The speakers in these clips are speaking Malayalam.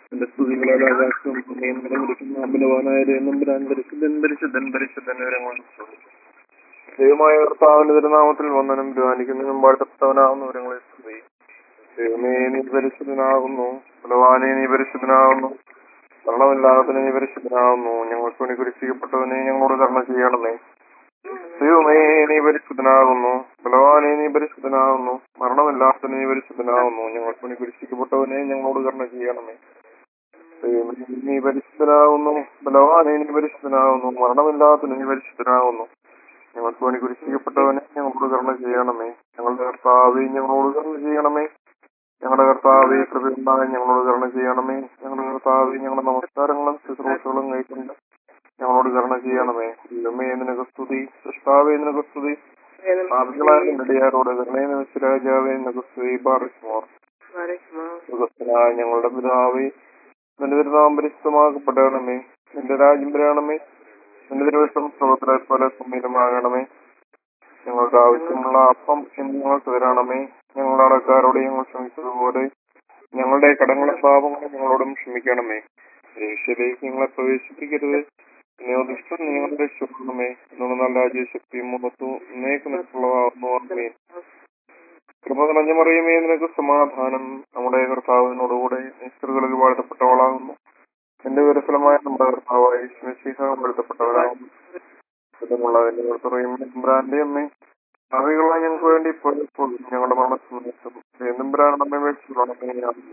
എന്റെ സ്തുതികളാൽ ആകാശവും ഭൂമിയും നിലവിളിക്കുന്ന അമ്പലവാനായ നമ്പുരാൻ പരിശുദ്ധൻ പരിശുദ്ധൻ പരിശുദ്ധൻ വിവരങ്ങളും ദൈവമായ കർത്താവിന്റെ തിരുനാമത്തിൽ വന്ദനം ധ്യാനിക്കുന്നതിനും വാഴ്ത്തപ്പെട്ടവനാകുന്ന വിവരങ്ങളെ സ്തുതി ദൈവമേ നീ പരിശുദ്ധനാകുന്നു ബലവാനെ നീ പരിശുദ്ധനാകുന്നു മരണമില്ലാത്തതിന് നീ പരിശുദ്ധനാകുന്നു ഞങ്ങൾക്ക് വേണ്ടി കുരിശിക്കപ്പെട്ടവനെ ഞങ്ങളോട് കർമ്മ ചെയ്യണമേ ദൈവമേ നീ പരിശുദ്ധനാകുന്നു ബലവാനെ നീ പരിശുദ്ധനാകുന്നു മരണമില്ലാത്തതിന് നീ പരിശുദ്ധനാകുന്നു ഞങ്ങൾക്ക് വേണ്ടി കുരിശിക്കപ്പെട്ടവനെ ഞങ്ങളോട് കർമ്മ ചെയ്യണമേ ദൈവമേ നീ പരിശുദ്ധനാകുന്നു ബലവാനെ നീ പരിശുദ്ധനാകുന്നു മരണമില്ലാത്തതിന് നീ പരിശുദ്ധനാകുന്നു ഞങ്ങൾക്ക് വേണ്ടി കുരിശിക്കപ്പെട്ടവനെ ഞങ്ങളോട് കർമ്മ ചെയ്യണമേ ഞങ്ങളുടെ കർത്താവെ ഞങ്ങളോട് കർമ്മ ചെയ്യണമേ ഞങ്ങളുടെ കർത്താവെ കൃപയുണ്ടാകാൻ ഞങ്ങളോട് കരുണ ചെയ്യണമേ ഞങ്ങളുടെ കർത്താവെ ഞങ്ങളുടെ നമസ്കാരങ്ങളും ശുശ്രൂഷകളും കൈക്കൊണ്ട് ഞങ്ങളോട് കരുണ ചെയ്യണമേ ദൈവമേ നിനക്ക് സ്തുതി സൃഷ്ടാവേ നിനക്ക് സ്തുതി ആദികളായ നെടിയാരോട് കരുണയെ നിമിഷ രാജാവേ നിനക്ക് സ്തുതി പാറിക്കുമോർ സുഖസ്ഥനായ ഞങ്ങളുടെ പിതാവേ നിന്റെ തിരുനാമം പരിശുദ്ധമാക്കപ്പെടണമേ നിന്റെ രാജ്യം വരണമേ നിന്റെ തിരുവശം സ്രോതരെ പോലെ സുമീലമാകണമേ ഞങ്ങൾക്ക് ആവശ്യമുള്ള അപ്പം എന്ന് ഞങ്ങൾക്ക് തരണമേ ഞങ്ങളുടെ അടക്കാരോട് ഞങ്ങൾ ക്ഷമിച്ചതുപോലെ ഞങ്ങളുടെ കടങ്ങളെ പാപങ്ങളെ ഞങ്ങളോടും ക്ഷമിക്കണമേ പരീക്ഷയിലേക്ക് ഞങ്ങളെ പ്രവേശിപ്പിക്കരുത് ദുഷ്ടൻ ഞങ്ങളെ രക്ഷിക്കണമേ എന്നുള്ള നല്ല രാജ്യശക്തിയും മുഖത്തും ഇന്നേക്ക് നിൽക്കുള്ളതാകുന്നു കൃപ നിറഞ്ഞ മറിയമേ നിനക്ക് സമാധാനം നമ്മുടെ കർത്താവിനോടുകൂടെ നിസ്ത്രീകളിൽ വാഴ്ത്തപ്പെട്ടവളാകുന്നു എന്റെ വിരസലമായ നമ്മുടെ കർത്താവായി ശിവശിഹ വാഴ്ത്തപ്പെട്ടവരാകുന്നു ബ്രാൻഡെ അമ്മേ അറികളായി ഞങ്ങൾക്ക് വേണ്ടി ഇപ്പോൾ ഞങ്ങളുടെ മരണസമയത്തും എന്തും നമ്മെ മേടിച്ചുകൊള്ളണമെന്നാകുന്നു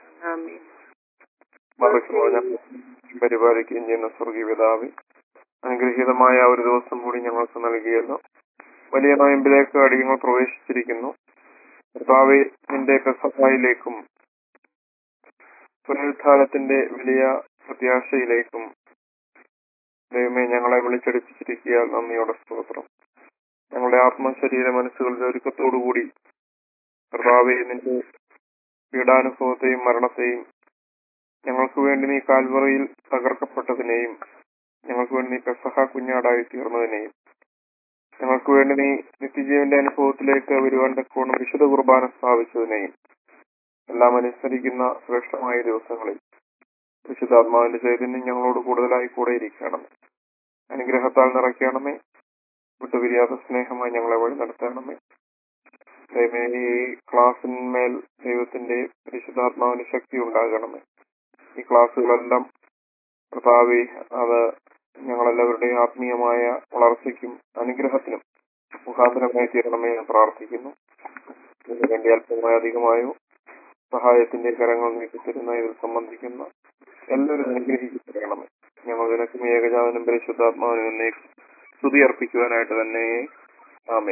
മറക്കുമോ ഞങ്ങൾ പരിപാലിക്കുകയും ചെയ്യുന്ന സ്വർഗീയ പിതാവി അനുഗ്രഹീതമായ ഒരു ദിവസം കൂടി ഞങ്ങൾക്ക് നൽകിയല്ലോ വലിയ നോയമ്പിലേക്ക് അടിയങ്ങൾ പ്രവേശിച്ചിരിക്കുന്നു കർത്താവെ നിന്റെ പെസഹായിലേക്കും പുനരുത്ഥാനത്തിന്റെ വലിയ പ്രത്യാശയിലേക്കും ദൈവമേ ഞങ്ങളെ വിളിച്ചടിപ്പിച്ചിരിക്കുക നന്ദിയോടെ സ്തോത്രം ഞങ്ങളുടെ ആത്മശരീര മനസ്സുകളുടെ ഒരുക്കത്തോടുകൂടി കർത്താവെ നിന്റെ പീഡാനുഭവത്തെയും മരണത്തെയും ഞങ്ങൾക്ക് വേണ്ടി നീ കാൽവറയിൽ തകർക്കപ്പെട്ടതിനെയും ഞങ്ങൾക്ക് വേണ്ടി നീ പെസഹ കുഞ്ഞാടായി തീർന്നതിനെയും ഞങ്ങൾക്ക് വേണ്ടി നീ നിത്യജീവന്റെ അനുഭവത്തിലേക്ക് വരുവാൻ തക്കോണം വിശുദ്ധ കുർബാന സ്ഥാപിച്ചതിനെയും എല്ലാം അനുസരിക്കുന്ന ശ്രേഷ്ഠമായ ദിവസങ്ങളിൽ വിശുദ്ധാത്മാവിന്റെ ചൈതന്യം ഞങ്ങളോട് കൂടുതലായി കൂടെ ഇരിക്കണമേ അനുഗ്രഹത്താൽ നിറയ്ക്കണമേ വിട്ടുപിരിയാത്ത സ്നേഹമായി ഞങ്ങളെ വഴി നടത്തണമേ ദൈവമേ ഈ ക്ലാസ്സിന്മേൽ ദൈവത്തിന്റെ പരിശുദ്ധാത്മാവിന് ശക്തി ഉണ്ടാകണമേ ഈ ക്ലാസ്സുകളെല്ലാം കർത്താവെ അത് ഞങ്ങളെല്ലാവരുടെയും ആത്മീയമായ വളർച്ചയ്ക്കും അനുഗ്രഹത്തിനും മുഖാന്തരമായി തീരണമേ എന്ന് പ്രാർത്ഥിക്കുന്നു ഇതിനു വേണ്ടി അല്പമായി അധികമായോ സഹായത്തിന്റെ കരങ്ങൾ നീട്ടിത്തരുന്ന ഇതിൽ സംബന്ധിക്കുന്ന എല്ലാവരും അനുഗ്രഹിക്കപ്പെടണമേ ഞങ്ങൾ നിനക്കും ഏകജാതനും പരിശുദ്ധാത്മാവിനും എന്നേ സ്തുതി അർപ്പിക്കുവാനായിട്ട് തന്നെ ആമേ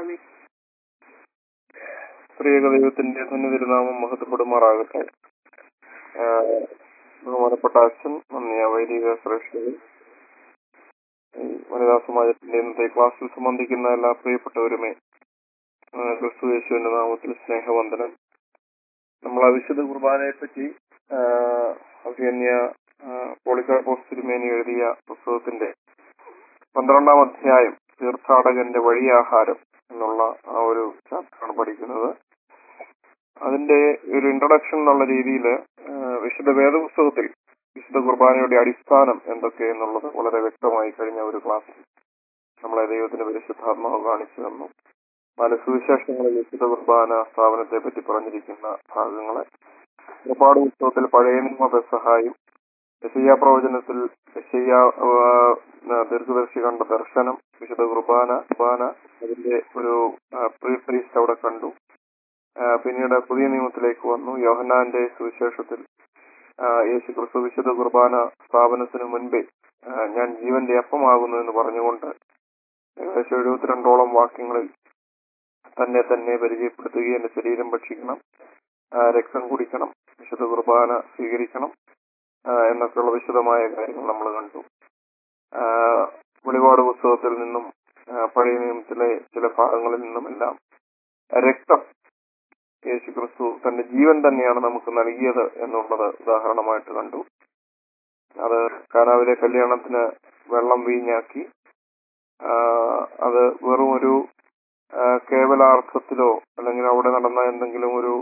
പ്രിയക ദൈവത്തിന്റെ തന്നെ തിരുനാമം മഹത്വപ്പെടുമാറാകട്ടെ ആഹ് ബഹുമാനപ്പെട്ട അച്ഛൻ നന്ദിയ വൈദിക ശ്രേഷ്ഠകൾ ഈ വനിതാ സമാജത്തിന്റെ ഇന്നത്തെ ക്ലാസ്സിൽ സംബന്ധിക്കുന്ന എല്ലാ പ്രിയപ്പെട്ടവരുമേ ആഹ് ക്രിസ്തു യേശുവിന്റെ നാമത്തിൽ സ്നേഹവന്ദനം നമ്മൾ ആ വിശുദ്ധ കുർബാനയെ പറ്റി അഭിയന്യ പോളിക്കാർപ്പോസ് തിരുമേനി എഴുതിയ പുസ്തകത്തിന്റെ പന്ത്രണ്ടാം അധ്യായം തീർത്ഥാടകന്റെ വഴിയാഹാരം എന്നുള്ള ആ ഒരു ചാപ്റ്ററാണ് പഠിക്കുന്നത് അതിന്റെ ഒരു ഇൻട്രൊഡക്ഷൻ എന്നുള്ള രീതിയിൽ വിശുദ്ധ വേദപുസ്തകത്തിൽ വിശുദ്ധ കുർബാനയുടെ അടിസ്ഥാനം എന്തൊക്കെ എന്നുള്ളത് വളരെ വ്യക്തമായി കഴിഞ്ഞ ഒരു ക്ലാസ്സിൽ നമ്മളെ ദൈവത്തിന് പരിശുദ്ധാത്മാവ് കാണിച്ചു തന്നു പല സുവിശേഷങ്ങളിൽ വിശുദ്ധ കുർബാന സ്ഥാപനത്തെ പറ്റി പറഞ്ഞിരിക്കുന്ന ഭാഗങ്ങളെ ഒരുപാട് പുസ്തകത്തിൽ പഴയ നിയമ പെസഹായും യശയ്യ പ്രവചനത്തിൽ യശയ്യ ദീർഘദർശി കണ്ട ദർശനം വിശുദ്ധ കുർബാന കുർബാന അതിന്റെ ഒരു പ്രീ പ്രീസ്റ്റ് അവിടെ കണ്ടു ആ, പിന്നീട് പുതിയ നിയമത്തിലേക്ക് വന്നു യോഹന്നാന്റെ സുവിശേഷത്തിൽ ആ, യേശു ക്രിസ്തു വിശുദ്ധ കുർബാന സ്ഥാപനത്തിന് മുൻപേ ആ, ഞാൻ ജീവന്റെ അപ്പമാകുന്നു എന്ന് പറഞ്ഞുകൊണ്ട് ഏകദേശം എഴുപത്തിരണ്ടോളം വാക്യങ്ങളിൽ തന്നെ തന്നെ പരിചയപ്പെടുത്തുകയും എന്റെ ശരീരം ഭക്ഷിക്കണം ആ, രക്തം കുടിക്കണം വിശുദ്ധ കുർബാന സ്വീകരിക്കണം ആ, എന്നൊക്കെയുള്ള വിശദമായ കാര്യങ്ങൾ നമ്മൾ കണ്ടു ആ, വെളിപാട് പുസ്തകത്തിൽ നിന്നും ആ, പഴയ നിയമത്തിലെ ചില ഭാഗങ്ങളിൽ നിന്നുമെല്ലാം രക്തം യേശു ക്രിസ്തു തന്റെ ജീവൻ തന്നെയാണ് നമുക്ക് നൽകിയത് എന്നുള്ളത് ഉദാഹരണമായിട്ട് കണ്ടു അത് കാനാവിലെ കല്യാണത്തിന് വെള്ളം വീഞ്ഞാക്കി ആ, അത് വെറും ഒരു ആ, കേവലാർത്ഥത്തിലോ അല്ലെങ്കിൽ അവിടെ നടന്ന എന്തെങ്കിലും ഒരു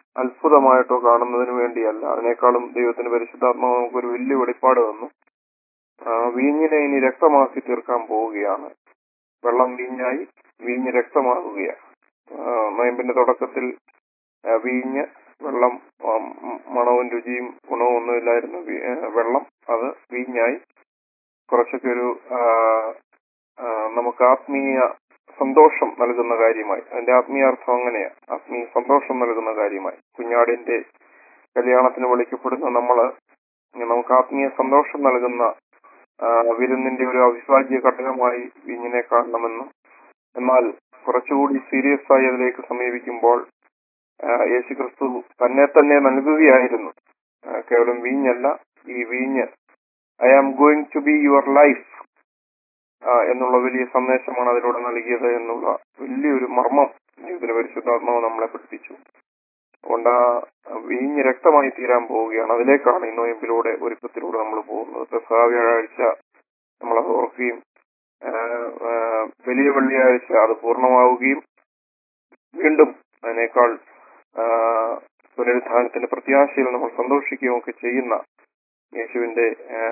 അത്ഭുതമായിട്ടോ കാണുന്നതിന് വേണ്ടിയല്ല അതിനേക്കാളും ദൈവത്തിന് പരിശുദ്ധാത്മാവ് നമുക്കൊരു വലിയ വെളിപ്പാട് തന്നു ആ, വീഞ്ഞിനെ ഇനി രക്തമാക്കി തീർക്കാൻ പോവുകയാണ് വെള്ളം വീഞ്ഞായി വീഞ്ഞ് രക്തമാകുകയാണ് ആ, നോയമ്പിന്റെ തുടക്കത്തിൽ ആ, വീഞ്ഞ് വെള്ളം ആ, ഉം, മണവും രുചിയും ഗുണവും ഒന്നുമില്ലായിരുന്നു വീ- ആ, വെള്ളം അത് വീഞ്ഞായി കുറച്ചൊക്കെ ഒരു ആ, ആ, നമുക്ക് ആത്മീയ സന്തോഷം നൽകുന്ന കാര്യമായി അതിന്റെ ആത്മീയാർത്ഥം അങ്ങനെയാ ആത്മീയ സന്തോഷം നൽകുന്ന കാര്യമായി കുഞ്ഞാടിന്റെ കല്യാണത്തിന് വിളിക്കപ്പെടുന്ന നമ്മള് നമുക്ക് ആത്മീയ സന്തോഷം നൽകുന്ന ആ, വിരുന്നിന്റെ ഒരു അവിഭാജ്യ ഘടകമായി വീഞ്ഞിനെ കാണണമെന്നും എന്നാൽ കുറച്ചുകൂടി സീരിയസ് ആയി അതിലേക്ക് സമീപിക്കുമ്പോൾ ആ, യേശുക്രിസ്തു തന്നെ തന്നെ നൽകുകയായിരുന്നു ആ, കേവലം വീഞ്ഞല്ല ഈ വീഞ്ഞ് I am going to be your life എന്നുള്ള വലിയ സന്ദേശമാണ് അതിലൂടെ നൽകിയത് എന്നുള്ള വലിയൊരു മർമ്മം ഇതിന് പരിശുദ്ധാത്മാവ് നമ്മളെ പഠിപ്പിച്ചു അതുകൊണ്ട് ആ വീഞ്ഞ് രക്തമായി തീരാൻ പോവുകയാണ് അതിലേക്കാണ് ഈ നോയമ്പിലൂടെ ഒരുക്കത്തിലൂടെ നമ്മൾ പോകുന്നത് പെസഹ വ്യാഴാഴ്ച നമ്മൾ അത് ഓർക്കുകയും ആ, ആ, വലിയ വെള്ളിയാഴ്ച അത് പൂർണ്ണമാവുകയും വീണ്ടും അതിനേക്കാൾ ആ, പുനരുത്ഥാനത്തിന്റെ പ്രത്യാശയിൽ നമ്മൾ സന്തോഷിക്കുകയും ഒക്കെ ചെയ്യുന്ന യേശുവിന്റെ ആ,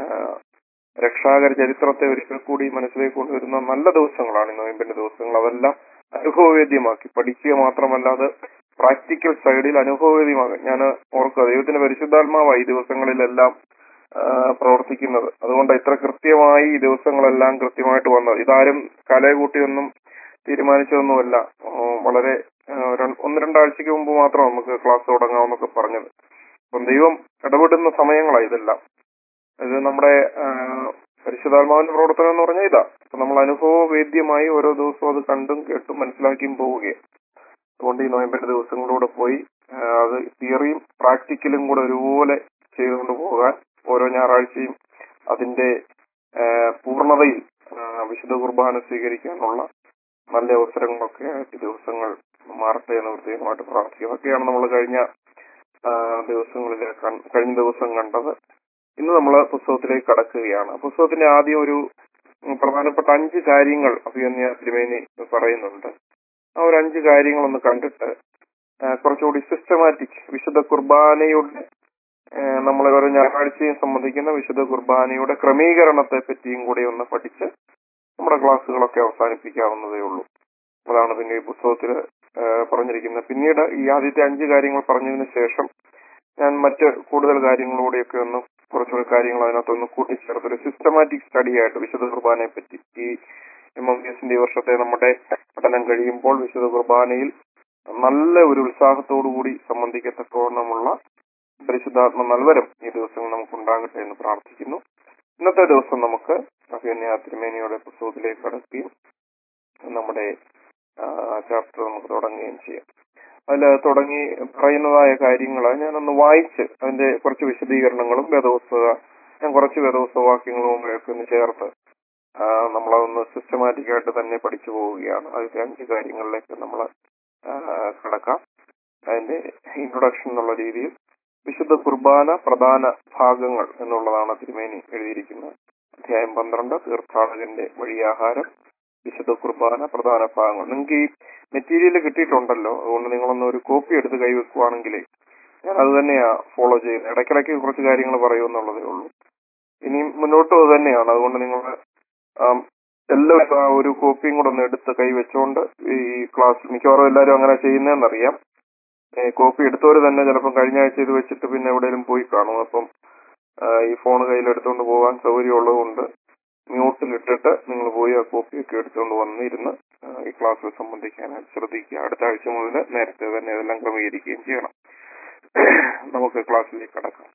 രക്ഷാകര ചരിത്രത്തെ ഒരിക്കൽ കൂടി മനസ്സിലേക്ക് കൊണ്ടുവരുന്ന നല്ല ദിവസങ്ങളാണ് ഈ നോയമ്പിന്റെ ദിവസങ്ങൾ അതെല്ലാം അനുഭവവേദ്യമാക്കി പഠിക്കുക മാത്രമല്ല അത് പ്രാക്ടിക്കൽ സൈഡിൽ അനുഭവവേദ്യമാകാം ഞാൻ ഓർക്കുക ദൈവത്തിന്റെ പരിശുദ്ധാത്മാവായി ഈ ദിവസങ്ങളിലെല്ലാം ആ, പ്രവർത്തിക്കുന്നത് അതുകൊണ്ട് ഇത്ര കൃത്യമായി ഈ ദിവസങ്ങളെല്ലാം കൃത്യമായിട്ട് വന്നത് ഇതാരും കലകൂട്ടിയൊന്നും തീരുമാനിച്ചതൊന്നുമല്ല ആ, വളരെ ആ, രണ്ട്- ഒന്ന് രണ്ടാഴ്ചക്ക് മുമ്പ് മാത്രം നമുക്ക് ക്ലാസ് തുടങ്ങാമെന്നൊക്കെ പറഞ്ഞത് അപ്പം ദൈവം ഇടപെടുന്ന സമയങ്ങളാണ് ഇതെല്ലാം ഇത് നമ്മുടെ ആ, പരിശുദ്ധാത്മാവിന്റെ പ്രവർത്തനം എന്ന് പറഞ്ഞാൽ ഇതാ അപ്പൊ നമ്മൾ അനുഭവവേദ്യമായി ഓരോ ദിവസവും അത് കണ്ടും കേട്ടും മനസ്സിലാക്കിയും പോവുകയാണ് അതുകൊണ്ട് ഈ നോയമ്പിന്റെ ദിവസങ്ങളിലൂടെ പോയി ആ, അത് തിയറിയും പ്രാക്ടിക്കലും കൂടെ ഒരുപോലെ ചെയ്തുകൊണ്ട് പോകാൻ ഓരോ ഞായറാഴ്ചയും അതിന്റെ ആ, പൂർണ്ണതയിൽ ആ, വിശുദ്ധ കുർബാന സ്വീകരിക്കാനുള്ള നല്ല അവസരങ്ങളൊക്കെ ആയിട്ട് ഈ ദിവസങ്ങൾ മാറട്ടെ എന്ന് പ്രത്യേകമായിട്ട് പ്രാർത്ഥിക്കും അതൊക്കെയാണ് നമ്മൾ കഴിഞ്ഞ ആ, ദിവസങ്ങളിൽ കൺ- കഴിഞ്ഞ ദിവസം കണ്ടത് ഇന്ന് നമ്മൾ പുസ്തകത്തിലേക്ക് കടക്കുകയാണ് പുസ്തകത്തിന്റെ ആദ്യം ഒരു ഉം, പ്രധാനപ്പെട്ട അഞ്ച് കാര്യങ്ങൾ അഭിയന്യ തിരുമേനി പറയുന്നുണ്ട് ആ ഒരു അഞ്ച് കാര്യങ്ങളൊന്ന് കണ്ടിട്ട് ആ, കുറച്ചുകൂടി സിസ്റ്റമാറ്റിക് വിശുദ്ധ കുർബാനയുടെ നമ്മൾ ഓരോ ഞായറാഴ്ചയും സംബന്ധിക്കുന്ന വിശുദ്ധ കുർബാനയുടെ ക്രമീകരണത്തെ പറ്റിയും കൂടി ഒന്ന് പഠിച്ച് നമ്മുടെ ക്ലാസ്സുകളൊക്കെ അവസാനിപ്പിക്കാവുന്നതേ ഉള്ളൂ അതാണ് പിന്നെ ഈ പുസ്തകത്തിൽ പറഞ്ഞിരിക്കുന്നത് പിന്നീട് ഈ ആദ്യത്തെ അഞ്ച് കാര്യങ്ങൾ പറഞ്ഞതിന് ശേഷം ഞാൻ മറ്റ് കൂടുതൽ കാര്യങ്ങളോടെയൊക്കെ ഒന്ന് കുറച്ചുകൂടി കാര്യങ്ങൾ അതിനകത്തൊന്ന് കൂട്ടിച്ചേർത്ത് ഒരു സിസ്റ്റമാറ്റിക് സ്റ്റഡി ആയിട്ട് വിശുദ്ധ കുർബാനയെ പറ്റി ഈ എം എം ബി എസിന്റെ ഈ വർഷത്തെ നമ്മുടെ പഠനം കഴിയുമ്പോൾ വിശുദ്ധ കുർബാനയിൽ നല്ല ഒരു ഉത്സാഹത്തോടു കൂടി സംബന്ധിക്കത്തക്കവണ്ണമുള്ള പരിശുദ്ധാത്മ നൽവരം ഈ ദിവസങ്ങൾ നമുക്ക് ഉണ്ടാകട്ടെ എന്ന് പ്രാർത്ഥിക്കുന്നു ഇന്നത്തെ ദിവസം നമുക്ക് അഭിനയ തിരുമേനിയുടെ പുസ്തകത്തിലേക്ക് കടക്കുകയും നമ്മുടെ ചാപ്റ്റർ നമുക്ക് തുടങ്ങുകയും ചെയ്യാം അതിൽ തുടങ്ങി പറയുന്നതായ കാര്യങ്ങൾ ഞാനൊന്ന് വായിച്ച് അതിന്റെ കുറച്ച് വിശദീകരണങ്ങളും വേദപുസ്തക ഞാൻ കുറച്ച് വേദപുസ്തക വാക്യങ്ങളും ഒക്കെ ഒന്ന് ചേർത്ത് ആ, നമ്മളതൊന്ന് സിസ്റ്റമാറ്റിക് ആയിട്ട് തന്നെ പഠിച്ചു പോവുകയാണ് അതിന്റെ അഞ്ച് കാര്യങ്ങളിലേക്ക് നമ്മൾ കടക്കാം അതിന്റെ ഇൻട്രൊഡക്ഷൻ എന്നുള്ള രീതിയിൽ വിശുദ്ധ കുർബാന പ്രധാന ഭാഗങ്ങൾ എന്നുള്ളതാണ് തിരുമേനി എഴുതിയിരിക്കുന്നത് അധ്യായം പന്ത്രണ്ട് തീർത്ഥാടകന്റെ വഴിയാഹാരം വിശുദ്ധ കുർബാന പ്രധാന ഭാഗങ്ങൾ നിങ്ങൾക്ക് ഈ മെറ്റീരിയൽ കിട്ടിയിട്ടുണ്ടല്ലോ അതുകൊണ്ട് നിങ്ങളൊന്ന് ഒരു കോപ്പി എടുത്ത് കൈവെക്കുവാണെങ്കിൽ ഞാൻ അത് തന്നെയാ ഫോളോ ചെയ്യുന്നത് ഇടയ്ക്കിടയ്ക്ക് കുറച്ച് കാര്യങ്ങൾ പറയുമെന്നുള്ളതേ ഉള്ളൂ ഇനിയും മുന്നോട്ടും അത് തന്നെയാണ് അതുകൊണ്ട് നിങ്ങൾ എല്ലാവരും ആ ഒരു കോപ്പിയും കൂടെ ഒന്ന് എടുത്ത് കൈവച്ചുകൊണ്ട് ഈ ക്ലാസ് മിക്കവാറും എല്ലാവരും അങ്ങനെ ചെയ്യുന്നതെന്നറിയാം ഏ, കോപ്പി എടുത്തവർ തന്നെ ചിലപ്പം കഴിഞ്ഞ ആഴ്ച ഇത് വെച്ചിട്ട് പിന്നെ എവിടെയെങ്കിലും പോയി കാണും അപ്പം ആ, ഈ ഫോൺ കയ്യിലെടുത്തുകൊണ്ട് പോകാൻ സൗകര്യമുള്ളതുകൊണ്ട് മ്യൂട്ടിലിട്ടിട്ട് നിങ്ങൾ പോയി ആ കോപ്പിയൊക്കെ എടുത്തുകൊണ്ട് വന്നിരുന്ന് ആ, ഈ ക്ലാസ്സിൽ സംബന്ധിക്കാനായിട്ട് ശ്രദ്ധിക്കുക അടുത്ത ആഴ്ച മുതൽ നേരത്തെ തന്നെ ഇതെല്ലാം ക്രമീകരിക്കുകയും ചെയ്യണം നമുക്ക് ക്ലാസ്സിലേക്ക് കടക്കാം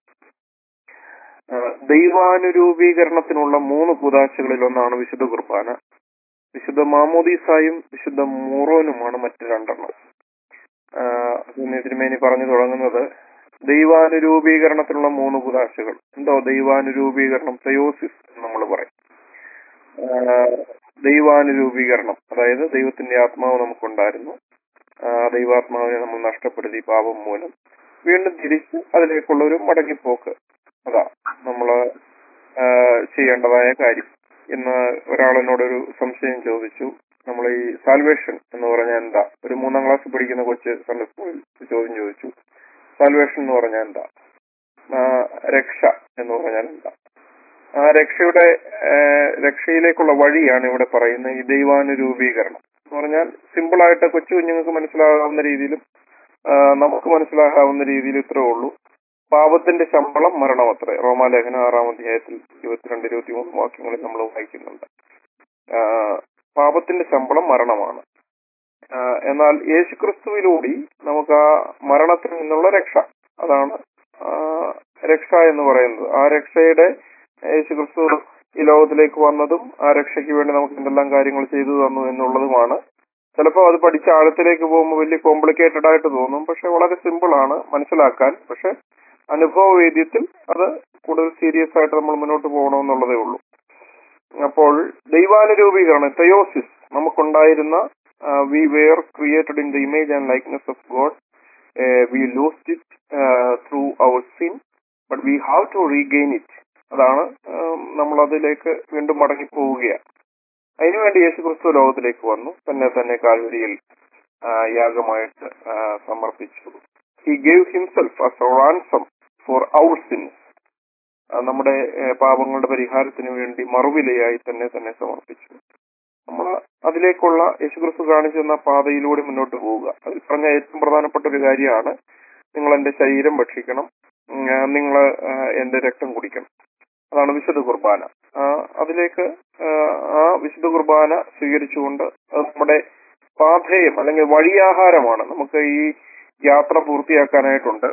ആ, ദൈവാനുരൂപീകരണത്തിനുള്ള മൂന്ന് കുതാശകളിൽ ഒന്നാണ് വിശുദ്ധ കുർബാന വിശുദ്ധ മാമോദീസായും വിശുദ്ധ മൂറോനുമാണ് മറ്റ് രണ്ടെണ്ണം ആ, പിന്നെ തിരുമേനി പറഞ്ഞു തുടങ്ങുന്നത് ദൈവാനുരൂപീകരണത്തിനുള്ള മൂന്ന് കുതാശകൾ എന്തോ ദൈവാനുരൂപീകരണം തയോസിസ് എന്ന് നമ്മൾ പറയും ആ, ദൈവാനുരൂപീകരണം അതായത് ദൈവത്തിന്റെ ആത്മാവ് നമുക്കുണ്ടായിരുന്നു ആ, ദൈവാത്മാവിനെ നമ്മൾ നഷ്ടപ്പെടുത്തി പാപം മൂലം വീണ്ടും തിരിച്ച് അതിലേക്കുള്ള ഒരു മടങ്ങിപ്പോക്ക് അതാ നമ്മള് ആ, ചെയ്യേണ്ടതായ കാര്യം ഇന്ന് ഒരാൾ എന്നോടൊരു സംശയം ചോദിച്ചു നമ്മൾ ഈ സാൽവേഷൻ എന്ന് പറഞ്ഞാൽ എന്താ ഒരു മൂന്നാം ക്ലാസ് പഠിക്കുന്ന കൊച്ച് സൺഡേ സ്കൂളിൽ ചോദ്യം ചോദിച്ചു സാൽവേഷൻ എന്ന് പറഞ്ഞാൽ എന്താ ആ, രക്ഷ എന്ന് പറഞ്ഞാൽ എന്താ ആ രക്ഷയുടെ ആ, രക്ഷയിലേക്കുള്ള വഴിയാണ് ഇവിടെ പറയുന്നത് ഈ ദൈവാനുരൂപീകരണം എന്ന് പറഞ്ഞാൽ സിമ്പിളായിട്ട് കൊച്ചു കുഞ്ഞുങ്ങൾക്ക് മനസ്സിലാകാവുന്ന രീതിയിലും ആ, നമുക്ക് മനസ്സിലാകാവുന്ന രീതിയിൽ ഇത്രേ ഉള്ളൂ പാപത്തിന്റെ ശമ്പളം മരണം അത്രേ റോമാലേഖനം ആറാം അധ്യായത്തിൽ ഇരുപത്തിരണ്ട് ഇരുപത്തി മൂന്ന് വാക്യങ്ങളിൽ നമ്മൾ വായിക്കുന്നുണ്ട് ആ, പാപത്തിന്റെ ശമ്പളം മരണമാണ് ആ, എന്നാൽ യേശുക്രിസ്തുവിലൂടെ നമുക്ക് ആ മരണത്തിൽ നിന്നുള്ള രക്ഷ അതാണ് ആ, രക്ഷ എന്ന് പറയുന്നത് ആ രക്ഷയുടെ യേശുക്രിസ്തു ഈ ലോകത്തിലേക്ക് വന്നതും ആ രക്ഷയ്ക്ക് വേണ്ടി നമുക്ക് എന്തെല്ലാം കാര്യങ്ങൾ ചെയ്തു തന്നു എന്നുള്ളതുമാണ് ചിലപ്പോൾ അത് പഠിച്ച ആഴത്തിലേക്ക് പോകുമ്പോൾ വലിയ കോംപ്ലിക്കേറ്റഡ് ആയിട്ട് തോന്നും പക്ഷെ വളരെ സിമ്പിൾ ആണ് മനസ്സിലാക്കാൻ പക്ഷെ അനുഭവ വേദ്യത്തിൽ അത് കൂടുതൽ സീരിയസ് ആയിട്ട് നമ്മൾ മുന്നോട്ട് പോകണമെന്നുള്ളതേ ഉള്ളൂ അപ്പോൾ ദൈവാനുരൂപീകരണം തെയോസിസ് നമുക്കുണ്ടായിരുന്ന we were created in the image and likeness of God we lost it through our sin but we have to regain it അതാണ് നമ്മൾ അതിലേക്ക് വീണ്ടും മടങ്ങി പോവുകയാണ് അതിനുവേണ്ടി യേശു ക്രിസ്തു ലോകത്തിലേക്ക് വന്നു തന്നെ തന്നെ കാൽവരിയിൽ ആ, യാഗമായിട്ട് ആ, സമർപ്പിച്ചു he gave himself as ransom for our sins നമ്മുടെ ഏ, പാപങ്ങളുടെ പരിഹാരത്തിന് വേണ്ടി മറുവിലയായി തന്നെ തന്നെ സമർപ്പിച്ചു നമ്മൾ അതിലേക്കുള്ള യേശുക്രിസ്തു കാണിച്ചു തന്ന പാതയിലൂടെ മുന്നോട്ട് പോവുക അതിൽ പറഞ്ഞ ഏറ്റവും പ്രധാനപ്പെട്ട ഒരു കാര്യമാണ് നിങ്ങൾ എന്റെ ശരീരം ഭക്ഷിക്കണം നിങ്ങൾ എന്റെ രക്തം കുടിക്കണം അതാണ് വിശുദ്ധ കുർബാന ആ, അതിലേക്ക് ആ, ആ വിശുദ്ധ കുർബാന സ്വീകരിച്ചുകൊണ്ട് അത് നമ്മുടെ പാഥേയം അല്ലെങ്കിൽ വഴിയാഹാരമാണ് നമുക്ക് ഈ യാത്ര പൂർത്തിയാക്കാനായിട്ടുണ്ട്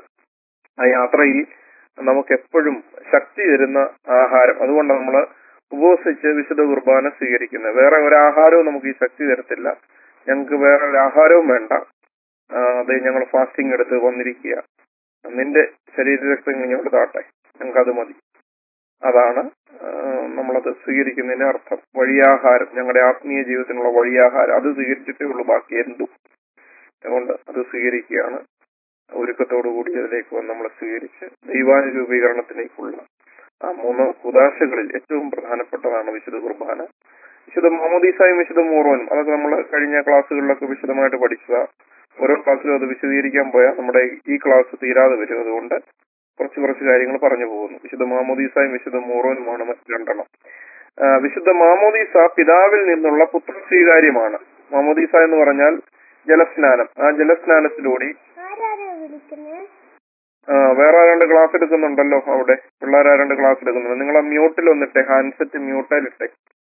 ആ യാത്രയിൽ നമുക്ക് എപ്പോഴും ശക്തി തരുന്ന ആഹാരം അതുകൊണ്ട് നമ്മൾ ഉപവസിച്ച് വിശുദ്ധ കുർബാന സ്വീകരിക്കുന്നത് വേറെ ഒരു ആഹാരവും നമുക്ക് ഈ ശക്തി തരത്തില്ല ഞങ്ങൾക്ക് വേറെ ഒരു ആഹാരവും വേണ്ട ആ, അത് ഞങ്ങൾ ഫാസ്റ്റിംഗ് എടുത്ത് വന്നിരിക്കുക നിന്റെ ശരീര രക്തങ്ങൾ ഞങ്ങൾക്ക് താട്ടെ ഞങ്ങൾക്ക് അത് മതി അതാണ് ആ, നമ്മളത് സ്വീകരിക്കുന്നതിന്റെ അർത്ഥം വഴിയാഹാരം ഞങ്ങളുടെ ആത്മീയ ജീവിതത്തിനുള്ള വഴിയാഹാരം അത് സ്വീകരിച്ചിട്ടേ ഉള്ളൂ ബാക്കി എന്തും അതുകൊണ്ട് അത് സ്വീകരിക്കുകയാണ് ഒരുക്കത്തോടുകൂടി അതിലേക്ക് വന്ന് നമ്മൾ സ്വീകരിച്ച് ദൈവാനുരൂപീകരണത്തിലേക്കുള്ള ആ മൂന്ന് ഉദാശകളിൽ ഏറ്റവും പ്രധാനപ്പെട്ടതാണ് വിശുദ്ധ കുർബാന വിശുദ്ധ മാമോദീസായും വിശുദ്ധ മൂറോനും അതൊക്കെ നമ്മൾ കഴിഞ്ഞ ക്ലാസ്സുകളിലൊക്കെ വിശദമായിട്ട് പഠിച്ചതാ ഓരോ ക്ലാസ്സിലും അത് വിശദീകരിക്കാൻ പോയാൽ നമ്മുടെ ഈ ക്ലാസ് തീരാതെ വരും അതുകൊണ്ട് കുറച്ച് കുറച്ച് കാര്യങ്ങൾ പറഞ്ഞു പോകുന്നു വിശുദ്ധ മാമോദീസായും വിശുദ്ധ മൂറോനുമാണ് മറ്റ് രണ്ടെണ്ണം ആ, വിശുദ്ധ മാമോദീസ പിതാവിൽ നിന്നുള്ള പുത്ര സ്വീകാര്യമാണ് മാമോദീസ എന്ന് പറഞ്ഞാൽ ജലസ്നാനം ആ ജലസ്നാനത്തിലൂടെ ആരാരാ വിളിക്കുന്നേ ആ, വേറെ ആരാണ്ട് ക്ലാസ് എടുക്കുന്നുണ്ടല്ലോ അവിടെ പിള്ളേർ ആരാണ്ട് ക്ലാസ് എടുക്കുന്നുണ്ട് നിങ്ങൾ ആ മ്യൂട്ടിൽ വന്നിട്ടെ ഹാൻഡ്സെറ്റ് മ്യൂട്ടിലിട്ടെ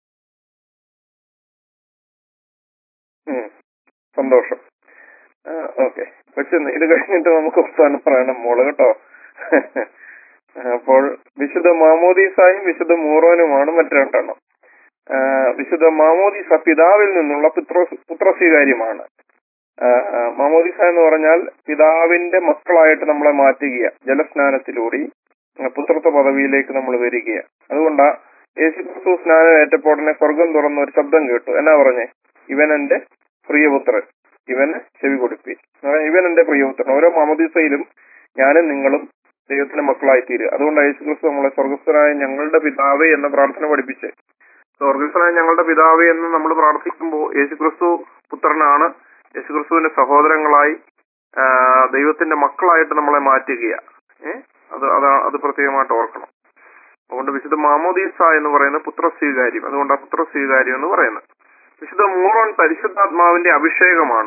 ഉം. സന്തോഷം ഓക്കെ കൊച്ചെന്ന് ഇത് കഴിഞ്ഞിട്ട് നമുക്ക് അവസാനം പറയണം മോള് കേട്ടോ അപ്പോൾ വിശുദ്ധ മാമോദീസായും വിശുദ്ധ മൂറോനുമാണ് മറ്റു രണ്ടെണ്ണം ആ, വിശുദ്ധ മാമോദീസ പിതാവിൽ നിന്നുള്ള പുത്ര പുത്രസ്വീകാര്യമാണ് ആ, ആ, മാമോദിസ എന്ന് പറഞ്ഞാൽ പിതാവിന്റെ മക്കളായിട്ട് നമ്മളെ മാറ്റുക ജലസ്നാനത്തിലൂടെ ആ, പുത്രത്വ പദവിയിലേക്ക് നമ്മൾ വരിക അതുകൊണ്ടാ യേശുക്രിസ്തു സ്നാനം ഏറ്റപ്പോൾ ഉടനെ സ്വർഗം തുറന്ന ഒരു ശബ്ദം കേട്ടു എന്നാ പറഞ്ഞേ ഇവൻ എന്റെ പ്രിയപുത്രൻ ഇവന് ചെവി കൊടുപ്പി ഇവൻ എന്റെ പ്രിയപുത്രൻ ഓരോ മാമോദിസയിലും ഞാനും നിങ്ങളും ദൈവത്തിന്റെ മക്കളായി തീരുക അതുകൊണ്ടാണ് യേശുക്രിസ്തു നമ്മളെ സ്വർഗസ്ഥനായ ഞങ്ങളുടെ പിതാവേ എന്ന പ്രാർത്ഥന പഠിപ്പിച്ച് സ്വർഗസ്ഥനായ ഞങ്ങളുടെ പിതാവേ എന്ന് നമ്മൾ പ്രാർത്ഥിക്കുമ്പോൾ യേശുക്രിസ്തു പുത്രനാണ് യേശുക്രിസ്തുവിന്റെ സഹോദരങ്ങളായി ആ, ദൈവത്തിന്റെ മക്കളായിട്ട് നമ്മളെ മാറ്റുക ഏ അത് അതാ അത് പ്രത്യേകമായിട്ട് ഓർക്കണം അതുകൊണ്ട് വിശുദ്ധ മാമോദീസ എന്ന് പറയുന്ന പുത്ര സ്വീകാര്യം അതുകൊണ്ട് ആ പുത്ര സ്വീകാര്യം എന്ന് പറയുന്നത് വിശുദ്ധ മൂറോൻ പരിശുദ്ധാത്മാവിന്റെ അഭിഷേകമാണ്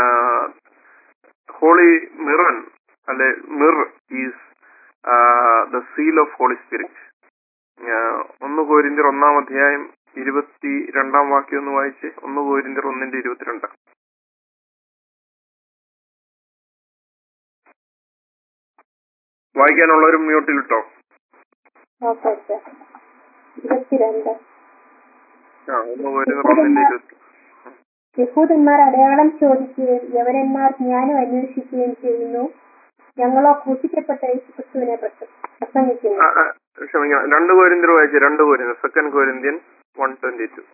ഹോളി മിറൻ അല്ലെ myrrh is the seal of holy spirit ഒന്ന് കോരിന്റർ ഒന്നാം അധ്യായം ഇരുപത്തി രണ്ടാം വാക്യം ഒന്ന് വായിച്ച് ഒന്ന് കോരിന്റർ ഒന്നിന്റെ ഇരുപത്തിരണ്ട് വായിക്കാനുള്ളവരും മ്യൂട്ടിലിട്ടോ ഓക്കെ അച്ഛാ ഇരുപത്തിരണ്ട് ആ ഒന്ന് കോരിന്റർ ഒന്നിന്റെ ഇരുപത്തി യഹൂദന്മാർ അടയാളം ചോദിക്കുകയും യവനന്മാർ ജ്ഞാനം അന്വേഷിക്കുകയും ചെയ്യുന്നു ഞങ്ങളോ ക്രൂശിക്കപ്പെട്ട യേശുക്രിസ്തുവിനെ പ്രസ- പ്രസംഗിക്കുന്നു ആ, ആ, ക്ഷമിക്കണം രണ്ട് കോരിന്തിർ വായിച്ചു രണ്ട് കോരിന്തിർ second Corinthian one twenty two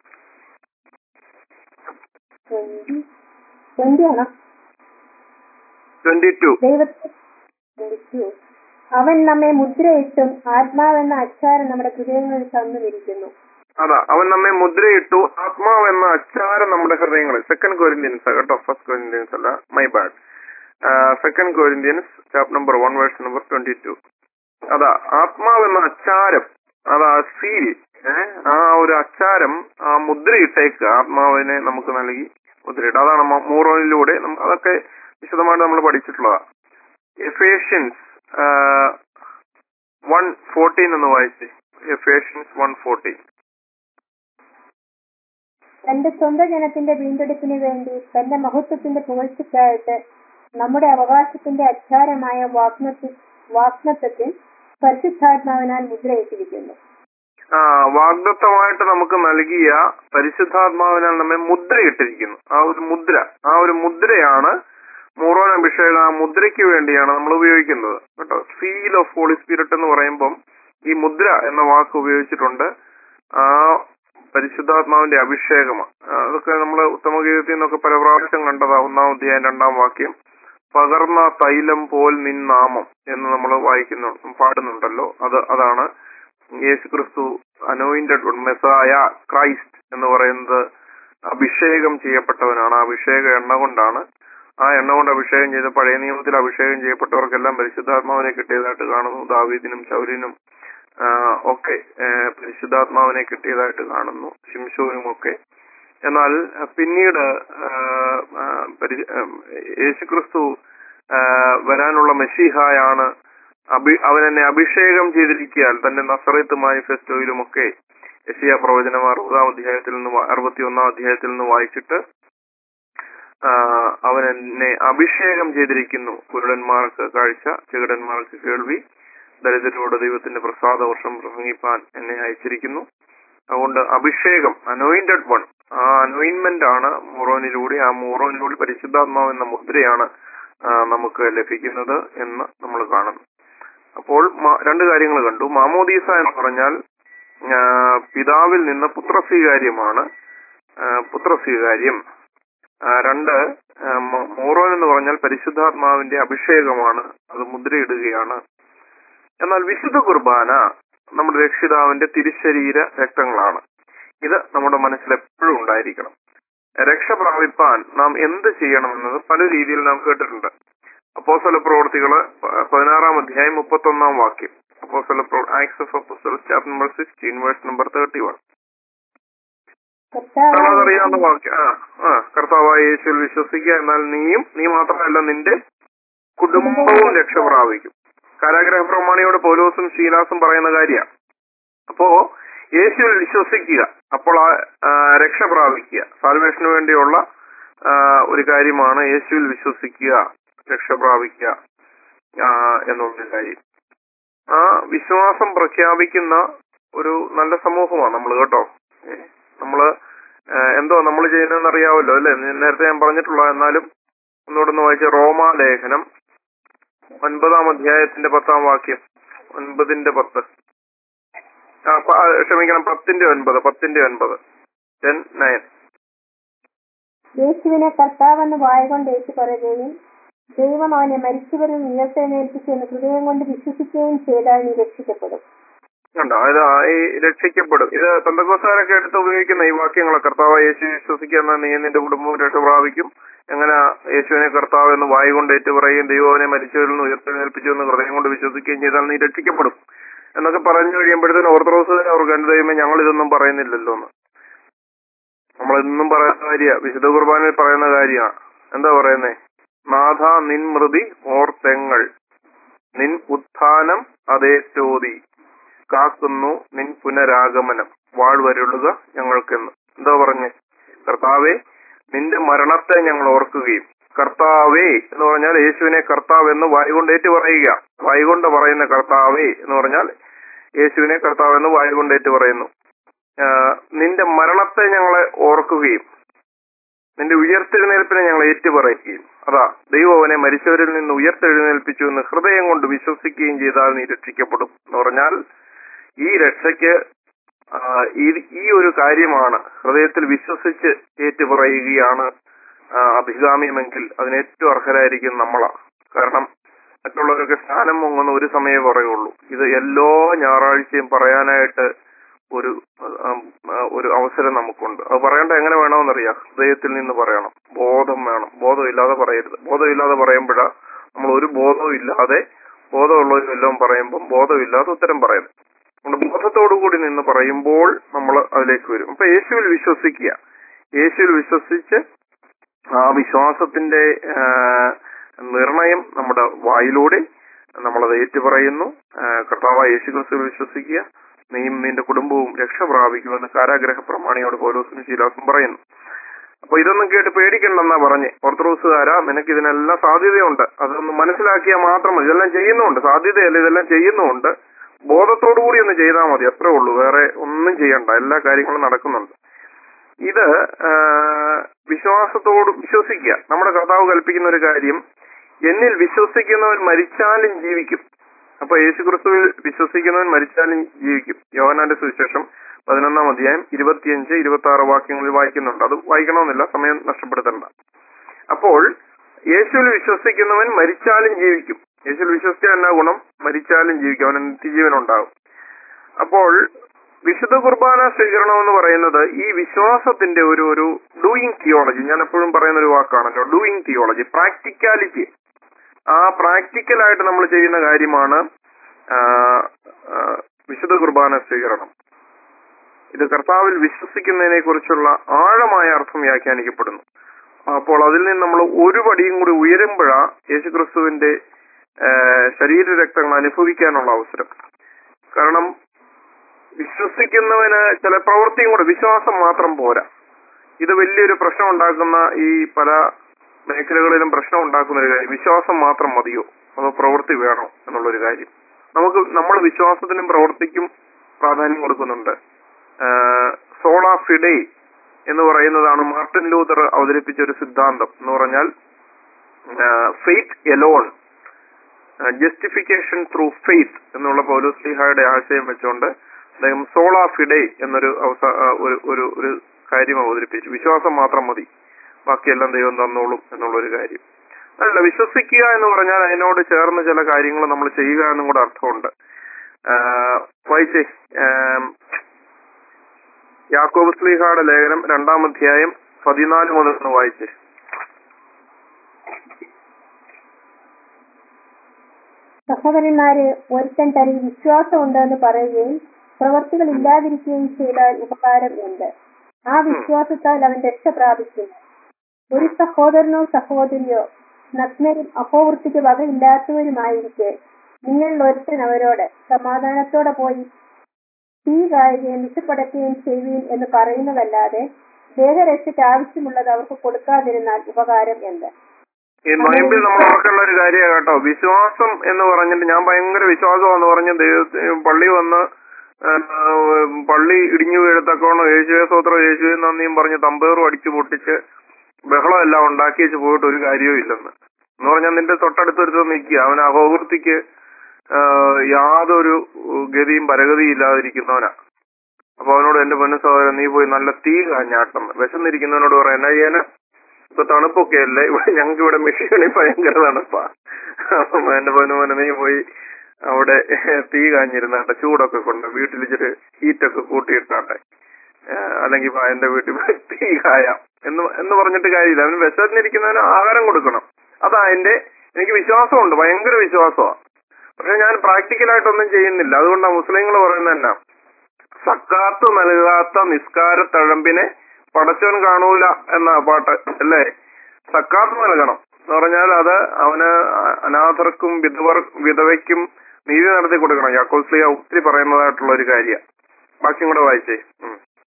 twenty twenty ആണോ ട്വന്റി ടു ദൈവത്തെ 22. അവൻ നമ്മെ മുദ്രയിട്ടും ആത്മാവെന്ന അച്ചാരം നമ്മുടെ ഹൃദയങ്ങളിൽ തന്നുമിരിക്കുന്നു അതാ അവൻ നമ്മെ മുദ്രയിട്ടു ആത്മാവ് എന്ന അച്ചാരം നമ്മുടെ ഹൃദയങ്ങളിൽ സെക്കൻഡ് കോരിന്ത്യൻസ് കേട്ടോ ഫസ്റ്റ് കോരിന്ത്യൻസ് അല്ല my bad second Corinthians chapter number one verse number twenty two അതാ ആത്മാവെന്ന അച്ചാരം അതാ സീൽ ആ ഒരു അച്ചാരം ആ മുദ്രയിട്ടേക്ക് ആത്മാവിനെ നമുക്ക് നൽകി മുദ്രയിട്ട് അതാണ് മ- മൂറോനിലൂടെ നമ്മ- അതൊക്കെ വിശദമായിട്ട് നമ്മൾ പഠിച്ചിട്ടുള്ളതാ എഫേഷ്യൻസ് വൺ ഫോർട്ടീൻ എന്ന് വായിച്ചേ എഫേഷ്യൻസ് വൺ ഫോർട്ടീൻ തന്റെ സ്വന്തം ജനത്തിന്റെ വീണ്ടെടുപ്പിന് വേണ്ടി തന്റെ മഹത്വത്തിന്റെ പുകഴ്ചയ്ക്കായിട്ട് നമ്മുടെ അവകാശത്തിന്റെ അച്ചാരമായ വാഗ്നത്തി വാഗ്നത്വത്തിൽ പരിശുദ്ധാത്മാവിനാൽ മുദ്രയിട്ടിരിക്കുന്നു ആ വാഗ്ദത്തമായിട്ട് നമുക്ക് നൽകിയ പരിശുദ്ധാത്മാവിനാൽ നമ്മെ മുദ്രയിട്ടിരിക്കുന്നു ആ ഒരു മുദ്ര ആ ഒരു മുദ്രയാണ് മൂറോൻ അഭിഷേകം ആ മുദ്രയ്ക്ക് വേണ്ടിയാണ് നമ്മൾ ഉപയോഗിക്കുന്നത് കേട്ടോ സീൽ ഓഫ് ഹോളി സ്പിരിറ്റ് എന്ന് പറയുമ്പം ഈ മുദ്ര എന്ന വാക്ക് ഉപയോഗിച്ചിട്ടുണ്ട് ആ പരിശുദ്ധാത്മാവിന്റെ അഭിഷേകമാണ് ആ, അതൊക്കെ നമ്മൾ ഉത്തമഗീതത്തിൽ നിന്നൊക്കെ പല പ്രാവശ്യം കണ്ടതാ ഒന്നാം അധ്യായം രണ്ടാം വാക്യം പകർന്ന തൈലം പോൽ നിൻ നാമം എന്ന് നമ്മൾ വായിക്കുന്നു പാടുന്നുണ്ടല്ലോ അത് അതാണ് യേശു ക്രിസ്തു അനോയിന്റഡ് മെസ്സായ ക്രൈസ്റ്റ് എന്ന് പറയുന്നത് അഭിഷേകം ചെയ്യപ്പെട്ടവനാണ് ആ അഭിഷേക എണ്ണ കൊണ്ടാണ് ആ എണ്ണ കൊണ്ട് അഭിഷേകം ചെയ്ത് പഴയ നിയമത്തിൽ അഭിഷേകം ചെയ്യപ്പെട്ടവർക്കെല്ലാം പരിശുദ്ധാത്മാവിനെ കിട്ടിയതായിട്ട് കാണുന്നു ദാവീദിനും ശൗരിനും ആ, ഒക്കെ ഏ, പരിശുദ്ധാത്മാവിനെ കിട്ടിയതായിട്ട് കാണുന്നു ശിംശോനും ഒക്കെ എന്നാൽ ആ, പിന്നീട് ആ, ആ, പരി- ആ, യേശുക്രിസ്തു ആ, വരാനുള്ള മെസ്സിഹായാണ് അഭി അവൻ എന്നെ അഭിഷേകം ചെയ്തിരിക്കാൻ തന്റെ നസറത്ത് മാനിഫെസ്റ്റോയിലുമൊക്കെ യശിയ പ്രവചനം അറുപതാം അധ്യായത്തിൽ നിന്ന് വാ- അറുപത്തിയൊന്നാം അധ്യായത്തിൽ നിന്ന് വായിച്ചിട്ട് ആ, അവൻ എന്നെ അഭിഷേകം ചെയ്തിരിക്കുന്നു കുരുടന്മാർക്ക് കാഴ്ച ചെകിടന്മാർക്ക് കേൾവി ദരിദ്രരോട് ദൈവത്തിന്റെ പ്രസാദ വർഷം പ്രസംഗിപ്പാൻ എന്നെ അയച്ചിരിക്കുന്നു അതുകൊണ്ട് അഭിഷേകം അനോയിന്റഡ് വൺ ആ അനോയിൻമെന്റ് ആണ് മൂറോനിലൂടെ ആ മൂറോനിലൂടെ പരിശുദ്ധാത്മാവ് എന്ന മുദ്രയാണ് ആ, നമുക്ക് ലഭിക്കുന്നത് എന്ന് നമ്മൾ കാണുന്നു അപ്പോൾ മ- രണ്ട് കാര്യങ്ങൾ കണ്ടു മാമോദീസ എന്ന് പറഞ്ഞാൽ ആ, പിതാവിൽ നിന്ന് പുത്രസ്വീകാര്യമാണ് ആ, പുത്രസ്വീകാര്യം ആ, രണ്ട് ആ, മ- മോറോൻ എന്ന് പറഞ്ഞാൽ പരിശുദ്ധാത്മാവിന്റെ അഭിഷേകമാണ് അത് മുദ്രയിടുകയാണ് എന്നാൽ വിശുദ്ധ കുർബാന നമ്മുടെ രക്ഷിതാവിന്റെ തിരുശരീര രക്തങ്ങളാണ് ഇത് നമ്മുടെ മനസ്സിൽ എപ്പോഴും ഉണ്ടായിരിക്കണം രക്ഷ പ്രാപിപ്പാൻ നാം എന്ത് ചെയ്യണമെന്നത് പല രീതിയിൽ നാം കേട്ടിട്ടുണ്ട് അപ്പോസ്തല പ്രവർത്തികള് പ- പതിനാറാം അധ്യായം മുപ്പത്തൊന്നാം വാക്യം അപ്പോസ്തല Acts of apostles chapter number sixteen verse number thirty one കർത്താവ് അറിയാവുന്ന വാക്യം ആ ആ കർത്താവായ യേശുവിൽ വിശ്വസിക്കുക എന്നാൽ നീയും നീ മാത്രമല്ല നിന്റെ കുടുംബവും രക്ഷ പ്രാപിക്കും കാരാഗ്രഹ പ്രമാണിയോട് പൗലോസും ശീലാസും പറയുന്ന കാര്യമാണ് അപ്പോ യേശുവിൽ വിശ്വസിക്കുക അപ്പോൾ ആ ആ, രക്ഷ പ്രാപിക്കുക സാൽവേഷന് വേണ്ടിയുള്ള ആ, ഒരു കാര്യമാണ് യേശുവിൽ വിശ്വസിക്കുക രക്ഷ പ്രാപിക്കുക ആ, എന്നുള്ള കാര്യം ആ വിശ്വാസം പ്രഖ്യാപിക്കുന്ന ഒരു നല്ല സമൂഹമാണ് നമ്മൾ കേട്ടോ ഏ, നമ്മള് ആ, എന്തോ നമ്മൾ ചെയ്യുന്നതെന്ന് അറിയാമല്ലോ അല്ലെ നേരത്തെ ഞാൻ പറഞ്ഞിട്ടുള്ള എന്നാലും ഒന്നുകൂടെ ഒന്ന് വായിച്ച റോമാലേഖനം ഒൻപതാം അധ്യായത്തിന്റെ പത്താം വാക്യം ഒൻപതിന്റെ പത്ത് ആ, പ- ആ, ക്ഷമിക്കണം പത്തിന്റെ ഒൻപത് പത്തിന്റെ ഒൻപത് ടെൻ നയൻ യേശുവിനെ കർത്താവെന്ന് വായകൊണ്ട് ഏറ്റു പറയുകയും ദൈവം അവനെ മരിച്ചവരിൽ ഉയർത്തെഴുന്നേൽപ്പിച്ചു എന്ന് ഹൃദയം കൊണ്ട് വിശ്വസിക്കുകയും ചെയ്താൽ നീ രക്ഷിക്കപ്പെടും കണ്ടോ ഇത് ഈ രക്ഷിക്കപ്പെടും ഇത് പെന്തക്കോസുകാരൊക്കെ എടുത്ത് ഉപയോഗിക്കുന്ന ഈ വാക്യങ്ങളെ കർത്താവ് യേശു വിശ്വസിക്കുന്ന നീ നിന്റെ കുടുംബവും രക്ഷ പ്രാപിക്കും എങ്ങനെ യേശുവിനെ കർത്താവ് എന്ന് വായി കൊണ്ട് ഏറ്റു പറയുകയും ദൈവം അവനെ മരിച്ചവരിൽ നിന്ന് ഉയർത്തെഴുന്നേൽപ്പിച്ചു എന്ന് ഹൃദയം കൊണ്ട് വിശ്വസിക്കുകയും ചെയ്താൽ നീ രക്ഷിക്കപ്പെടും എന്നൊക്കെ പറഞ്ഞു കഴിയുമ്പോഴത്തേനും ഓർത്തഡോക്സ് അവർക്ക് എന്ത് ചെയ്യുമ്പോൾ ഞങ്ങൾ ഇതൊന്നും പറയുന്നില്ലല്ലോ എന്ന് നമ്മളിതൊന്നും പറയുന്ന കാര്യ വിശുദ്ധ കുർബാനയിൽ പറയുന്ന കാര്യമാണ് എന്താ പറയുന്നേ നാഥ നിൻ മൃതി ഓർത്തെങ്ങൾ നിൻ ഉത്ഥാനം അതേ ചോതി കാക്കുന്നു നിൻ പുനരാഗമനം വാഴ്വരുളുക ഞങ്ങൾക്കെന്ന് എന്താ പറഞ്ഞേ കർത്താവേ നിന്റെ മരണത്തെ ഞങ്ങൾ ഓർക്കുകയും കർത്താവേ എന്ന് പറഞ്ഞാൽ യേശുവിനെ കർത്താവ് എന്ന് വായുകൊണ്ട് ഏറ്റു പറയുക വായുകൊണ്ട് പറയുന്ന കർത്താവേ എന്ന് പറഞ്ഞാൽ യേശുവിനെ കർത്താവ് എന്ന് വായുകൊണ്ട് ഏറ്റു പറയുന്നു ആ, നിന്റെ മരണത്തെ ഞങ്ങളെ ഓർക്കുകയും നിന്റെ ഉയർത്തെഴുന്നേൽപ്പിനെ ഞങ്ങൾ ഏറ്റുപറയുകയും അതാ ദൈവം അവനെ മരിച്ചവരിൽ നിന്ന് ഉയർത്തെഴുന്നേൽപ്പിച്ചു എന്ന് ഹൃദയം കൊണ്ട് വിശ്വസിക്കുകയും ചെയ്താൽ നീ രക്ഷിക്കപ്പെടും എന്ന് പറഞ്ഞാൽ ഈ രക്ഷയ്ക്ക് ആ, ഈ- ഈ ഒരു കാര്യമാണ് ഹൃദയത്തിൽ വിശ്വസിച്ച് ഏറ്റുപറയുകയാണ് ആ, അഭികാമ്യമെങ്കിൽ അതിന് ഏറ്റവും അർഹരായിരിക്കും നമ്മളാ കാരണം മറ്റുള്ളവരൊക്കെ സ്നാനം മുങ്ങുന്ന ഒരു സമയമേ പറയുള്ളൂ ഇത് എല്ലാ ഞായറാഴ്ചയും പറയാനായിട്ട് ഒരു ആം, ആ, ഒരു അവസരം നമുക്കുണ്ട് അത് പറയേണ്ട എങ്ങനെ വേണമെന്നറിയാം ഹൃദയത്തിൽ നിന്ന് പറയണം ബോധം വേണം ബോധമില്ലാതെ പറയരുത് ബോധമില്ലാതെ പറയുമ്പോഴാ നമ്മൾ ഒരു ബോധവും ഇല്ലാതെ ബോധമുള്ളവരും എല്ലാം പറയുമ്പോൾ ബോധമില്ലാതെ ഉത്തരം പറയുന്നത് അതുകൊണ്ട് ബോധത്തോടു കൂടി നിന്ന് പറയുമ്പോൾ നമ്മൾ അതിലേക്ക് വരും അപ്പൊ യേശുവിൽ വിശ്വസിക്കുക യേശുവിൽ വിശ്വസിച്ച് ആ വിശ്വാസത്തിന്റെ ആ, നിർണയം നമ്മുടെ വായിലൂടെ നമ്മളത് ഏറ്റുപറയുന്നു ആ, കർത്താവായ യേശു ക്രിസ്തുവിൽ വിശ്വസിക്കുക നീയും നിന്റെ കുടുംബവും രക്ഷ പ്രാപിക്കുമെന്ന് കാരാഗ്രഹ പ്രമാണിയോട് പൗലോസിനും ശീലാസും പറയുന്നു അപ്പൊ ഇതൊന്നും കേട്ട് പേടിക്കണ്ടെന്നാ പറഞ്ഞ് ഓർത്തഡോക്സുകാരാ നിനക്ക് ഇതിനെല്ലാം സാധ്യതയുണ്ട് അതൊന്ന് മനസ്സിലാക്കിയാൽ മാത്രം മതി ഇതെല്ലാം ചെയ്യുന്നുണ്ട് സാധ്യതയല്ല ഇതെല്ലാം ചെയ്യുന്നുണ്ട് ബോധത്തോടു കൂടി ഒന്ന് ചെയ്താൽ മതി അത്രേ ഉള്ളൂ വേറെ ഒന്നും ചെയ്യണ്ട എല്ലാ കാര്യങ്ങളും നടക്കുന്നുണ്ട് ഇത് ആ, വിശ്വാസത്തോട് വിശ്വസിക്കുക നമ്മുടെ കർത്താവ് കൽപ്പിക്കുന്ന ഒരു കാര്യം എന്നിൽ വിശ്വസിക്കുന്നവൻ മരിച്ചാലും ജീവിക്കും അപ്പൊ യേശു ക്രിസ്തുവിൽ വിശ്വസിക്കുന്നവൻ മരിച്ചാലും ജീവിക്കും യോഹനാന്റെ സുവിശേഷം പതിനൊന്നാം അധ്യായം ഇരുപത്തിയഞ്ച് ഇരുപത്തി ആറ് വാക്യങ്ങളിൽ വായിക്കുന്നുണ്ട് അത് വായിക്കണമെന്നില്ല സമയം നഷ്ടപ്പെടുത്തണ്ട അപ്പോൾ യേശുവിൽ വിശ്വസിക്കുന്നവൻ മരിച്ചാലും ജീവിക്കും യേശുവിൽ വിശ്വസിച്ചാൽ എന്നാ ഗുണം മരിച്ചാലും ജീവിക്കും അവന് നിത്യജീവൻ ഉണ്ടാകും അപ്പോൾ വിശുദ്ധ കുർബാന സ്വീകരണം എന്ന് പറയുന്നത് ഈ വിശ്വാസത്തിന്റെ ഒരു ഒരു ഡൂയിങ് തിയോളജി ഞാൻ എപ്പോഴും പറയുന്ന ഒരു വാക്കാണല്ലോ ഡൂയിങ് തിയോളജി പ്രാക്ടിക്കാലിറ്റി ആ പ്രാക്ടിക്കലായിട്ട് നമ്മൾ ചെയ്യുന്ന കാര്യമാണ് ആ, ആ, വിശുദ്ധ കുർബാന സ്വീകരണം ഇത് കർത്താവിൽ വിശ്വസിക്കുന്നതിനെ കുറിച്ചുള്ള ആഴമായ അർത്ഥം വ്യാഖ്യാനിക്കപ്പെടുന്നു അപ്പോൾ അതിൽ നിന്ന് നമ്മൾ ഒരു പടിയും കൂടി ഉയരുമ്പോഴാ യേശുക്രിസ്തുവിന്റെ ആ, ശരീരരക്തങ്ങൾ അനുഭവിക്കാനുള്ള അവസരം കാരണം വിശ്വസിക്കുന്നവന് ചില പ്രവൃത്തിയും കൂടെ വിശ്വാസം മാത്രം പോരാ ഇത് വലിയൊരു പ്രശ്നം ഉണ്ടാക്കുന്ന ഈ പല മേഖലകളിലും പ്രശ്നം ഉണ്ടാക്കുന്ന ഒരു കാര്യം വിശ്വാസം മാത്രം മതിയോ അതോ പ്രവൃത്തി വേണോ എന്നുള്ളൊരു കാര്യം നമുക്ക് നമ്മൾ വിശ്വാസത്തിനും പ്രവൃത്തിക്കും പ്രാധാന്യം കൊടുക്കുന്നുണ്ട് സോളാ ഫിഡേ എന്ന് പറയുന്നതാണ് മാർട്ടിൻ ലൂതർ അവതരിപ്പിച്ച ഒരു സിദ്ധാന്തം എന്ന് പറഞ്ഞാൽ faith alone justification through faith എന്നുള്ള പൗലോസ്ലിഹായുടെ ആശയം വെച്ചുകൊണ്ട് അദ്ദേഹം സോളാ ഫിഡേ എന്നൊരു അവസ- ആ, ഒരു ഒരു ഒരു കാര്യം അവതരിപ്പിച്ചു വിശ്വാസം മാത്രം മതി ബാക്കിയെല്ലാം ദൈവം തന്നോളും എന്നുള്ളൊരു കാര്യം അല്ല വിശ്വസിക്കുക എന്ന് പറഞ്ഞാൽ അതിനോട് ചേർന്ന് ചില കാര്യങ്ങൾ നമ്മൾ ചെയ്യുക എന്നും കൂടെ അർത്ഥമുണ്ട് ആ, വായിച്ചേ ആം, യാക്കോബ് സ്ലീഹയുടെ ലേഖനം രണ്ടാം അധ്യായം പതിനാല് മുതൽ ഒന്ന് വായിച്ചേ സഹോദരന്മാരെ ഒരുത്തൻ തനിൽ വിശ്വാസമുണ്ടെന്ന് പറയുകയും പ്രവർത്തികൾ ഇല്ലാതിരിക്കുകയും ചെയ്താൽ ഉപകാരം എന്ത് ആ വിശ്വാസത്താൽ അവൻ രക്ഷ പ്രാപിക്കുന്നു ഒരു സഹോദരനോ സഹോദരിയോ നഗ്നരും അഹോവൃത്തിക്ക് വകയില്ലാത്തവരുമായിരിക്കെ നിങ്ങളിൽ ഒരുത്തൻ അവരോട് സമാധാനത്തോടെ പോയി തീ കായുകയും വിഷപ്പെടുത്തുകയും ചെയ്യുകയും എന്ന് പറയുന്നതല്ലാതെ ദേഹരക്ഷയ്ക്ക് ആവശ്യമുള്ളത് അവർക്ക് കൊടുക്കാതിരുന്നാൽ ഉപകാരം എന്ത് ഈ നോയമ്പിൽ നമ്മൾ ഓർക്കേണ്ട ഒരു കാര്യമാണ് കേട്ടോ വിശ്വാസം എന്ന് പറഞ്ഞിട്ട് ഞാൻ ഭയങ്കര വിശ്വാസമാന്ന് പറഞ്ഞ് ദൈവത്തിന് പള്ളി വന്ന് ആ, പള്ളി ഇടിഞ്ഞു വീഴത്തക്കോണം യേശുവേ സ്വത്രം യേശുവേ നന്ദിയും പറഞ്ഞ് തമ്പേറും അടിച്ചു പൊട്ടിച്ച് ബഹളം എല്ലാം ഉണ്ടാക്കി വെച്ച് പോയിട്ട് ഒരു കാര്യവും ഇല്ലെന്ന് എന്ന് പറഞ്ഞാൽ നിന്റെ തൊട്ടടുത്തൊരുത്ത് നിൽക്കുക അവൻ അഹോവൃത്തിക്ക് ആ, യാതൊരു ഗതിയും പരഗതിയും ഇല്ലാതിരിക്കുന്നവനാ അപ്പൊ അവനോട് എന്റെ പൊന്നു സഹോദരൻ നീ പോയി നല്ല തീ കാഞ്ഞാട്ടം വിശന്നിരിക്കുന്നവനോട് പറയാം എന്നാ ചെയ്യാന് ഇപ്പൊ തണുപ്പൊക്കെ അല്ലേ ഇവിടെ ഞങ്ങൾക്ക് ഇവിടെ മെഷീനിൽ ഭയങ്കര തണുപ്പാ അപ്പം എന്റെ പൊന്നു മോനെ നീ പോയി അവിടെ തീ കാഞ്ഞിരുന്നാട്ടെ ചൂടൊക്കെ കൊണ്ട് വീട്ടിൽ ഇച്ചിരി ഹീറ്റൊക്കെ കൂട്ടിയിട്ടാട്ടെ ഏഹ് അല്ലെങ്കിൽ വാ എന്റെ വീട്ടിൽ പോയി തീ കായാം എന്ന് എന്ന് പറഞ്ഞിട്ട് കാര്യമില്ല അവന് വിശന്നിരിക്കുന്നവന് ആഹാരം കൊടുക്കണം അതാ എന്റെ എനിക്ക് വിശ്വാസമുണ്ട് ഭയങ്കര വിശ്വാസമാണ് പക്ഷെ ഞാൻ പ്രാക്ടിക്കലായിട്ടൊന്നും ചെയ്യുന്നില്ല അതുകൊണ്ടാണ് മുസ്ലിങ്ങൾ പറയുന്നത് എന്നാ സക്കാത്ത് നൽകാത്ത നിസ്കാര തഴമ്പിനെ പടച്ചവൻ കാണൂല എന്ന പാട്ട് അല്ലേ സക്കാത്ത് നൽകണം എന്ന് പറഞ്ഞാൽ അത് അവന് അനാഥർക്കും വിധവർ വിധവയ്ക്കും നീതി നടത്തി കൊടുക്കണം യാക്കോസ്ലിയ ഒത്തിരി പറയുന്നതായിട്ടുള്ള ഒരു കാര്യം ബാക്കിയും കൂടെ വായിച്ചേ ഉം.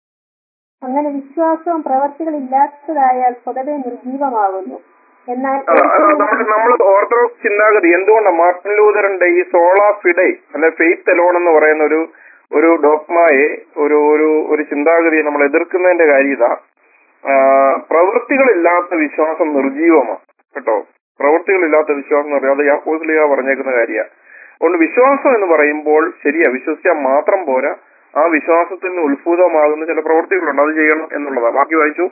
അങ്ങനെ വിശ്വാസവും പ്രവർത്തികൾ ഇല്ലാത്തതായാൽ സ്വതവേ നിർജീവമാകുന്നു എന്നാൽ നമ്മൾ നമ്മൾ ഓർത്തഡോക്സ് ചിന്താഗതി എന്തുകൊണ്ടാണ് മാർട്ടിൻ ലൂതറിന്റെ ഈ സോളാ ഫിഡേ അല്ലെ ഫെയ്ത്ത് എലോൺ എന്ന് പറയുന്ന ഒരു ഒരു ഡോക്മായെ ഒരു ഒരു ഒരു ചിന്താഗതിയെ നമ്മൾ എതിർക്കുന്നതിന്റെ കാര്യം ഇതാ ആ, പ്രവൃത്തികളില്ലാത്ത വിശ്വാസം നിർജീവമാണ് കേട്ടോ പ്രവൃത്തികളില്ലാത്ത വിശ്വാസം എന്ന് പറയുന്നത് യാക്കോസ്ലിയ പറഞ്ഞേക്കുന്ന കാര്യമാണ് അതുകൊണ്ട് വിശ്വാസം എന്ന് പറയുമ്പോൾ ശരിയാ വിശ്വസിച്ചാൽ മാത്രം പോരാ ആ വിശ്വാസത്തിന് ഉത്ഭൂതമാകുന്ന ചില പ്രവൃത്തികളുണ്ട് അത് ചെയ്യണം എന്നുള്ളതാ ബാക്കി വായിച്ചു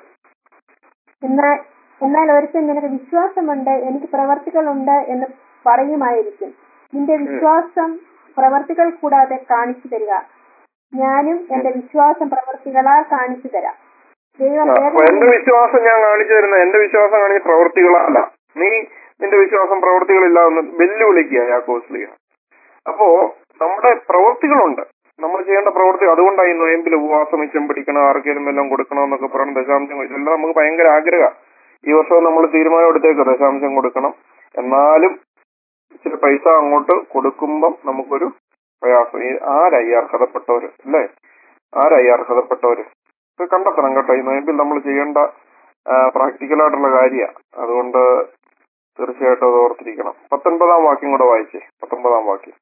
എന്നാൽ എന്നാൽ ഒരുത്തൻ നിനക്ക് വിശ്വാസമുണ്ട് എനിക്ക് പ്രവർത്തികളുണ്ട് എന്ന് പറയുമായിരിക്കും നിന്റെ വിശ്വാസം പ്രവർത്തികൾ കൂടാതെ കാണിച്ചു തരിക ഞാനും എന്റെ വിശ്വാസം പ്രവൃത്തികളാൽ കാണിച്ചു തരാം ദൈവം ആ, അപ്പൊ എന്റെ വേദന വിശ്വാസം ഞാൻ കാണിച്ചു തരുന്നത് എന്റെ വിശ്വാസം കാണിച്ച പ്രവൃത്തികളല്ല നീ നിന്റെ വിശ്വാസം പ്രവൃത്തികളില്ല എന്ന് വെല്ലുവിളിക്കുക യാക്കോസ്ലിയ അപ്പോ നമ്മുടെ പ്രവൃത്തികളുണ്ട് നമ്മൾ ചെയ്യേണ്ട പ്രവൃത്തി അതുകൊണ്ടാണ് ഈ നോയമ്പിൽ ഉപവാസം മിച്ചം പിടിക്കണം ആർക്കെങ്കിലും എല്ലാം കൊടുക്കണം എന്നൊക്കെ പറഞ്ഞ് ദശാംശം കൊടുക്കണം. ഇതെല്ലാം നമുക്ക് ഭയങ്കര ആഗ്രഹ ഈ വർഷം നമ്മൾ തീരുമാനം എടുത്തേക്ക് ദശാംശം കൊടുക്കണം എന്നാലും ഇച്ചിരി പൈസ അങ്ങോട്ട് കൊടുക്കുമ്പം നമുക്കൊരു പ്രയാസം ഈ ആരായി അർഹതപ്പെട്ടവര് അല്ലേ ആരായി അർഹതപ്പെട്ടവര് ഇത് കണ്ടെത്തണം കേട്ടോ ഈ നോയമ്പിൽ നമ്മൾ ചെയ്യേണ്ട പ്രാക്ടിക്കൽ ആയിട്ടുള്ള കാര്യ അതുകൊണ്ട് തീർച്ചയായിട്ടും അത് ഓർത്തിരിക്കണം പത്തൊൻപതാം വാക്യം കൂടെ വായിച്ചേ പത്തൊമ്പതാം വാക്യം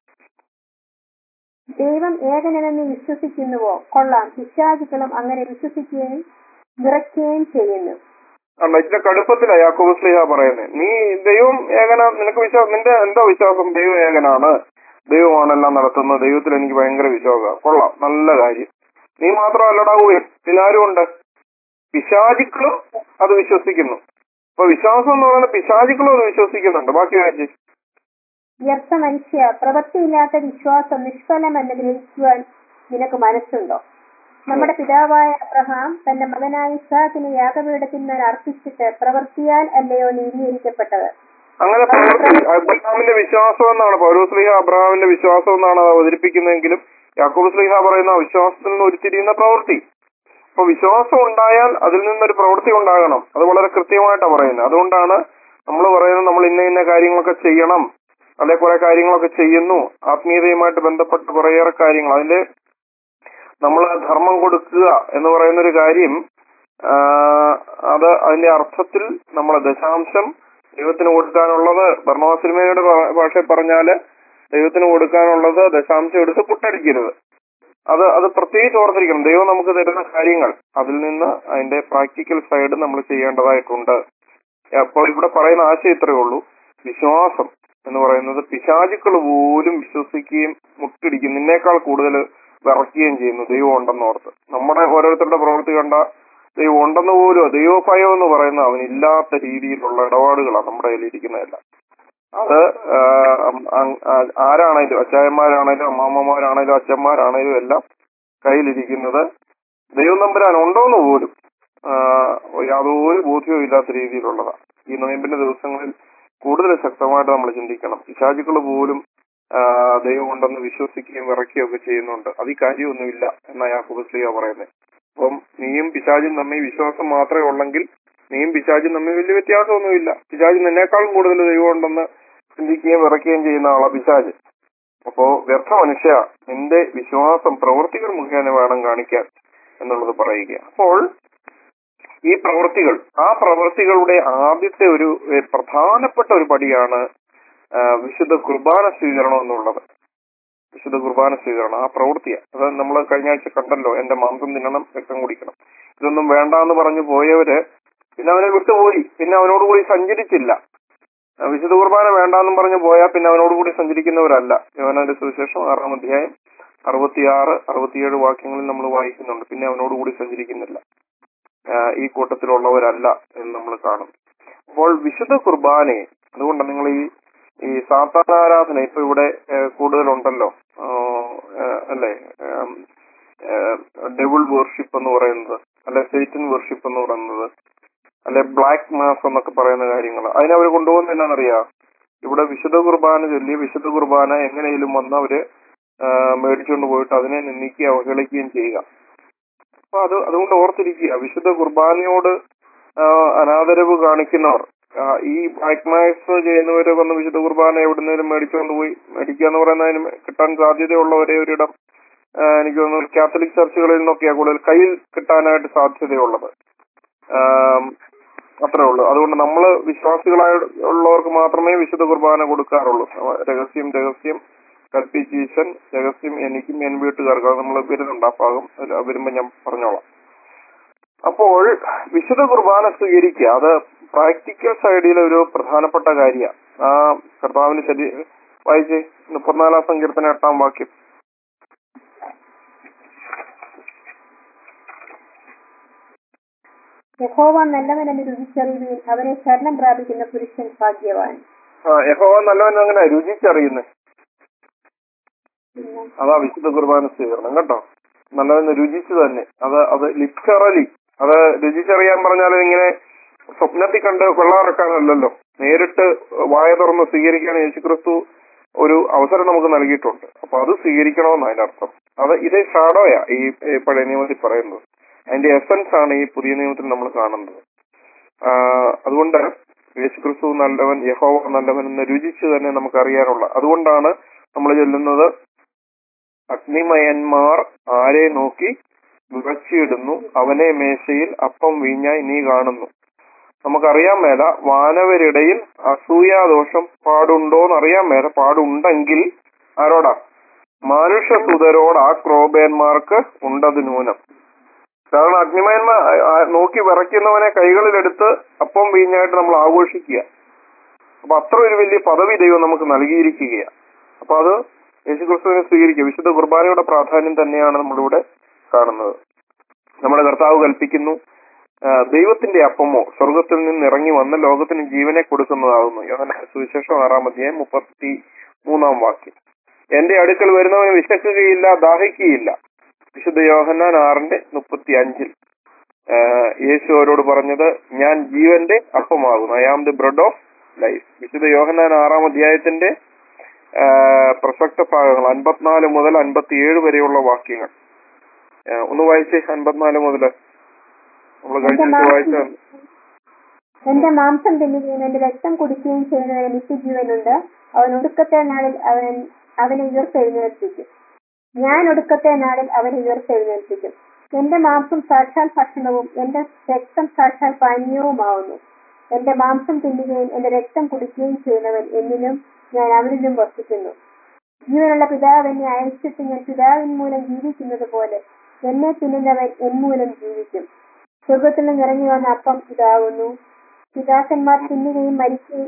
ദൈവം ഏകനെന്ന് വിശ്വസിക്കുന്നുവോ കൊള്ളാം പിശാചുക്കളും അങ്ങനെ വിശ്വസിക്കുകയും വിറയ്ക്കുകയും ചെയ്യുന്നു അല്ല ഇതിന്റെ കടുപ്പത്തിലാ യാക്കോബ് സ്ലിഹ പറയുന്നത് നീ ദൈവം ഏകന നിനക്ക് വിശ്വാസം നിന്റെ എന്താ വിശ്വാസം ദൈവം ഏകനാണ് ദൈവമാണെല്ലാം നടത്തുന്നത് ദൈവത്തിൽ എനിക്ക് ഭയങ്കര വിശ്വാസമാണ് കൊള്ളാം നല്ല കാര്യം നീ മാത്രമല്ലടാവേ ഇതിലാരും ഉണ്ട് പിശാചുക്കളും അത് വിശ്വസിക്കുന്നു അപ്പൊ വിശ്വാസം എന്ന് പറയുന്നത് പിശാചുക്കളും അത് വിശ്വസിക്കുന്നുണ്ട് ബാക്കി വായിച്ചേ വ്യർത്ഥ മനുഷ്യ പ്രവൃത്തിയില്ലാത്ത വിശ്വാസം നിഷ്ഫലമെന്ന് ഗ്രഹിക്കുവാൻ നിനക്ക് മനസ്സുണ്ടോ നമ്മുടെ പിതാവായ അബ്രഹാം തന്റെ മകനായ ഇസാഖിനെ യാഗപീഠത്തിന്മേൽ അർപ്പിച്ചിട്ട് പ്രവൃത്തിയാൽ അല്ലയോ നീതീകരിക്കപ്പെട്ടത് അങ്ങനെ പ്രവർത്തി അബ്രഹാമിന്റെ വിശ്വാസം എന്നാണ് പൗരോസ്ലിഹ അബ്രഹാമിന്റെ വിശ്വാസം എന്നാണ് അത് അവതരിപ്പിക്കുന്നതെങ്കിലും യാക്കോബ് സ്ലിഹ പറയുന്ന ആ വിശ്വാസത്തിൽ നിന്ന് ഉരുത്തിരിയുന്ന പ്രവൃത്തി അപ്പൊ വിശ്വാസം ഉണ്ടായാൽ അതിൽ നിന്നൊരു പ്രവൃത്തി ഉണ്ടാകണം അത് വളരെ കൃത്യമായിട്ടാണ് പറയുന്നത് അതുകൊണ്ടാണ് നമ്മൾ പറയുന്നത് നമ്മൾ ഇന്ന ഇന്ന കാര്യങ്ങളൊക്കെ ചെയ്യണം അല്ലെ കുറെ കാര്യങ്ങളൊക്കെ ചെയ്യുന്നു ആത്മീയതയുമായിട്ട് ബന്ധപ്പെട്ട കുറേയേറെ കാര്യങ്ങൾ അതിന്റെ നമ്മൾ ധർമ്മം കൊടുക്കുക എന്ന് പറയുന്ന ഒരു കാര്യം ആ, അത് അതിന്റെ അർത്ഥത്തിൽ നമ്മൾ ദശാംശം ദൈവത്തിന് കൊടുക്കാനുള്ളത് ഭരണവാസിനിമയുടെ ഭാഷയിൽ പറഞ്ഞാല് ദൈവത്തിന് കൊടുക്കാനുള്ളത് ദശാംശം എടുത്ത് പുട്ടടിക്കരുത് അത് അത് പ്രത്യേകിച്ച് ഓർത്തിരിക്കണം ദൈവം നമുക്ക് തരുന്ന കാര്യങ്ങൾ അതിൽ നിന്ന് അതിന്റെ പ്രാക്ടിക്കൽ സൈഡ് നമ്മൾ ചെയ്യേണ്ടതായിട്ടുണ്ട് അപ്പോൾ ഇവിടെ പറയുന്ന ആശയം ഇത്രയേ ഉള്ളൂ വിശ്വാസം എന്ന് പറയുന്നത് പിശാചുക്കൾ പോലും വിശ്വസിക്കുകയും മുട്ടിടിക്കും നിന്നേക്കാൾ കൂടുതൽ വിറയ്ക്കുകയും ചെയ്യുന്നു ദൈവം ഉണ്ടെന്ന് ഓർത്ത് നമ്മുടെ ഓരോരുത്തരുടെ പ്രവൃത്തി കണ്ട ദൈവം ഉണ്ടെന്ന് പോലും ദൈവഭയം എന്ന് പറയുന്ന അവനില്ലാത്ത രീതിയിലുള്ള ഇടപാടുകളാണ് നമ്മുടെ കയ്യിൽ ഇരിക്കുന്നതല്ല അത് ആ, അം- ആ- ആരാണേലും അച്ചായന്മാരാണേലും അമ്മാമ്മമാരാണേലും അച്ഛന്മാരാണേലും എല്ലാം കയ്യിലിരിക്കുന്നത് ദൈവം നമ്പരാൻ ഉണ്ടോന്ന് പോലും ആ, യാതൊരു ബോധ്യവും ഇല്ലാത്ത രീതിയിലുള്ളതാണ് ഈ നോയമ്പിന്റെ ദിവസങ്ങളിൽ കൂടുതൽ ശക്തമായിട്ട് നമ്മൾ ചിന്തിക്കണം പിശാചുക്കൾ പോലും ആ, ദൈവം ഉണ്ടെന്ന് വിശ്വസിക്കുകയും വിറയ്ക്കുകയും ഒക്കെ ചെയ്യുന്നുണ്ട് അത് ഈ കാര്യമൊന്നുമില്ല എന്നാ യാഹുബസ്ലിയ പറയുന്നത് അപ്പം നീയും പിശാചും തമ്മിൽ വിശ്വാസം മാത്രമേ ഉള്ളെങ്കിൽ നീയും പിശാചും തമ്മിൽ വലിയ വ്യത്യാസമൊന്നുമില്ല പിശാച് നിന്നേക്കാളും കൂടുതൽ ദൈവം ഉണ്ടെന്ന് ചിന്തിക്കുകയും വിറയ്ക്കുകയും ചെയ്യുന്ന ആളാ പിശാച് അപ്പോ വ്യർത്ഥ മനുഷ്യ നിന്റെ വിശ്വാസം പ്രവൃത്തികൾ മുഖേന വേണം കാണിക്കാൻ എന്നുള്ളത് പറയുക അപ്പോൾ ഈ പ്രവൃത്തികൾ ആ പ്രവൃത്തികളുടെ ആദ്യത്തെ ഒരു ഏ, പ്രധാനപ്പെട്ട ഒരു പടിയാണ് ആ, വിശുദ്ധ കുർബാന സ്വീകരണം എന്നുള്ളത് വിശുദ്ധ കുർബാന സ്വീകരണം ആ പ്രവൃത്തിയ അത് നമ്മൾ കഴിഞ്ഞ ആഴ്ച കണ്ടല്ലോ എന്റെ മാംസം തിന്നണം രക്തം കുടിക്കണം ഇതൊന്നും വേണ്ട എന്ന് പറഞ്ഞു പോയവര് പിന്നെ അവനെ വിട്ടുപോയി പിന്നെ അവനോടുകൂടി സഞ്ചരിച്ചില്ല ആ, വിശുദ്ധ കുർബാന വേണ്ടാന്നും പറഞ്ഞു പോയാൽ പിന്നെ അവനോടുകൂടി സഞ്ചരിക്കുന്നവരല്ല യോഹനാന്റെ സുവിശേഷം ആറാം അധ്യായം അറുപത്തിയാറ് അറുപത്തിയേഴ് വാക്യങ്ങളിൽ നമ്മൾ വായിക്കുന്നുണ്ട് പിന്നെ അവനോടുകൂടി സഞ്ചരിക്കുന്നില്ല ആ, ഈ കൂട്ടത്തിലുള്ളവരല്ല എന്ന് നമ്മൾ കാണും അപ്പോൾ വിശുദ്ധ കുർബാനയെ അതുകൊണ്ട് നിങ്ങൾ ഈ ഈ സാത്താനാരാധന ഇപ്പൊ ഇവിടെ ആ, കൂടുതലുണ്ടല്ലോ ആ, ആ, അല്ലേ ഡെവിൾ വർഷിപ്പ് എന്ന് പറയുന്നത് അല്ലെ സേറ്റൻ വർഷിപ്പ് എന്ന് പറയുന്നത് അല്ലെ ബ്ലാക്ക് മാസ് എന്നൊക്കെ പറയുന്ന കാര്യങ്ങൾ അതിനവർ കൊണ്ടുപോകുന്ന എന്നാണെന്നറിയാം ഇവിടെ വിശുദ്ധ കുർബാന ചൊല്ലി വിശുദ്ധ കുർബാന എങ്ങനെയും വന്ന് അവര് ആ, മേടിച്ചുകൊണ്ട് പോയിട്ട് അതിനെ നിന്ദിക്കുകയും അവഹേളിക്കുകയും ചെയ്യുക അപ്പൊ അത് അതുകൊണ്ട് ഓർത്തിരിക്കുക വിശുദ്ധ കുർബാനയോട് ആ, അനാദരവ് കാണിക്കുന്നവർ ആ, ഈ ബ്ലാക്ക് മാസ് ചെയ്യുന്നവര് വന്ന് വിശുദ്ധ കുർബാന എവിടുന്നേലും മേടിച്ചുകൊണ്ട് പോയി മേടിക്കുക എന്ന് പറയുന്നതിന് കിട്ടാൻ സാധ്യതയുള്ള ഒരേ ഒരിടം ആ, എനിക്ക് തോന്നുന്നു കാത്തലിക് ചർച്ചുകളിൽ നിന്നൊക്കെയാണ് കൂടുതൽ കയ്യിൽ കിട്ടാനായിട്ട് സാധ്യതയുള്ളത് ആം, അത്രേ ഉള്ളൂ അതുകൊണ്ട് നമ്മൾ വിശ്വാസികളായ ഉള്ളവർക്ക് മാത്രമേ വിശുദ്ധ കുർബാന കൊടുക്കാറുള്ളൂ രഹസ്യം രഹസ്യം കൽപ്പിച്ചീശൻ രഹസ്യം എനിക്കും എൻ വീട്ടുകാർക്ക് അത് നമ്മൾ വരുന്നുണ്ട് ആ ഭാഗം അതിൽ വരുമ്പോ ഞാൻ പറഞ്ഞോളാം അപ്പോൾ വിശുദ്ധ കുർബാന സ്വീകരിക്കുക അത് പ്രാക്ടിക്കൽ സൈഡിലെ ഒരു പ്രധാനപ്പെട്ട കാര്യമാണ് ആ കർത്താവിന് ശരി വായിച്ചേ മുപ്പത്തിനാലാം സങ്കീർത്തന എട്ടാം വാക്യം യഹോവ നല്ലവനെന്ന് രുചിച്ചറിയുകയും അവനെ ശരണം പ്രാപിക്കുന്ന പുരുഷൻ ഭാഗ്യവാൻ ആ യഹോവ നല്ലവൻ അങ്ങനെ രുചിച്ചറിയുന്നേ പിന്നെ അതാ വിശുദ്ധ കുർബാന സ്വീകരണം കേട്ടോ നല്ലതെന്ന് രുചിച്ചു തന്നെ അത് അത് ലിറ്ററലി അത് രുചിച്ചറിയാൻ പറഞ്ഞാൽ ഇങ്ങനെ സ്വപ്നത്തിൽ കണ്ട് വെള്ളമിറക്കാനല്ലല്ലോ നേരിട്ട് വായ തുറന്ന് സ്വീകരിക്കാൻ യേശുക്രിസ്തു ഒരു അവസരം നമുക്ക് നൽകിയിട്ടുണ്ട് അപ്പൊ അത് സ്വീകരിക്കണമെന്ന് അതിന്റെ അർത്ഥം അത് ഇതേ ഷാഡോയാ ഈ ഈ പഴയ നിയമത്തിൽ പറയുന്നത് അതിന്റെ എസൻസ് ആണ് ഈ പുതിയ നിയമത്തിൽ നമ്മൾ കാണുന്നത് ആ, അതുകൊണ്ട് യേശുക്രിസ്തു നല്ലവൻ യഹോവ നല്ലവൻ എന്ന് രുചിച്ച് തന്നെ നമുക്ക് അറിയാനുള്ള അതുകൊണ്ടാണ് നമ്മൾ ചൊല്ലുന്നത് അഗ്നിമയന്മാർ ആരെ നോക്കി വിറച്ചിടുന്നു അവനെ മേശയിൽ അപ്പം വീഞ്ഞായി നീ കാണുന്നു നമുക്കറിയാൻ മേല വാനവരിടയിൽ അസൂയാദോഷം പാടുണ്ടോന്ന് അറിയാൻ മേല പാടുണ്ടെങ്കിൽ ആരോടാ മനുഷ്യസുതരോട് ആ ക്രോബേന്മാർക്ക് ഉണ്ടത് നൂനം കാരണം അഗ്നിമയന്മാർ ആ, നോക്കി വിറയ്ക്കുന്നവനെ കൈകളിലെടുത്ത് അപ്പം വീഞ്ഞായിട്ട് നമ്മൾ ആഘോഷിക്കുക അപ്പൊ അത്ര ഒരു വലിയ പദവി ദൈവം നമുക്ക് നൽകിയിരിക്കുകയാണ് അപ്പൊ അത് യേശുക്രിസ്തുവിനെ സ്വീകരിക്കുക വിശുദ്ധ കുർബാനയുടെ പ്രാധാന്യം തന്നെയാണ് നമ്മളിവിടെ കാണുന്നത് നമ്മുടെ കർത്താവ് കൽപ്പിക്കുന്നു ആ, ദൈവത്തിന്റെ അപ്പമോ സ്വർഗത്തിൽ നിന്ന് ഇറങ്ങി വന്ന് ലോകത്തിന് ജീവനെ കൊടുക്കുന്നതാകുന്നു യോഹന്നാൻ സുവിശേഷം ആറാം അധ്യായം മുപ്പത്തി മൂന്നാം വാക്യം എന്റെ അടുക്കൽ വരുന്നവന് വിശക്കുകയില്ല ദാഹിക്കുകയില്ല വിശുദ്ധ യോഹന്നാൻ ആറിന്റെ മുപ്പത്തി അഞ്ചിൽ യേശു അവരോട് പറഞ്ഞത് ഞാൻ ജീവന്റെ അപ്പമാകുന്നു I am the bread of life വിശുദ്ധ യോഹന്നാൻ ആറാം അധ്യായത്തിന്റെ ആ, പ്രസക്ത ഭാഗങ്ങൾ അൻപത്തിനാല് മുതൽ അൻപത്തിയേഴ് വരെയുള്ള വാക്യങ്ങൾ ആ, ഒന്ന് വായിച്ചേ അൻപത്തിനാല് മുതൽ നമ്മൾ കഴിഞ്ഞ എന്റെ ദിവസം വായിച്ച മാംസം എന്റെ മാംസം തിന്നുകയും എന്റെ രക്തം കുടിക്കുകയും ചെയ്യുന്നവന് നിത്യജീവനുണ്ട് അവൻ ഒടുക്കത്തെ നാളിൽ അവൻ അവനെ ഉയർത്തെഴുന്നേൽപ്പിക്കും ഞാൻ ഒടുക്കത്തെ നാളിൽ അവനെ ഉയർത്തെഴുന്നേൽപ്പിക്കും എന്റെ മാംസം സാക്ഷാൽ ഭക്ഷണവും എന്റെ രക്തം സാക്ഷാൽ പാനീയവുമാവുന്നു എന്റെ മാംസം തിന്നുകയും എന്റെ രക്തം കുടിക്കുകയും ചെയ്യുന്നവൻ എന്നിലും ഞാൻ അവനിലും വസിക്കുന്നു ജീവനുള്ള പിതാവ് എന്നെ അയച്ചിട്ട് ഞാൻ പിതാവിൻ മൂലം ജീവിക്കുന്നത് പോലെ എന്നെ തിന്നുന്നവൻ എൻ മൂലം ജീവിക്കും സ്വർഗത്തിൽ നിന്ന് ഇറങ്ങി വന്ന അപ്പം ഇതാകുന്നു പിതാക്കന്മാർ തിന്നുകയും മരിക്കുകയും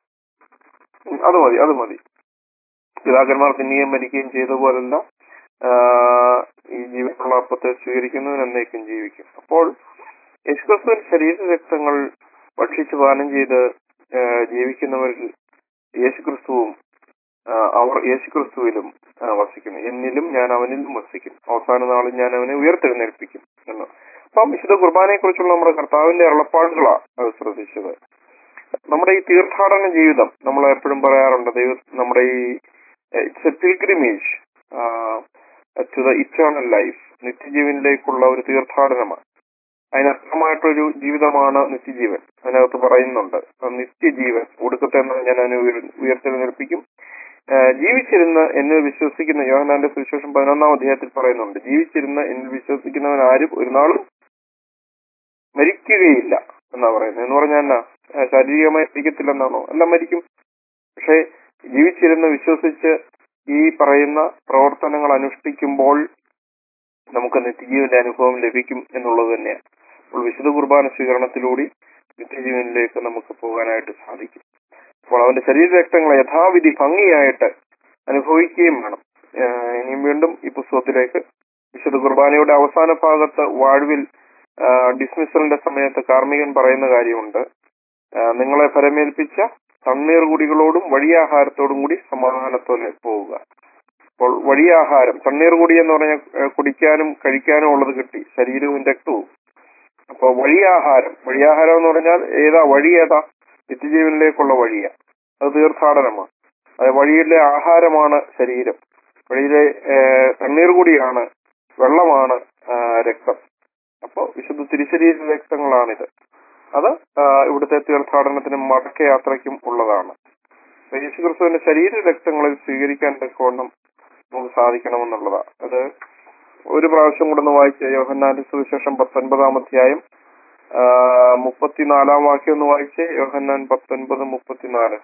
ഉം, അത് മതി അത് മതി പിതാക്കന്മാർ തിന്നുകയും മരിക്കുകയും ചെയ്ത പോലല്ല ആ, ഈ ജീവനുള്ള അപ്പത്തെ സ്വീകരിക്കുന്നവൻ എന്നേക്കും ജീവിക്കും അപ്പോൾ യേശുക്രിസ്തുവിന്റെ ശരീര രക്തങ്ങൾ ഭക്ഷിച്ച് പാനം ചെയ്ത് ആ, ജീവിക്കുന്നവരിൽ യേശുക്രിസ്തുവും ആ, അവർ യേശുക്രിസ്തുവിലും ആ, വസിക്കുന്നു എന്നിലും ഞാൻ അവനിലും വസിക്കും അവസാന നാളിൽ ഞാൻ അവനെ ഉയർത്തെഴുന്നേൽപ്പിക്കും എന്ന് അപ്പം വിശുദ്ധ കുർബാനയെ കുറിച്ചുള്ള നമ്മുടെ കർത്താവിന്റെ അരുളപ്പാടുകളാണ് അത് ശ്രദ്ധിച്ചത് നമ്മുടെ ഈ തീർത്ഥാടന ജീവിതം നമ്മൾ എപ്പോഴും പറയാറുണ്ട് ദൈവ നമ്മുടെ ഈ it's a pilgrimage to the eternal life നിത്യജീവനിലേക്കുള്ള ഒരു തീർത്ഥാടനമാണ് അതിനർത്ഥമായിട്ടൊരു ജീവിതമാണ് നിത്യജീവൻ അതിനകത്ത് പറയുന്നുണ്ട് ആ നിത്യജീവൻ ഒടുക്കത്തെ എന്ന് ഞാൻ അതിനെ ഉയർ- ഉയർത്തെഴുന്നേൽപ്പിക്കും ആ, ജീവിച്ചിരുന്ന എന്നിൽ വിശ്വസിക്കുന്ന യോഹനാന്റെ സുവിശേഷം പതിനൊന്നാം അധ്യായത്തിൽ പറയുന്നുണ്ട് ജീവിച്ചിരുന്ന എന്നിൽ വിശ്വസിക്കുന്നവൻ ആരും ഒരു നാളും മരിക്കുകയില്ല എന്നാ പറയുന്നത് എന്ന് പറഞ്ഞാൽ എന്നാ ആ, ശാരീരികമായി മരിക്കത്തില്ലെന്നാണോ എല്ലാം മരിക്കും പക്ഷെ ജീവിച്ചിരുന്ന് വിശ്വസിച്ച് ഈ പറയുന്ന പ്രവർത്തനങ്ങൾ അനുഷ്ഠിക്കുമ്പോൾ നമുക്ക് നിത്യജീവന്റെ അനുഭവം ലഭിക്കും എന്നുള്ളത് തന്നെയാണ് അപ്പോൾ വിശുദ്ധ കുർബാന സ്വീകരണത്തിലൂടെ നിത്യജീവനിലേക്ക് നമുക്ക് പോകാനായിട്ട് സാധിക്കും അപ്പോൾ അവന്റെ ശരീരരക്തങ്ങളെ യഥാവിധി ഭംഗിയായിട്ട് അനുഭവിക്കുകയും വേണം ആഹ് ഇനിയും വീണ്ടും ഈ പുസ്തകത്തിലേക്ക് വിശുദ്ധ കുർബാനയുടെ അവസാന ഭാഗത്ത് വാഴ്വിൽ ഡിസ്മിസലിന്റെ സമയത്ത് കാർമികൻ പറയുന്ന കാര്യമുണ്ട് ആഹ് നിങ്ങളെ ഫലമേൽപ്പിച്ച തണ്ണീർ കുടികളോടും വഴിയാഹാരത്തോടും കൂടി സമാധാനത്തോടെ പോവുക അപ്പോൾ വഴിയാഹാരം തണ്ണീർ കുടി എന്ന് പറഞ്ഞാൽ ഏഹ് കുടിക്കാനും കഴിക്കാനും ഉള്ളത് കിട്ടി ശരീരവും രക്തവും അപ്പൊ വഴിയാഹാരം വഴിയാഹാരം എന്ന് പറഞ്ഞാൽ ഏതാ വഴി ഏതാ നിത്യജീവനിലേക്കുള്ള വഴിയാ അത് തീർത്ഥാടനമാണ് അത് വഴിയിലെ ആഹാരമാണ് ശരീരം വഴിയിലെ ഏഹ് തണ്ണീർ കൂടിയാണ് വെള്ളമാണ് ആഹ് രക്തം അപ്പോൾ വിശുദ്ധ തിരിശരീര രക്തങ്ങളാണിത് അത് ആഹ് ഇവിടുത്തെ തീർത്ഥാടനത്തിനും മടക്കയാത്രയ്ക്കും ഉള്ളതാണ് അപ്പൊ യേശുക്രിസ്തുവിന്റെ ശരീര രക്തങ്ങളിൽ സ്വീകരിക്കാൻ തക്കവണ്ണം നമുക്ക് സാധിക്കണമെന്നുള്ളതാണ് അത് ഒരു പ്രാവശ്യം കൂടെ ഒന്ന് വായിച്ച യോഹന്നാന്റെ സുവിശേഷം പത്തൊൻപതാം അധ്യായം ആഹ് മുപ്പത്തിനാലാം വാക്യം ഒന്ന് വായിച്ചേ യോഹന്നാൻ പത്തൊൻപത് മുപ്പത്തിനാല്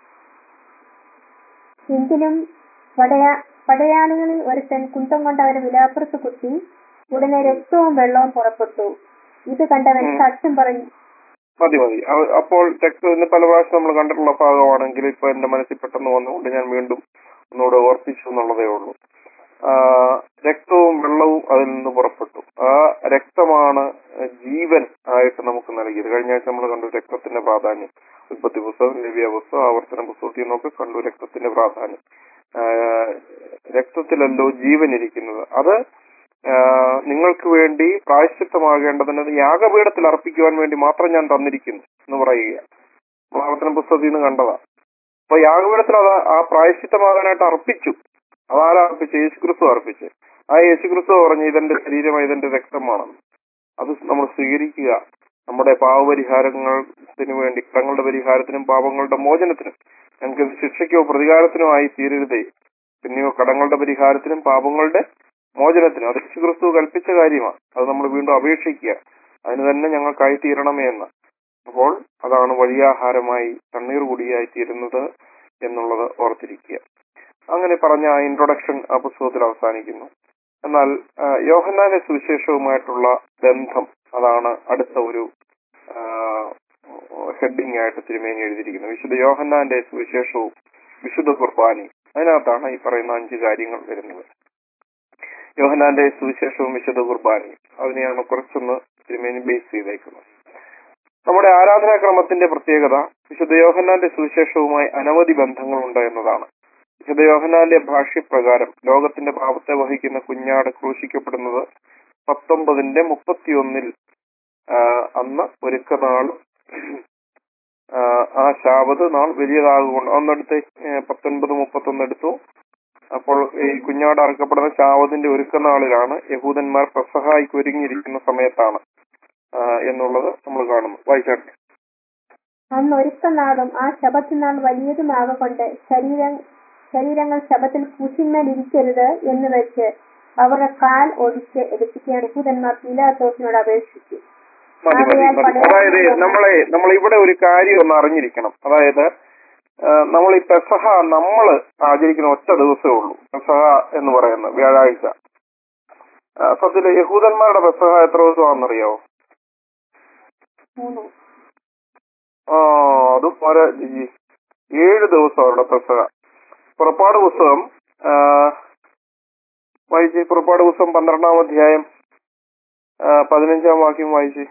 എങ്കിലും പടയാ പടയാളികളിൽ ഒരുത്തൻ കുന്തം കൊണ്ട് അവരെ വിലാപ്പുറത്ത് കുത്തി ഉടനെ രക്തവും വെള്ളവും പുറപ്പെട്ടു ഇത് കണ്ടവൻ ഉം. സാക്ഷ്യം പറഞ്ഞു മതി മതി അവ- അപ്പോൾ ടെക്സ്റ്റ് ഇന്ന് പല പ്രാവശ്യം നമ്മൾ കണ്ടിട്ടുള്ള ഭാഗമാണെങ്കിൽ ഇപ്പൊ എന്റെ മനസ്സിൽ പെട്ടെന്ന് വന്നുകൊണ്ട് ഞാൻ വീണ്ടും ഒന്നുകൂടെ ഓർപ്പിച്ചു എന്നുള്ളതേ ഉള്ളൂ ആ, രക്തവും വെള്ളവും അതിൽ നിന്ന് പുറപ്പെട്ടു ആ രക്തമാണ് ജീവൻ ആയിട്ട് നമുക്ക് നൽകിയത് കഴിഞ്ഞ ആഴ്ച നമ്മൾ കണ്ടു രക്തത്തിന്റെ പ്രാധാന്യം ഉൽപ്പത്തി പുസ്തകം ലവ്യ പുസ്തകം ആവർത്തന പുസ്തകത്തിൽ നിന്നൊക്കെ കണ്ടു രക്തത്തിന്റെ പ്രാധാന്യം ആ, രക്തത്തിലല്ലോ ജീവൻ ഇരിക്കുന്നത് അത് ആ, നിങ്ങൾക്ക് വേണ്ടി പ്രായശ്ചിത്തമാകേണ്ടതിന് അത് യാഗപീഠത്തിൽ അർപ്പിക്കുവാൻ വേണ്ടി മാത്രം ഞാൻ തന്നിരിക്കുന്നു എന്ന് പറയുക ആവർത്തന പുസ്തകത്തിൽ നിന്ന് കണ്ടതാ അപ്പൊ യാഗപീഠത്തിൽ അത് ആ പ്രായശ്ചിത്തമാകാനായിട്ട് അർപ്പിച്ചു അതാരാ അർപ്പിച്ചു യേശുക്രിസ്തു അർപ്പിച്ച് ആ യേശുക്രിസ്തു പറഞ്ഞു ഇതെന്റെ ശരീരം ഇതെന്റെ രക്തമാണെന്ന് അത് നമ്മൾ സ്വീകരിക്കുക നമ്മുടെ പാവപരിഹാരത്തിന് വേണ്ടി കടങ്ങളുടെ പരിഹാരത്തിനും പാപങ്ങളുടെ മോചനത്തിനും ഞങ്ങൾക്ക് ഇത് ശിക്ഷയ്ക്കോ പ്രതികാരത്തിനോ ആയി തീരരുതേ പിന്നെയോ കടങ്ങളുടെ പരിഹാരത്തിനും പാപങ്ങളുടെ മോചനത്തിനും അത് യേശുക്രിസ്തു കൽപ്പിച്ച കാര്യമാണ് അത് നമ്മൾ വീണ്ടും അപേക്ഷിക്കുക അതിന് തന്നെ ഞങ്ങൾക്കായി തീരണമേ എന്ന് അപ്പോൾ അതാണ് വഴിയാഹാരമായി തണ്ണീർ കുടിയായി തീരുന്നത് എന്നുള്ളത് ഓർത്തിരിക്കുക അങ്ങനെ പറഞ്ഞ ആ ഇൻട്രൊഡക്ഷൻ ആ പുസ്തകത്തിൽ അവസാനിക്കുന്നു എന്നാൽ ആ, യോഹന്നാന്റെ സുവിശേഷവുമായിട്ടുള്ള ബന്ധം അതാണ് അടുത്ത ഒരു ഹെഡിങ് ആയിട്ട് തിരുമേനി എഴുതിയിരിക്കുന്നത് വിശുദ്ധ യോഹന്നാന്റെ സുവിശേഷവും വിശുദ്ധ കുർബാനയും അതിനകത്താണ് ഈ പറയുന്ന അഞ്ച് കാര്യങ്ങൾ വരുന്നത് യോഹന്നാന്റെ സുവിശേഷവും വിശുദ്ധ കുർബാനയും അതിനെയാണ് കുറച്ചൊന്ന് തിരുമേനി ബേസ് ചെയ്തേക്കുന്നത് നമ്മുടെ ആരാധനാക്രമത്തിന്റെ പ്രത്യേകത വിശുദ്ധ യോഹന്നാന്റെ സുവിശേഷവുമായി അനവധി ബന്ധങ്ങളുണ്ട് എന്നതാണ് വിശുദ്ധ യോഹന്നാന്റെ ഭാഷ്യപ്രകാരം ലോകത്തിന്റെ പാപത്തെ വഹിക്കുന്ന കുഞ്ഞാട് ക്രൂശിക്കപ്പെടുന്നത് പത്തൊമ്പതിന്റെ മുപ്പത്തിയൊന്നിൽ ആ, അന്ന് ഒരുക്കനാൾ ആ, ആ ശാബത് നാൾ വലിയതാകൊണ്ട് ഒന്നെടുത്ത് പത്തൊൻപത് മുപ്പത്തൊന്ന് എടുത്തു അപ്പോൾ ഈ കുഞ്ഞാട് അറക്കപ്പെടുന്ന ശാവതിന്റെ ഒരുക്കനാളിലാണ് യഹൂദന്മാർ പ്രസഹായിക്ക് ഒരുങ്ങിയിരിക്കുന്ന സമയത്താണ് ആ, എന്നുള്ളത് നമ്മൾ കാണുന്നു വായിച്ചാട്ടെ അന്ന് ഒരുക്കനാളും ആ ശബത്തിനാൾ വലിയതുമാകൊണ്ട് ശരീരം ശരീരങ്ങൾ ശബത്തിൽ കുശിന്മേൽ ഇരിക്കരുത് എന്ന് വെച്ച് അവരുടെ കാൽ ഒടിച്ച് എടുപ്പിക്കാൻ യഹൂദന്മാർ പീലാത്തോസിനോട് അപേക്ഷിച്ചു മതി മതി ആകയാൽ മതി പടയാളികൾ അതായത് നമ്മളെ നമ്മൾ ഇവിടെ ഒരു കാര്യം ഒന്ന് അറിഞ്ഞിരിക്കണം അതായത് ആ, നമ്മൾ ഈ പെസഹ നമ്മൾ ആചരിക്കുന്ന ഒറ്റ ദിവസമേ ഉള്ളൂ പെസഹ എന്ന് പറയുന്നത് വ്യാഴാഴ്ച ആ, സത്യത്തില് യഹൂദന്മാരുടെ പെസഹ എത്ര ദിവസമാണെന്നറിയാവോ മൂന്ന് ആ അതും ഒരു ഈ ഏഴ് ദിവസം അവരുടെ പെസഹ പുറപ്പാട് പുസ്തകം ആ, വായിച്ച് പുറപ്പാട് പുസ്തകം പന്ത്രണ്ടാം അധ്യായം ആ, പതിനഞ്ചാം വാക്യം വായിച്ച്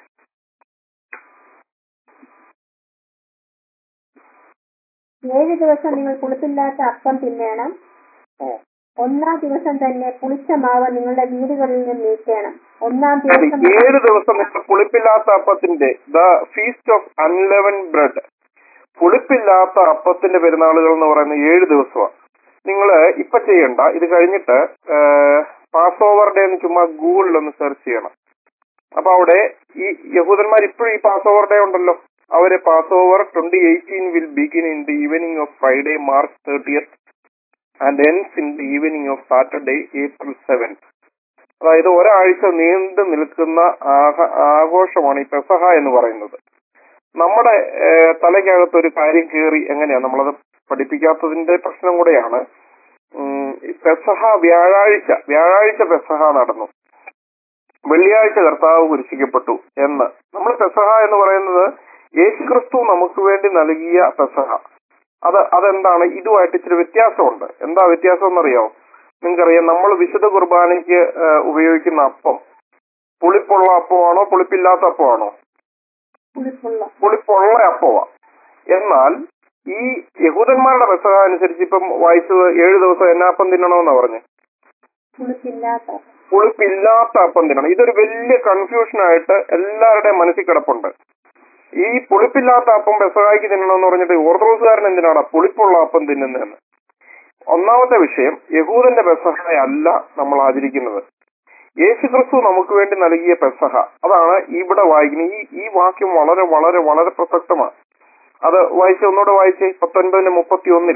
ഏഴ് ദിവസം നിങ്ങൾ പുളിപ്പില്ലാത്ത അപ്പം തിന്നേണം ഒന്നാം ദിവസം തന്നെ പുളിച്ച മാവ് നിങ്ങളുടെ വീടുകളിൽ നിന്ന് നീക്കണം ഒന്നാം അത് ദിവസം ഏഴ് ദിവസം നിങ്ങൾ പുളിപ്പില്ലാത്ത അപ്പത്തിന്റെ the feast of unleavened bread പുളിപ്പില്ലാത്ത അപ്പത്തിന്റെ പെരുന്നാളുകൾ എന്ന് പറയുന്ന ഏഴ് ദിവസമാണ് നിങ്ങൾ ഇപ്പൊ ചെയ്യണ്ട ഇത് കഴിഞ്ഞിട്ട് പാസ് ഓവർ ഡേ എന്ന് ചുമ്മാ ഗൂഗിളിൽ ഒന്ന് സെർച്ച് ചെയ്യണം അപ്പൊ അവിടെ ഈ യഹൂദന്മാർ ഇപ്പോഴും ഈ പാസ് ഓവർ ഡേ ഉണ്ടല്ലോ അവരെ pass over twenty eighteen will begin in the evening of Friday March thirtieth and ends in the evening of Saturday April seventh അതായത് ഒരാഴ്ച നീണ്ടു നിൽക്കുന്ന ആഘ- ആഘോഷമാണ് ഈ പെസഹ എന്ന് പറയുന്നത് നമ്മുടെ ഏഹ്, തലയ്ക്കകത്ത് ഒരു കാര്യം കയറി എങ്ങനെയാ നമ്മളത് പഠിപ്പിക്കാത്തതിന്റെ പ്രശ്നം കൂടെയാണ് ഉം, ഈ പെസഹ വ്യാഴാഴ്ച വ്യാഴാഴ്ച പെസഹ നടന്നു വെള്ളിയാഴ്ച കർത്താവ് കുരിശിക്കപ്പെട്ടു എന്ന് നമ്മൾ പെസഹ എന്ന് പറയുന്നത് യേശുക്രിസ്തു നമുക്ക് വേണ്ടി നൽകിയ പെസഹ അത് അതെന്താണ് ഇതുമായിട്ട് ഇച്ചിരി വ്യത്യാസമുണ്ട് എന്താ വ്യത്യാസം എന്നറിയാമോ നിങ്ങൾക്കറിയാം നമ്മൾ വിശുദ്ധ കുർബാനയ്ക്ക് ഏഹ്, ഉപയോഗിക്കുന്ന അപ്പം പുളിപ്പുള്ള അപ്പമാണോ പുളിപ്പില്ലാത്ത അപ്പമാണോ പുളിപ്പുള്ള പുളിപ്പുള്ള അപ്പമാ എന്നാൽ ഈ യഹൂദന്മാരുടെ പെസഹ അനുസരിച്ച് ഇപ്പം വായിച്ചത് ഏഴു ദിവസം എന്നാ അപ്പം തിന്നണമെന്നാ പറഞ്ഞത് പുളിപ്പില്ലാത്ത പുളിപ്പില്ലാത്ത അപ്പം തിന്നണം ഇതൊരു വലിയ കൺഫ്യൂഷൻ ആയിട്ട് എല്ലാവരുടെയും മനസ്സിൽ കിടപ്പുണ്ട് ഈ പുളിപ്പില്ലാത്ത അപ്പം പെസഹായിക്ക് തിന്നണമെന്ന് പറഞ്ഞിട്ട് ഓർത്തഡോക്സുകാരൻ എന്തിനാണ് പുളിപ്പുള്ള അപ്പം തിന്നുന്നതെന്ന് ഒന്നാമത്തെ വിഷയം യഹൂദന്റെ പെസഹ അല്ല നമ്മൾ ആചരിക്കുന്നത് യേശുക്രിസ്തു നമുക്ക് വേണ്ടി നൽകിയ പെസഹ അതാണ് ഇവിടെ വായിക്കുന്നത് ഈ ഈ വാക്യം വളരെ വളരെ വളരെ പ്രസക്തമാണ് അത് വായിച്ച് ഒന്നുകൂടെ വായിച്ചേ പത്തൊൻപതിന് മുപ്പത്തി ഒന്നിൽ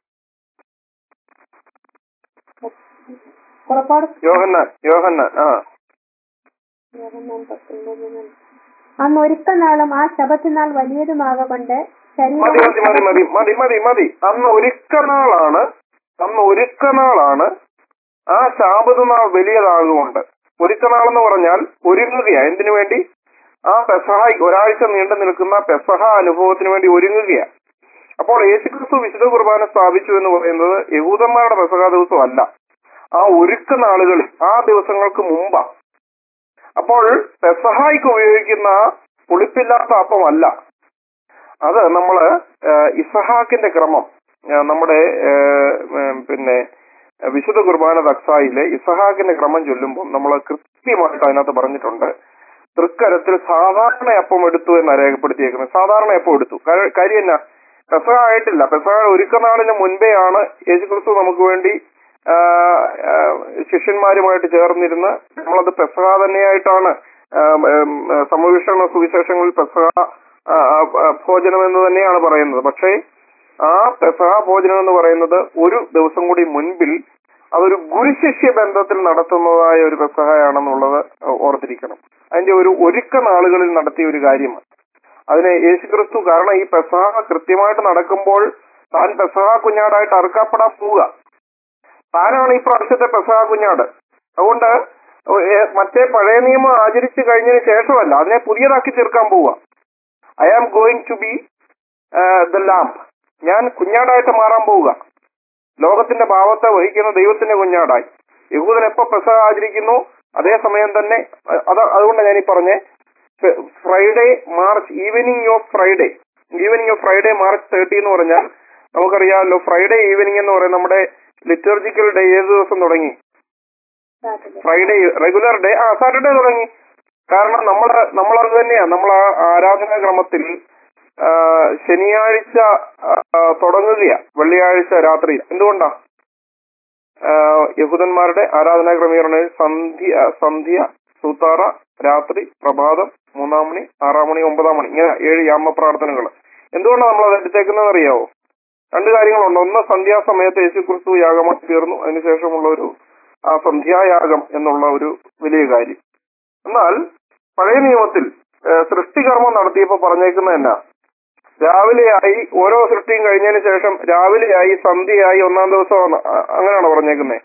പുറപ്പാട് യോഹന്നാൻ യോഹന്നാൻ ആ യോഹന്നാൻ പത്തൊൻപതിന് അന്ന് ഒരുക്കനാളും ആ ശബത്തിനാൾ വലിയതുമാകൊണ്ട് മതി മതി മതി മതി മതി മതി മതി അന്ന് ഒരുക്കനാളാണ് അന്ന് ഒരുക്കനാളാണ് ആ ശാപത് നാൾ വലിയതാകുകൊണ്ട് ഒരുക്കനാൾ എന്ന് പറഞ്ഞാൽ ഒരുങ്ങുകയാ എന്തിനു വേണ്ടി ആ പെസഹ ഒരാഴ്ച നീണ്ടു നിൽക്കുന്ന പെസഹ അനുഭവത്തിന് വേണ്ടി ഒരുങ്ങുകയാ അപ്പോൾ യേശുക്രിസ്തു വിശുദ്ധ കുർബാന സ്ഥാപിച്ചു എന്ന് പറയുന്നത് യഹൂദന്മാരുടെ പെസഹ ദിവസമല്ല ആ ഒരുക്ക നാളുകളിൽ ആ ദിവസങ്ങൾക്ക് മുമ്പാ അപ്പോൾ പെസഹായിക്ക് ഉപയോഗിക്കുന്ന പുളിപ്പില്ലാത്ത അപ്പമല്ല അത് നമ്മള് ഏഹ്, ഇസഹാക്കിന്റെ ക്രമം ഏഹ്, നമ്മുടെ ഏഹ്, ഉം, പിന്നെ ഏഹ് വിശുദ്ധ കുർബാന ദക്സായിലെ ഇസഹാക്കിന്റെ ക്രമം ചൊല്ലുമ്പോൾ നമ്മൾ കൃത്യമായിട്ട് അതിനകത്ത് പറഞ്ഞിട്ടുണ്ട് തൃക്കരത്തിൽ സാധാരണ അപ്പം എടുത്തു എന്ന് രേഖപ്പെടുത്തിയേക്കുന്നത് സാധാരണ അപ്പം എടുത്തു കാര്യം- കാര്യം എന്നാ പെസഹ ആയിട്ടില്ല പെസഹ ഒരുക്കനാളിന് മുൻപേ ആണ് യേശുക്രിസ്തു നമുക്ക് വേണ്ടി ആ, ആ, ശിഷ്യന്മാരുമായിട്ട് ചേർന്നിരുന്ന് നമ്മളത് പെസഹ തന്നെയായിട്ടാണ് ആ, ഉം, സമവിഷണ സുവിശേഷങ്ങളിൽ പെസഹ ആ, ആ, ആ, ഭോജനം എന്ന് തന്നെയാണ് പറയുന്നത് പക്ഷേ ആ പെസഹ ഭോജനം എന്ന് പറയുന്നത് ഒരു ദിവസം കൂടി മുൻപിൽ അതൊരു ഗുരുശിഷ്യ ബന്ധത്തിൽ നടത്തുന്നതായ ഒരു പെസഹയാണെന്നുള്ളത് ഓർത്തിരിക്കണം അതിന്റെ ഒരു ഒരുക്ക നാളുകളിൽ നടത്തിയ ഒരു കാര്യമാണ് അതിന് യേശുക്രിസ്തു കാരണം ഈ പെസഹ കൃത്യമായിട്ട് നടക്കുമ്പോൾ താൻ പെസഹ കുഞ്ഞാടായിട്ട് അറുക്കപ്പെടാൻ പോവുക താനാണ് ഈ പ്രാവശ്യത്തെ പെസഹ കുഞ്ഞാട് അതുകൊണ്ട് ഏ, മറ്റേ പഴയ നിയമം ആചരിച്ചു കഴിഞ്ഞതിന് ശേഷമല്ല അതിനെ പുതിയതാക്കി തീർക്കാൻ പോവുക I am going to be the lamb ഞാൻ കുഞ്ഞാടായിട്ട് മാറാൻ പോവുക ലോകത്തിന്റെ ഭാവത്തെ വഹിക്കുന്ന ദൈവത്തിന്റെ കുഞ്ഞാടായി യഹൂദൻ എപ്പോ പെസഹ ആചരിക്കുന്നു അതേസമയം തന്നെ അ- അത് അതുകൊണ്ട് ഞാൻ ഈ പറഞ്ഞേ Friday March evening of Friday evening of Friday March thirty എന്ന് പറഞ്ഞാൽ നമുക്കറിയാമല്ലോ ഫ്രൈഡേ ഈവനിങ് എന്ന് പറയുന്നത് നമ്മുടെ ലിറ്റർജിക്കൽ ഡേ ഏത് ദിവസം തുടങ്ങി ഫ്രൈഡേ റെഗുലർ ഡേ ആ സാറ്റർഡേ തുടങ്ങി കാരണം നമ്മൾ നമ്മളത് തന്നെയാ നമ്മൾ ആ ആരാധനാ ക്രമത്തിൽ ആ, ശനിയാഴ്ച ആ, ആ, തുടങ്ങുകയാ വെള്ളിയാഴ്ച രാത്രി എന്തുകൊണ്ടാ ആ, യഹൂദന്മാരുടെ ആരാധനാ ക്രമീകരണ സന്ധ്യ സന്ധ്യ സൂത്താറ രാത്രി പ്രഭാതം മൂന്നാം മണി ആറാം മണി ഒമ്പതാം മണി ഇങ്ങനെ ഏഴ് യാമ പ്രാർത്ഥനകൾ എന്തുകൊണ്ടാണ് നമ്മൾ അത് എടുത്തേക്കുന്നത് അറിയാവോ രണ്ട് കാര്യങ്ങളുണ്ട് ഒന്ന് സന്ധ്യാസമയത്ത് യേശു ക്രിസ്തു യാഗമായി തീർന്നു അതിനുശേഷമുള്ള ഒരു ആ സന്ധ്യായാഗം എന്നുള്ള ഒരു വലിയ കാര്യം എന്നാൽ പഴയ നിയമത്തിൽ ഏഹ്, സൃഷ്ടികർമ്മം നടത്തിയപ്പോൾ പറഞ്ഞേക്കുന്നത് എന്നാ രാവിലെയായി ഓരോ സൃഷ്ടിയും കഴിഞ്ഞതിന് ശേഷം രാവിലെയായി സന്ധ്യയായി ഒന്നാം ദിവസം അങ്ങനെയാണോ പറഞ്ഞേക്കുന്നത്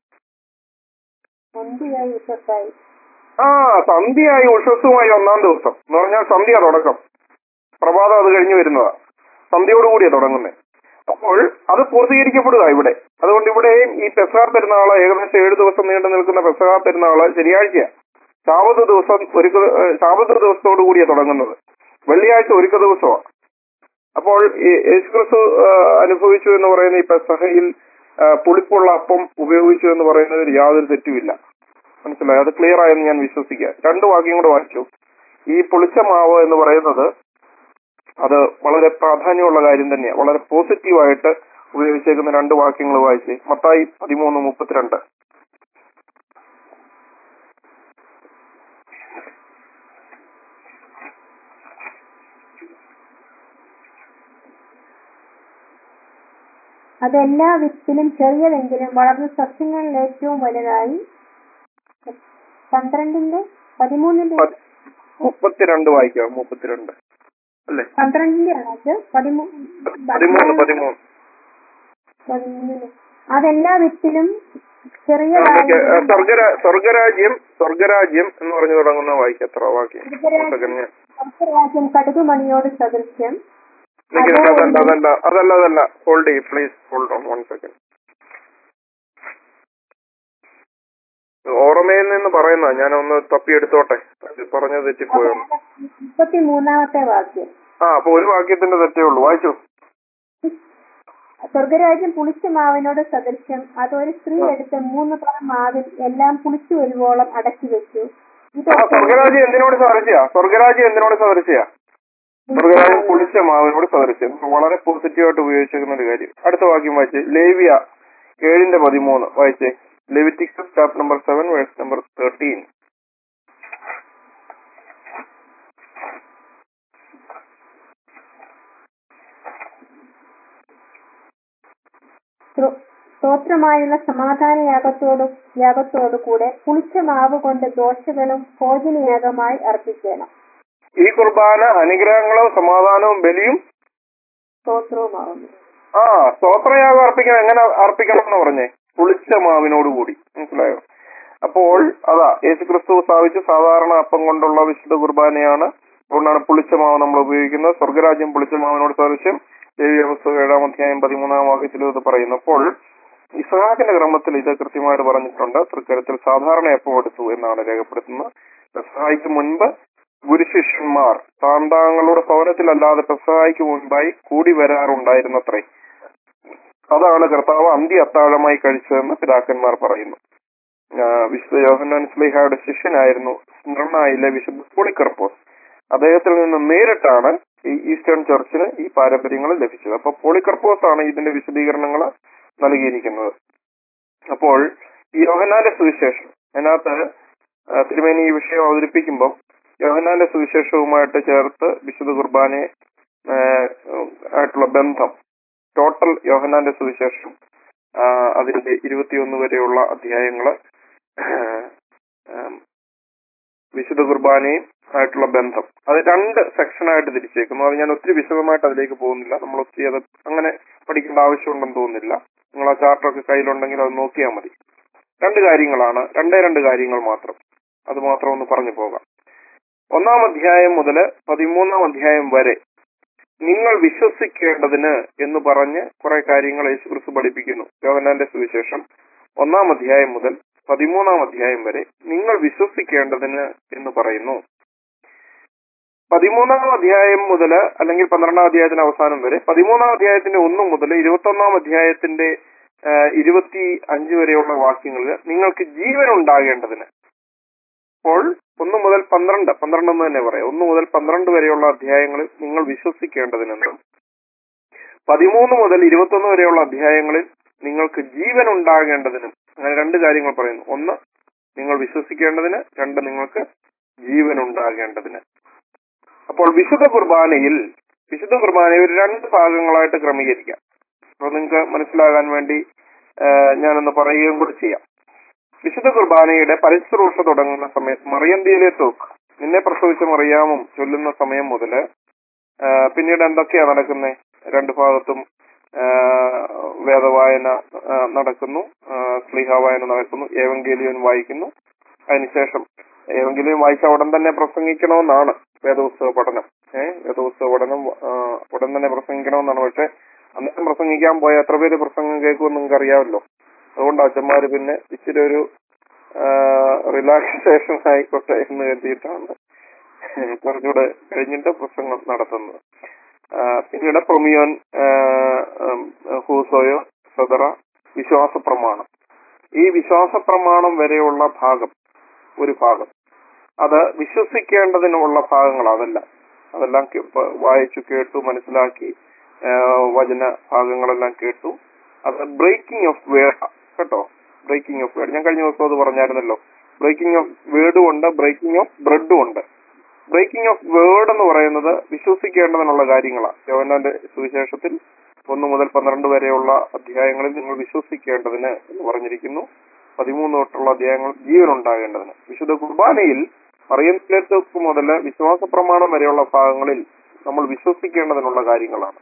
സന്ധ്യയായി ഉഷസ്സായി ആ സന്ധ്യയായി ഉഷസ്സുമായി ഒന്നാം ദിവസം എന്ന് പറഞ്ഞാൽ സന്ധ്യ തുടക്കം പ്രഭാതം അത് കഴിഞ്ഞു വരുന്നതാ സന്ധ്യയോടുകൂടിയാ തുടങ്ങുന്നത് അപ്പോൾ അത് പൂർത്തീകരിക്കപ്പെടുക ഇവിടെ അതുകൊണ്ട് ഇവിടെയും ഈ പെസഹ പെരുന്നാള് ഏകദേശം ഏഴ് ദിവസം നീണ്ടു നിൽക്കുന്ന പെസഹ പെരുന്നാള് ശനിയാഴ്ചയാ ശാബത്ത് ദിവസം ഒരു ശാബത്ത് ദിവസത്തോടു കൂടിയാ തുടങ്ങുന്നത് വെള്ളിയാഴ്ച ഒരുക്ക ദിവസമാണ് അപ്പോൾ ഈ യേശുക്രിസ്തു ആ, അനുഭവിച്ചു എന്ന് പറയുന്ന ഈ പെസഹയിൽ ആ, പുളിപ്പുള്ള അപ്പം ഉപയോഗിച്ചു എന്ന് പറയുന്നതിൽ യാതൊരു തെറ്റുമില്ല മനസ്സിലായി അത് ക്ലിയർ ആയെന്ന് ഞാൻ വിശ്വസിക്കുക രണ്ട് വാക്യം കൂടെ വായിച്ചു ഈ പുളിച്ച മാവ് എന്ന് പറയുന്നത് അത് വളരെ പ്രാധാന്യമുള്ള കാര്യം തന്നെയാണ് വളരെ പോസിറ്റീവായിട്ട് ഉപയോഗിച്ചേക്കുന്ന രണ്ട് വാക്യങ്ങൾ വായിച്ച് മത്തായി പതിമൂന്ന് മുപ്പത്തിരണ്ട് അതെല്ലാ വിത്തിലും ചെറിയതെങ്കിലും വളർന്ന സസ്യങ്ങളിൽ ഏറ്റവും വലുതായി പന്ത്രണ്ടിന്റെ പതിമൂന്നിന്റെ പ- മുപ്പത്തിരണ്ട് വായിക്കാം മുപ്പത്തിരണ്ട് അല്ലേ പന്ത്രണ്ടിന്റെ ആണ് അത് പതിമൂ പതിമൂന്ന് പതിമൂന്ന് പതിമൂന്നിന് അതെല്ലാ വിത്തിലും ആ, ചെറിയതായി നിക്ക്. ആ, സ്വർഗരാ സ്വർഗരാജ്യം സ്വർഗരാജ്യം എന്ന് പറഞ്ഞു തുടങ്ങുന്ന വായിക്കാം എത്ര വാക്യം സ്വർഗരാജ്യം. സെക്കൻഡ് ഞാൻ സ്വർഗരാജ്യം കടുകുമണിയോട് സദൃശ്യം നിക്ക് അതോ അതല്ല അതല്ല അതല്ല അതല്ല ഹോൾഡ് ചെയ്യ് please hold on one second ഓർമ്മയിൽ നിന്ന് പറയുന്ന ഞാൻ ഒന്ന് തപ്പിയെടുത്തോട്ടെ അത് പറഞ്ഞത് തെറ്റിപ്പോയോ മുപ്പത്തി മൂന്നാമത്തെ വാക്യം ആ അപ്പൊ ഒരു വാക്യത്തിന്റെ തെറ്റേ ഉള്ളൂ വായിച്ചു സ്വർഗരാജ്യം പുളിച്ച മാവിനോട് സദൃശ്യം അതൊരു സ്ത്രീ എടുത്ത് മൂന്ന് പറ മാവിൽ എല്ലാം പുളിച്ചു വരുവോളം അടക്കി വെച്ചു ഇത് ആ സ്വർഗരാജ്യം എന്തിനോട് സദൃശ്യ സ്വർഗരാജ്യം എന്തിനോട് സദൃശ്യ സ്വർഗരാജ്യം പുളിച്ച മാവിനോട് സദൃശ്യം വളരെ പോസിറ്റീവായിട്ട് ഉപയോഗിച്ചിരിക്കുന്ന ഒരു കാര്യം അടുത്ത വാക്യം വായിച്ചേ ലേവിയ ഏഴിന്റെ പതിമൂന്ന് വായിച്ചേ Leviticus chapter number seven verse number thirteen സ്തോ- സ്തോത്രമായുള്ള സമാധാന യാഗത്തോടു യാഗത്തോടു കൂടെ പുളിച്ച മാവ് കൊണ്ട് ദോഷകളും ഭോജനയാഗമായി അർപ്പിക്കണം ഈ കുർബാന അനുഗ്രഹങ്ങളും സമാധാനവും ബലിയും സ്തോത്രവുമാവുന്നു ആ സ്തോത്രയാഗം അർപ്പിക്കണം എങ്ങനെ അർപ്പിക്കണം എന്ന് പറഞ്ഞേ പുളിച്ച മാവിനോട് കൂടി മനസ്സിലായോ അപ്പോൾ അതാ യേശുക്രിസ്തു സ്ഥാപിച്ച സാധാരണ അപ്പം കൊണ്ടുള്ള വിശുദ്ധ കുർബാനയാണ് അതുകൊണ്ടാണ് പുളിച്ച മാവ് നമ്മൾ ഉപയോഗിക്കുന്നത് സ്വർഗരാജ്യം പുളിച്ച മാവിനോട് സാദൃശ്യം ദേവീയ പുസ്തകം ഏഴാം അധ്യായം പതിമൂന്നാം വാക്യത്തിലും ഇത് പറയുന്നു അപ്പോൾ ഇസ്ഹാഖിന്റെ ക്രമത്തിൽ ഇത് കൃത്യമായിട്ട് പറഞ്ഞിട്ടുണ്ട് തൃക്കരത്തിൽ സാധാരണ എപ്പം എടുത്തു എന്നാണ് രേഖപ്പെടുത്തുന്നത് പെസഹായിക്ക് മുൻപ് ഗുരുശിഷ്യന്മാർ താന്താങ്ങളുടെ ഭവനത്തിലല്ലാതെ പെസഹായിക്ക് മുൻപായി കൂടി വരാറുണ്ടായിരുന്നത്രേ അതാണ് കർത്താവ് അന്ത്യ അത്താഴമായി കഴിച്ചതെന്ന് പിതാക്കന്മാർ പറയുന്നു ആ, വിശുദ്ധ യോഹന്നാൻ സ്ലിഹയുടെ ശിഷ്യനായിരുന്നു സ്മരണയിലെ വിശുദ്ധ പോളിക്കർപ്പോസ് അദ്ദേഹത്തിൽ നിന്ന് നേരിട്ടാണ് ഈ ഈസ്റ്റേൺ ചർച്ചിന് ഈ പാരമ്പര്യങ്ങൾ ലഭിച്ചത് അപ്പൊ പോളിക്കർപ്പോസ് ആണ് ഇതിന്റെ വിശദീകരണങ്ങൾ നൽകിയിരിക്കുന്നത് അപ്പോൾ ഈ യോഹന്നാന്റെ സുവിശേഷം അതിനകത്ത് ആ, തിരുമേനി ഈ വിഷയം അവതരിപ്പിക്കുമ്പോൾ യോഹന്നാന്റെ സുവിശേഷവുമായിട്ട് ചേർത്ത് വിശുദ്ധ കുർബാനയെ ആ, ആയിട്ടുള്ള ബന്ധം ടോട്ടൽ യോഹന്നാന്റെ സുവിശേഷം ആ, അതിന്റെ ഇരുപത്തിയൊന്ന് വരെയുള്ള അധ്യായങ്ങള് ആം, വിശുദ്ധ കുർബാനയും ആയിട്ടുള്ള ബന്ധം അത് രണ്ട് സെക്ഷനായിട്ട് തിരിച്ചേക്കുന്നു അത് ഞാൻ ഒത്തിരി വിശദമായിട്ട് അതിലേക്ക് പോകുന്നില്ല നമ്മൾ ഒത്തിരി അത് അങ്ങനെ പഠിക്കേണ്ട ആവശ്യമുണ്ടെന്ന് തോന്നുന്നില്ല നിങ്ങൾ ആ ചാർട്ടൊക്കെ കയ്യിലുണ്ടെങ്കിൽ അത് നോക്കിയാൽ മതി രണ്ട് കാര്യങ്ങളാണ് രണ്ടേ രണ്ട് കാര്യങ്ങൾ മാത്രം അത് മാത്രം ഒന്ന് പറഞ്ഞു പോകാം ഒന്നാം അധ്യായം മുതൽ പതിമൂന്നാം അധ്യായം വരെ നിങ്ങൾ വിശ്വസിക്കേണ്ടതിന് എന്ന് പറഞ്ഞ് കുറെ കാര്യങ്ങൾ യേശുക്രിസ്തു പഠിപ്പിക്കുന്നു യോഹന്നാന്റെ സുവിശേഷം ഒന്നാം അധ്യായം മുതൽ പതിമൂന്നാം അധ്യായം വരെ നിങ്ങൾ വിശ്വസിക്കേണ്ടതിന് എന്ന് പറയുന്നു പതിമൂന്നാം അധ്യായം മുതൽ അല്ലെങ്കിൽ പന്ത്രണ്ടാം അധ്യായത്തിന്റെ അവസാനം വരെ പതിമൂന്നാം അധ്യായത്തിന്റെ ഒന്ന് മുതൽ ഇരുപത്തൊന്നാം അധ്യായത്തിന്റെ ആ, ഇരുപത്തി അഞ്ച് വരെയുള്ള വാക്യങ്ങളിൽ നിങ്ങൾക്ക് ജീവൻ ഉണ്ടാകേണ്ടതിന് അപ്പോൾ ഒന്ന് മുതൽ പന്ത്രണ്ട് പന്ത്രണ്ട് എന്ന് തന്നെ പറയാം ഒന്ന് മുതൽ പന്ത്രണ്ട് വരെയുള്ള അധ്യായങ്ങളിൽ നിങ്ങൾ വിശ്വസിക്കേണ്ടതിനെന്നും പതിമൂന്ന് മുതൽ ഇരുപത്തൊന്ന് വരെയുള്ള അധ്യായങ്ങളിൽ നിങ്ങൾക്ക് ജീവൻ ഉണ്ടാകേണ്ടതിനും അങ്ങനെ രണ്ട് കാര്യങ്ങൾ പറയുന്നു ഒന്ന് നിങ്ങൾ വിശ്വസിക്കേണ്ടതിന് രണ്ട് നിങ്ങൾക്ക് ജീവൻ ഉണ്ടാകേണ്ടതിന് അപ്പോൾ വിശുദ്ധ കുർബാനയിൽ വിശുദ്ധ കുർബാനയെ ഒരു രണ്ട് ഭാഗങ്ങളായിട്ട് ക്രമീകരിക്കാം അപ്പോൾ നിങ്ങൾക്ക് മനസ്സിലാകാൻ വേണ്ടി ആ, ഞാനൊന്ന് പറയുകയും കൂടി ചെയ്യാം വിശുദ്ധ കുർബാനയുടെ പരിശുശ്രൂഷ തുടങ്ങുന്ന സമയത്ത് മറിയന്തിയിലെ തോക്ക് നിന്നെ പ്രസവിച്ച മറിയാമും ചൊല്ലുന്ന സമയം മുതല് ആ, പിന്നീട് എന്തൊക്കെയാ നടക്കുന്നത് രണ്ട് ഭാഗത്തും ആ, വേദവായന ആ, നടക്കുന്നു ആ, സ്ലീഹ വായന നടക്കുന്നു ഏവങ്കേലിയൻ വായിക്കുന്നു അതിനുശേഷം ഏവെങ്കിലും വായിച്ച ഉടൻ തന്നെ പ്രസംഗിക്കണമെന്നാണ് വേദപുസ്തക പഠനം ഏഹ് വേദപുസ്തക പഠനം ആ, ഉടൻ തന്നെ പ്രസംഗിക്കണമെന്നാണ് പക്ഷെ അന്നേരം പ്രസംഗിക്കാൻ പോയ എത്ര പേര് പ്രസംഗം കേൾക്കുമെന്ന് നിങ്ങൾക്ക് അറിയാമല്ലോ അതുകൊണ്ട് അച്ഛന്മാര് പിന്നെ ഇച്ചിരി ഒരു റിലാക്സേഷൻ ആയിക്കോട്ടെ എന്ന് കരുതിയിട്ടാണ് കുറച്ചുകൂടെ കഴിഞ്ഞിട്ട് പ്രസംഗം നടത്തുന്നത് ആ, പിന്നീട് പ്രൊമിയോൻ ആ, ഉം, ഹൂസോയോ സദറ വിശ്വാസ പ്രമാണം ഈ വിശ്വാസ പ്രമാണം വരെയുള്ള ഭാഗം ഒരു ഭാഗം അത് വിശ്വസിക്കേണ്ടതിനുള്ള ഭാഗങ്ങൾ അതല്ല അതെല്ലാം കേ- പ- വായിച്ചു കേട്ടു മനസ്സിലാക്കി ആ, വചന ഭാഗങ്ങളെല്ലാം കേട്ടു അത് ബ്രേക്കിംഗ് ഓഫ് വേർഡ് കേട്ടോ ബ്രേക്കിംഗ് ഓഫ് വേർഡ് ഞാൻ കഴിഞ്ഞ ദിവസം അത് പറഞ്ഞായിരുന്നല്ലോ ബ്രേക്കിംഗ് ഓഫ് വേർഡും ഉണ്ട് ബ്രേക്കിംഗ് ഓഫ് ബ്രെഡും ഉണ്ട് ബ്രേക്കിംഗ് ഓഫ് വേർഡ് എന്ന് പറയുന്നത് വിശ്വസിക്കേണ്ടതിനുള്ള കാര്യങ്ങളാണ് യോഹന്നാന്റെ സുവിശേഷത്തിൽ ഒന്ന് മുതൽ പന്ത്രണ്ട് വരെയുള്ള അധ്യായങ്ങളിൽ നിങ്ങൾ വിശ്വസിക്കേണ്ടതിന് എന്ന് പറഞ്ഞിരിക്കുന്നു പതിമൂന്ന് തൊട്ടുള്ള അധ്യായങ്ങൾ ജീവൻ ഉണ്ടാകേണ്ടതിന് വിശുദ്ധ കുർബാനയിൽ മറിയത്തിലേക്ക് മുതൽ വിശ്വാസ പ്രമാണം വരെയുള്ള ഭാഗങ്ങളിൽ നമ്മൾ വിശ്വസിക്കേണ്ടതിനുള്ള കാര്യങ്ങളാണ്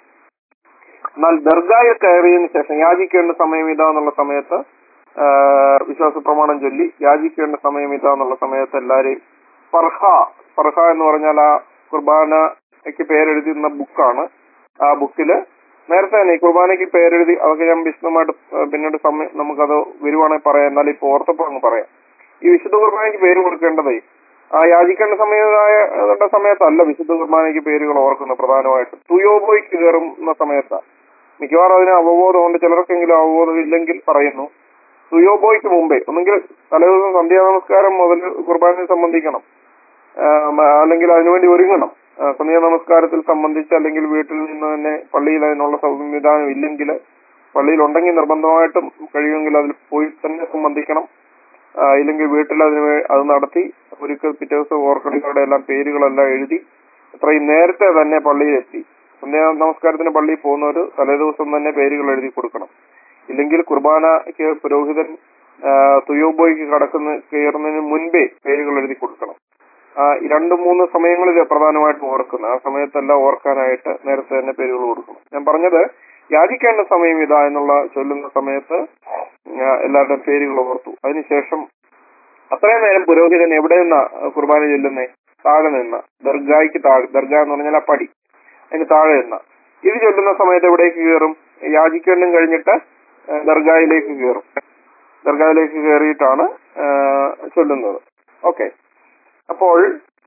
എന്നാൽ ദർഗായിൽ കയറിയതിനു ശേഷം യാചിക്കേണ്ട സമയം ഇതാ എന്നുള്ള സമയത്ത് ആ, വിശ്വാസ പ്രമാണം ചൊല്ലി യാചിക്കേണ്ട സമയം ഇതാ എന്നുള്ള സമയത്ത് എല്ലാരെയും ഫർഹ ഫർഹ എന്ന് പറഞ്ഞാൽ ആ കുർബാനയ്ക്ക് പേരെഴുതുന്ന ബുക്കാണ് ആ ബുക്കില് നേരത്തെ തന്നെ ഈ കുർബാനയ്ക്ക് പേരെഴുതി അതൊക്കെ ഞാൻ വിശദമായിട്ട് ആ, പിന്നീട് സമയം നമുക്കത് വരുവാണെങ്കിൽ പറയാം എന്നാൽ ഇപ്പോൾ ഓർത്തപ്പോൾ അങ്ങ് പറയാം ഈ വിശുദ്ധ കുർബാനയ്ക്ക് പേര് കൊടുക്കേണ്ടതേ ആ യാചിക്കേണ്ട സമയത്തായ ഏതാണ്ട് സമയത്തല്ല വിശുദ്ധ കുർബാനയ്ക്ക് പേരുകൾ ഓർക്കുന്നത് പ്രധാനമായിട്ടും തുയോബോയ്ക്ക് കയറുന്ന സമയത്താണ് മിക്കവാറും അതിന് അവബോധമുണ്ട് ചിലർക്കെങ്കിലും അവബോധം ഇല്ലെങ്കിൽ പറയുന്നു തുയോബോയ്ക്ക് മുമ്പേ ഒന്നെങ്കിൽ തലേദിവസം സന്ധ്യാ നമസ്കാരം മുതൽ കുർബാനയെ സംബന്ധിക്കണം ആ, മ- അല്ലെങ്കിൽ അതിനുവേണ്ടി ഒരുങ്ങണം ആ, സന്ധ്യാ നമസ്കാരത്തിൽ സംബന്ധിച്ച് അല്ലെങ്കിൽ വീട്ടിൽ നിന്ന് തന്നെ പള്ളിയിൽ അതിനുള്ള സംവിധാനം ഇല്ലെങ്കിൽ പള്ളിയിൽ ഉണ്ടെങ്കിൽ നിർബന്ധമായിട്ടും കഴിയുമെങ്കിൽ അതിൽ പോയി തന്നെ സംബന്ധിക്കണം ആ, ഇല്ലെങ്കിൽ വീട്ടിൽ അതിന് വേ- അത് നടത്തി ഒരിക്കൽ പിറ്റേ ദിവസം ഓർക്കണികളുടെ എല്ലാം പേരുകളെല്ലാം എഴുതി എത്രയും നേരത്തെ തന്നെ പള്ളിയിൽ എത്തി സന്ധ്യാ നമസ്കാരത്തിന് പള്ളിയിൽ പോകുന്നവർ തലേദിവസം തന്നെ പേരുകൾ എഴുതി കൊടുക്കണം ഇല്ലെങ്കിൽ കുർബാനയ്ക്ക് പുരോഹിതൻ ആ, തുയോബോയ്ക്ക് കടക്കുന്ന കയറുന്നതിന് മുൻപേ പേരുകൾ എഴുതി കൊടുക്കണം ആ, ഈ രണ്ട് മൂന്ന് സമയങ്ങളിൽ പ്രധാനമായിട്ടും ഓർക്കുന്നത് ആ സമയത്തെല്ലാം ഓർക്കാനായിട്ട് നേരത്തെ തന്നെ പേരുകൾ കൊടുക്കണം ഞാൻ പറഞ്ഞത് യാചിക്കേണ്ട സമയം ഇതാ എന്നുള്ള ചൊല്ലുന്ന സമയത്ത് ആ, എല്ലാവരുടെയും പേരുകൾ ഓർത്തു അതിനുശേഷം അത്രയും നേരം പുരോഹിതൻ എവിടെ നിന്നാ കുർബാന ചൊല്ലുന്നേ താഴെ നിന്ന ദർഗായ്ക്ക് താഴെ ദർഗ എന്ന് പറഞ്ഞാൽ ആ പടി അതിന് താഴെ നിന്ന ഇത് ചൊല്ലുന്ന സമയത്ത് എവിടേക്ക് കയറും യാചിക്കേണ്ടും കഴിഞ്ഞിട്ട് ആ, ദർഗായിലേക്ക് കയറും ദർഗായിലേക്ക് കയറിയിട്ടാണ് ആ, ചൊല്ലുന്നത് ഓക്കെ അപ്പോൾ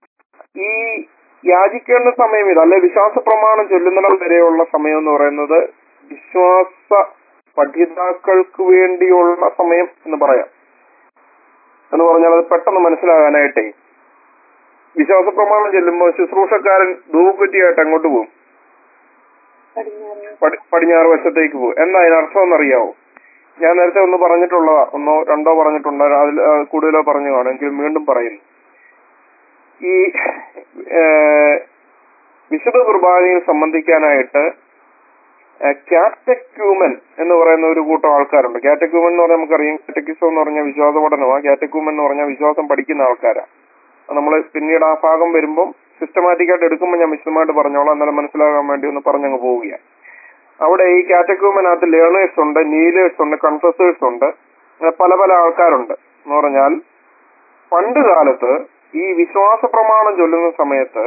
ഈ യാചിക്കേണ്ട സമയം ഇത് അല്ലെ വിശ്വാസ പ്രമാണം ചൊല്ലുന്നിടം വരെയുള്ള സമയം എന്ന് പറയുന്നത് വിശ്വാസ പഠിതാക്കൾക്ക് വേണ്ടിയുള്ള സമയം എന്ന് പറയാം എന്ന് പറഞ്ഞാൽ അത് പെട്ടെന്ന് മനസ്സിലാകാനായിട്ടേ വിശ്വാസ പ്രമാണം ചെല്ലുമ്പോൾ ശുശ്രൂഷക്കാരൻ ധൂപക്കുറ്റിയായിട്ട് അങ്ങോട്ട് പോകും പടിഞ്ഞാറ് പടി- പടിഞ്ഞാറ് വശത്തേക്ക് പോകും എന്താ അതിനർത്ഥം എന്നറിയാവോ ഞാൻ നേരത്തെ ഒന്ന് പറഞ്ഞിട്ടുള്ളതാ ഒന്നോ രണ്ടോ പറഞ്ഞിട്ടുണ്ട് അതിൽ ആ, കൂടുതലോ പറഞ്ഞു കാണും എങ്കിലും വീണ്ടും പറയുന്നു ഈ ഏഹ്, വിശുദ്ധ കുർബാനയിൽ സംബന്ധിക്കാനായിട്ട് കാറ്റക്യൂമൻ എന്ന് പറയുന്ന ഒരു കൂട്ടം ആൾക്കാരുണ്ട് കാറ്റക്യൂമൻ എന്ന് പറഞ്ഞാൽ നമുക്കറിയാം കാറ്റക്കിസോ എന്ന് പറഞ്ഞാൽ വിശ്വാസ പഠനമാണ് കാറ്റക്യൂമൻ എന്ന് പറഞ്ഞാൽ വിശ്വാസം പഠിക്കുന്ന ആൾക്കാരാണ് നമ്മൾ പിന്നീട് ആ ഭാഗം വരുമ്പം സിസ്റ്റമാറ്റിക് ആയിട്ട് എടുക്കുമ്പോൾ ഞാൻ വിശദമായിട്ട് പറഞ്ഞോളാം എന്നാലും മനസ്സിലാകാൻ വേണ്ടി ഒന്ന് പറഞ്ഞങ്ങ് പോവുകയാണ് അവിടെ ഈ കാറ്റക്യൂമനകത്ത് ലേണേഴ്സ് ഉണ്ട് നീലേഴ്സ് ഉണ്ട് കൺഫസേഴ്സ് ഉണ്ട് അങ്ങനെ പല പല ആൾക്കാരുണ്ട് എന്ന് പറഞ്ഞാൽ പണ്ട് കാലത്ത് ഈ വിശ്വാസ പ്രമാണം ചൊല്ലുന്ന സമയത്ത്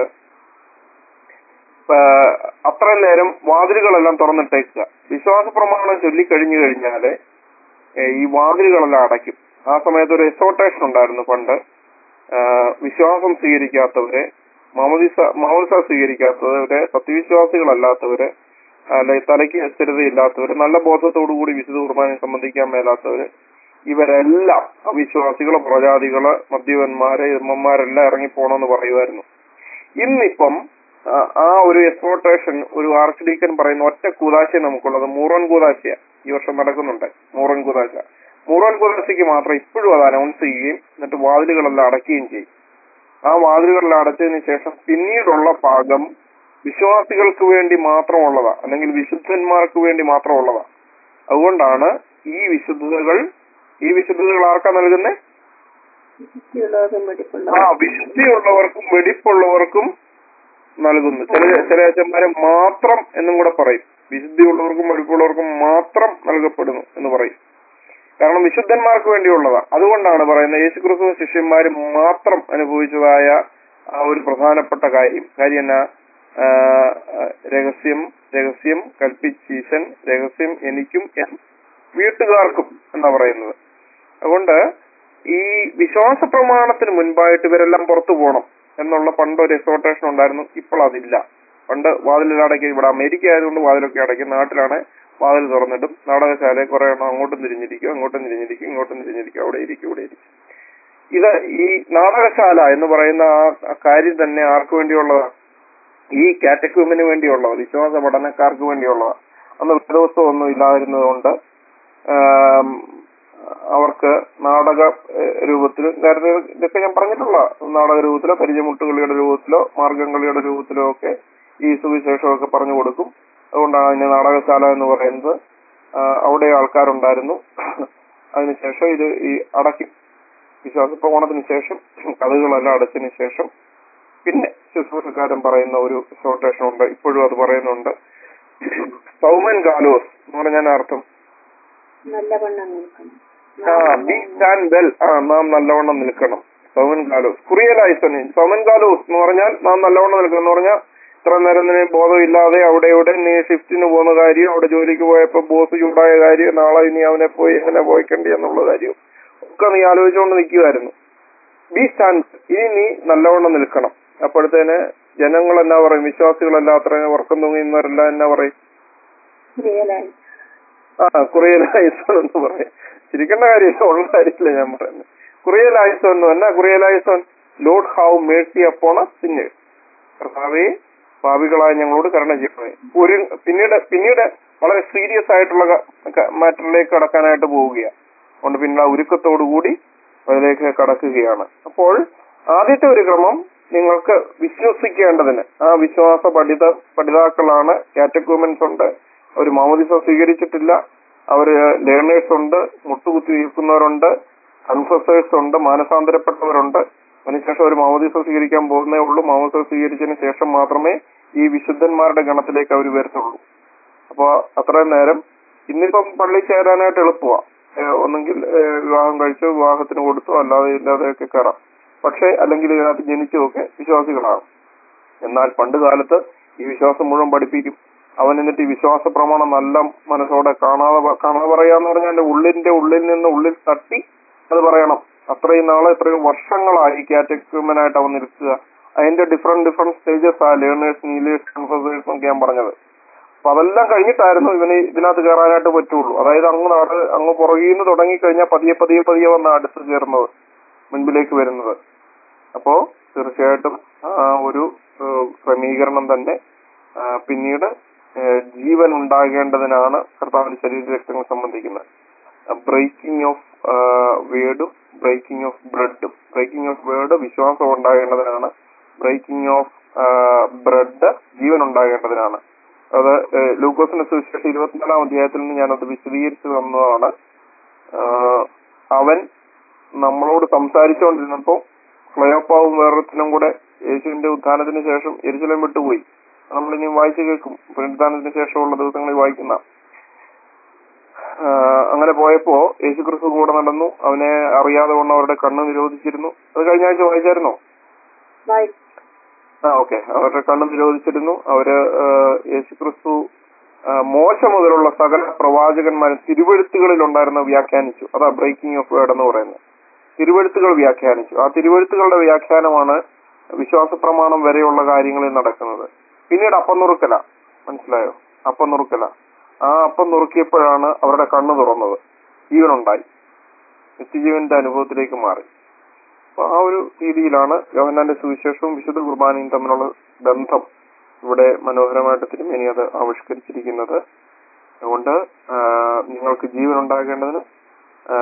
ഏഹ്, അത്രയും നേരം വാതിലുകളെല്ലാം തുറന്നിട്ടേക്കുക വിശ്വാസ പ്രമാണം ചൊല്ലിക്കഴിഞ്ഞു കഴിഞ്ഞാല് ഏഹ്, ഈ വാതിലുകളെല്ലാം അടയ്ക്കും ആ സമയത്ത് ഒരു എസോട്ടേഷൻ ഉണ്ടായിരുന്നു പണ്ട് ഏഹ്, വിശ്വാസം സ്വീകരിക്കാത്തവരെ മമദിസ മമദിസ സ്വീകരിക്കാത്തവരെ സത്യവിശ്വാസികളല്ലാത്തവര് അല്ലെ തലയ്ക്ക് സ്ഥിരതയില്ലാത്തവര് നല്ല ബോധത്തോടു കൂടി വിശുദ്ധ കുർബാനയെ സംബന്ധിക്കാൻ മേലാത്തവര് ഇവരെല്ലാം അവിശ്വാസികള് പ്രജാതികള് മദ്യപന്മാര് എമ്മന്മാരെല്ലാം ഇറങ്ങിപ്പോണെന്ന് പറയുമായിരുന്നു ഇന്നിപ്പം ആ, ആ ഒരു എക്സ്പോർട്ടേഷൻ ഒരു ആർച്ച് ഡീക്കൻ പറയുന്ന ഒറ്റ കൂതാശ നമുക്കുള്ളത് മൂറൻ കൂതാശയ ഈ വർഷം നടക്കുന്നുണ്ട് മൂറൻ കൂതാശ മൂറൻ കൂതാശയ്ക്ക് മാത്രം ഇപ്പോഴും അത് അനൗൺസ് ചെയ്യുകയും എന്നിട്ട് വാതിലുകളെല്ലാം അടയ്ക്കുകയും ചെയ്യും ആ വാതിലുകളെല്ലാം അടച്ചതിന് ശേഷം പിന്നീടുള്ള ഭാഗം വിശ്വാസികൾക്ക് വേണ്ടി മാത്രമുള്ളതാ അല്ലെങ്കിൽ വിശുദ്ധന്മാർക്ക് വേണ്ടി മാത്രമുള്ളതാ അതുകൊണ്ടാണ് ഈ വിശുദ്ധതകൾ ഈ വിശുദ്ധതകൾ ആർക്കാ നൽകുന്നത് ശുദ്ധിയുള്ളവർക്കും വെടിപ്പുള്ള ആ വിശുദ്ധിയുള്ളവർക്കും വെടിപ്പുള്ളവർക്കും നൽകുന്നു ചില ചില അച്ഛന്മാരെ മാത്രം എന്നും കൂടെ പറയും വിശുദ്ധിയുള്ളവർക്കും വെടിപ്പുള്ളവർക്കും മാത്രം നൽകപ്പെടുന്നു എന്ന് പറയും കാരണം വിശുദ്ധന്മാർക്ക് വേണ്ടിയുള്ളതാ അതുകൊണ്ടാണ് പറയുന്നത് യേശുക്രിസ്തു ശിഷ്യന്മാര് മാത്രം അനുഭവിച്ചതായ ആ ഒരു പ്രധാനപ്പെട്ട കാര്യം കാര്യം എന്നാ ആ, ആ, രഹസ്യം രഹസ്യം കൽപ്പിച്ചീശൻ രഹസ്യം എനിക്കും എൻ വീട്ടുകാർക്കും എന്നാ പറയുന്നത് അതുകൊണ്ട് ഈ വിശ്വാസ പ്രമാണത്തിന് മുൻപായിട്ട് ഇവരെല്ലാം പുറത്തു പോകണം എന്നുള്ള പണ്ട് ഒരു എക്സോട്ടേഷൻ ഉണ്ടായിരുന്നു ഇപ്പോൾ അതില്ല പണ്ട് വാതിലിൽ അടയ്ക്കും ഇവിടെ അമേരിക്ക ആയതുകൊണ്ട് വാതിലൊക്കെ അടയ്ക്കും നാട്ടിലാണ് വാതിൽ തുറന്നിട്ടും നാടകശാലയെ കുറെ എണ്ണം അങ്ങോട്ടും തിരിഞ്ഞിരിക്കും അങ്ങോട്ടും തിരിഞ്ഞിരിക്കും ഇങ്ങോട്ടും തിരിഞ്ഞിരിക്കും അവിടെ ഇരിക്കും ഇവിടെ ഇരിക്കും ഇത് ഈ നാടകശാല എന്ന് പറയുന്ന ആ ആ കാര്യം തന്നെ ആർക്ക് വേണ്ടിയുള്ളതാണ് ഈ കാറ്റക്യൂമിന് വേണ്ടിയുള്ളതാണ് വിശ്വാസ പഠനക്കാർക്ക് വേണ്ടിയുള്ളതാണ് അന്ന് വേദവസ്തു ഒന്നും ഇല്ലാതിരുന്നത് കൊണ്ട് ആം, അവർക്ക് നാടക ഏഹ്, രൂപത്തിൽ നേരത്തെ ഇതൊക്കെ ഞാൻ പറഞ്ഞിട്ടുള്ള നാടക രൂപത്തിലോ പരിചയമുട്ടുകളിയുടെ രൂപത്തിലോ മാർഗംകളിയുടെ രൂപത്തിലോ ഒക്കെ ഈ സുവിശേഷമൊക്കെ പറഞ്ഞു കൊടുക്കും അതുകൊണ്ടാണ് അതിന് നാടകശാല എന്ന് പറയുന്നത് ആ, അവിടെ ആൾക്കാരുണ്ടായിരുന്നു അതിനുശേഷം ഇത് ഈ അടയ്ക്കും വിശ്വാസ പ്രവണത്തിന് ശേഷം കഥകളെല്ലാം അടച്ചതിന് ശേഷം പിന്നെ ശുശ്രൂഷക്കാരൻ പറയുന്ന ഒരു ഷോർട്ടേഷൻ ഉണ്ട് ഇപ്പോഴും അത് പറയുന്നുണ്ട് സൗമൻ ഗാലോസ് എന്ന് പറഞ്ഞാൽ അർത്ഥം നല്ലവണ്ണം നിൽക്കണം ആ ബി സ്റ്റാൻഡ് വെൽ ആ നാം നല്ലവണ്ണം നിൽക്കണം സൗമൻ ഗാലോസ് കുറിയലായിസൻ സൗമൻ ഗാലോസ് എന്ന് പറഞ്ഞാൽ നാം നല്ലവണ്ണം നിൽക്കണം എന്ന് പറഞ്ഞാൽ ഇത്ര നേരം നിന്നെ ബോധമില്ലാതെ അവിടെ ഇവിടെ നീ ഷിഫ്റ്റിന് പോകുന്ന കാര്യം അവിടെ ജോലിക്ക് പോയപ്പോ ബോസ് ചൂടായ കാര്യം നാളെ ഇനി അവനെ പോയി എങ്ങനെ പോയിക്കണ്ടി എന്നുള്ള കാര്യം ഒക്കെ നീ ആലോചിച്ചുകൊണ്ട് നിൽക്കുമായിരുന്നു ബി സ്റ്റാൻഡ് ഇനി നീ നല്ലവണ്ണം നിൽക്കണം അപ്പോഴത്തേന് ജനങ്ങൾ എന്നാ പറയും വിശ്വാസികളെല്ലാം അത്ര വർക്കം തൂങ്ങിയവരെല്ലാം എന്നാ പറയും ക്രിയലായി ആ കുറിയലായിസോൻ എന്ന് പറയും ചിരിക്കേണ്ട കാര്യമില്ല ഉള്ള കാര്യമില്ല ഞാൻ പറയുന്നത് കുറിയലായിസോൻ എന്ന് എന്നാ കുറിയലായിസോൻ lord have mercy upon sinners കർത്താവേ പാപികളായ ഞങ്ങളോട് കരുണ ചെയ്യണമേ ഒരു പിന്നീട് പിന്നീട് വളരെ സീരിയസ് ആയിട്ടുള്ള മാറ്ററിലേക്ക് കടക്കാനായിട്ട് പോവുകയാണ് അതുകൊണ്ട് പിന്നെ ആ ഒരുക്കത്തോടു കൂടി അതിലേക്ക് കടക്കുകയാണ് അപ്പോൾ ആദ്യത്തെ ഒരു ക്രമം നിങ്ങൾക്ക് വിശ്വസിക്കേണ്ടതിന് ആ വിശ്വാസ പഠിത പഠിതാക്കളാണ് കാറ്റക്യൂമൻസ് ഉണ്ട് അവർ മാമോദിസ സ്വീകരിച്ചിട്ടില്ല അവര് ലേണേഴ്സ് ഉണ്ട് മുട്ടുകുത്തി നിൽക്കുന്നവരുണ്ട് കൺഫസേഴ്സ് ഉണ്ട് മാനസാന്തരപ്പെട്ടവരുണ്ട് അതിനുശേഷം ഒരു മാമോദിസ സ്വീകരിക്കാൻ പോകുന്നേ ഉള്ളൂ മാമോദിസ സ്വീകരിച്ചതിന് ശേഷം മാത്രമേ ഈ വിശുദ്ധന്മാരുടെ ഗണത്തിലേക്ക് അവർ വരുന്നുള്ളൂ അപ്പൊ അത്രയും നേരം ഇന്നിപ്പം പള്ളി ചേരാനായിട്ട് എളുപ്പമാണ് ഒന്നെങ്കിൽ ഏഹ്, വിവാഹം കഴിച്ചോ വിവാഹത്തിന് കൊടുത്തോ അല്ലാതെ ഇല്ലാതെയൊക്കെ കയറാം പക്ഷേ അല്ലെങ്കിൽ ഇതിനകത്ത് ജനിച്ചതൊക്കെ വിശ്വാസികളാകും എന്നാൽ പണ്ട് കാലത്ത് ഈ വിശ്വാസം മുഴുവൻ പഠിപ്പിക്കും അവൻ എന്നിട്ട് ഈ വിശ്വാസ പ്രമാണം നല്ല മനസ്സോടെ കാണാതെ പ- കാണാതെ പറയാന്ന് പറഞ്ഞാൽ എന്റെ ഉള്ളിന്റെ ഉള്ളിൽ നിന്ന് ഉള്ളിൽ തട്ടി അത് പറയണം അത്രയും നാളെ എത്രയോ വർഷങ്ങളായി കാറ്റക്യൂമനായിട്ട് അവൻ നിൽക്കുക അതിന്റെ ഡിഫറെന്റ് ഡിഫറെന്റ് സ്റ്റേജസ് ആ ലേണേഴ്സ് നീലേഴ്സ് കൺഫസേഴ്സ് ഒക്കെ ഞാൻ പറഞ്ഞത് അപ്പൊ അതെല്ലാം കഴിഞ്ഞിട്ടായിരുന്നു ഇവന് ഇതിനകത്ത് കയറാനായിട്ട് പറ്റുള്ളൂ അതായത് അങ്ങ് നാട് അങ്ങ് പുറകിൽ നിന്ന് തുടങ്ങിക്കഴിഞ്ഞാൽ പതിയെ പതിയെ പതിയെ വന്ന് അടുത്ത് കയറുന്നത് മുൻപിലേക്ക് വരുന്നത് അപ്പോ തീർച്ചയായിട്ടും ആ ഒരു ഏഹ്, ക്രമീകരണം തന്നെ ആ, പിന്നീട് ഏഹ്, ജീവൻ ഉണ്ടാകേണ്ടതിനാണ് കർത്താവിന്റെ ശരീര രക്തങ്ങൾ സംബന്ധിക്കുന്നത് ബ്രേക്കിംഗ് ഓഫ് വേർഡും ബ്രേക്കിംഗ് ഓഫ് ബ്രെഡും ബ്രേക്കിംഗ് ഓഫ് വേർഡ് വിശ്വാസം ഉണ്ടാകേണ്ടതിനാണ് ബ്രേക്കിംഗ് ഓഫ് ബ്രെഡ് ജീവൻ ഉണ്ടാകേണ്ടതിനാണ് അത് ഏഹ്, ലൂക്കോസിന്റെ സുവിശേഷം ഇരുപത്തിനാലാം അധ്യായത്തിൽ നിന്ന് ഞാനത് വിശദീകരിച്ചു തന്നതാണ് ആഹ്, അവൻ നമ്മളോട് സംസാരിച്ചുകൊണ്ടിരുന്നപ്പോ ക്ലയോപ്പാവും വേറൊരുത്തനും കൂടെ യേശുവിന്റെ ഉത്ഥാനത്തിന് ശേഷം എരിശിലം വിട്ടുപോയി നമ്മൾ ഇനി വായിച്ചു കേൾക്കും പുനരുത്ഥാനത്തിന് ശേഷമുള്ള ദിവസങ്ങളിൽ വായിക്കുന്ന ആഹ് അങ്ങനെ പോയപ്പോ യേശു ക്രിസ്തു കൂടെ നടന്നു അവനെ അറിയാതെ കൊണ്ട് അവരുടെ കണ്ണ് നിരോധിച്ചിരുന്നു അത് കഴിഞ്ഞ ആഴ്ച വായിച്ചായിരുന്നോ വായി- ആ ഓക്കെ അവരുടെ കണ്ണ് നിരോധിച്ചിരുന്നു അവര് ആഹ് യേശു ക്രിസ്തു ആഹ് മോശ മുതലുള്ള സകല പ്രവാചകന്മാരും തിരുവഴുത്തുകളിൽ ഉണ്ടായിരുന്ന വ്യാഖ്യാനിച്ചു അതാ ബ്രേക്കിംഗ് ഓഫ് വേർഡ് എന്ന് പറയുന്നത് തിരുവഴുത്തുകൾ വ്യാഖ്യാനിച്ചു ആ തിരുവഴുത്തുകളുടെ വ്യാഖ്യാനമാണ് വിശ്വാസ പ്രമാണം വരെയുള്ള കാര്യങ്ങളിൽ നടക്കുന്നത് പിന്നീട് അപ്പം നുറുക്കല മനസ്സിലായോ അപ്പം നുറുക്കല ആ അപ്പം നുറുക്കിയപ്പോഴാണ് അവരുടെ കണ്ണ് തുറന്നത് ജീവനുണ്ടായി നിത്യജീവന്റെ അനുഭവത്തിലേക്ക് മാറി അപ്പൊ ആ ഒരു രീതിയിലാണ് യോഹന്നാന്റെ സുവിശേഷവും വിശുദ്ധ കുർബാനയും തമ്മിലുള്ള ബന്ധം ഇവിടെ മനോഹരമായിട്ട് തിരുമേനി അത് ആവിഷ്കരിച്ചിരിക്കുന്നത് അതുകൊണ്ട് ആ, നിങ്ങൾക്ക് ജീവൻ ഉണ്ടാകേണ്ടതിന് ആ,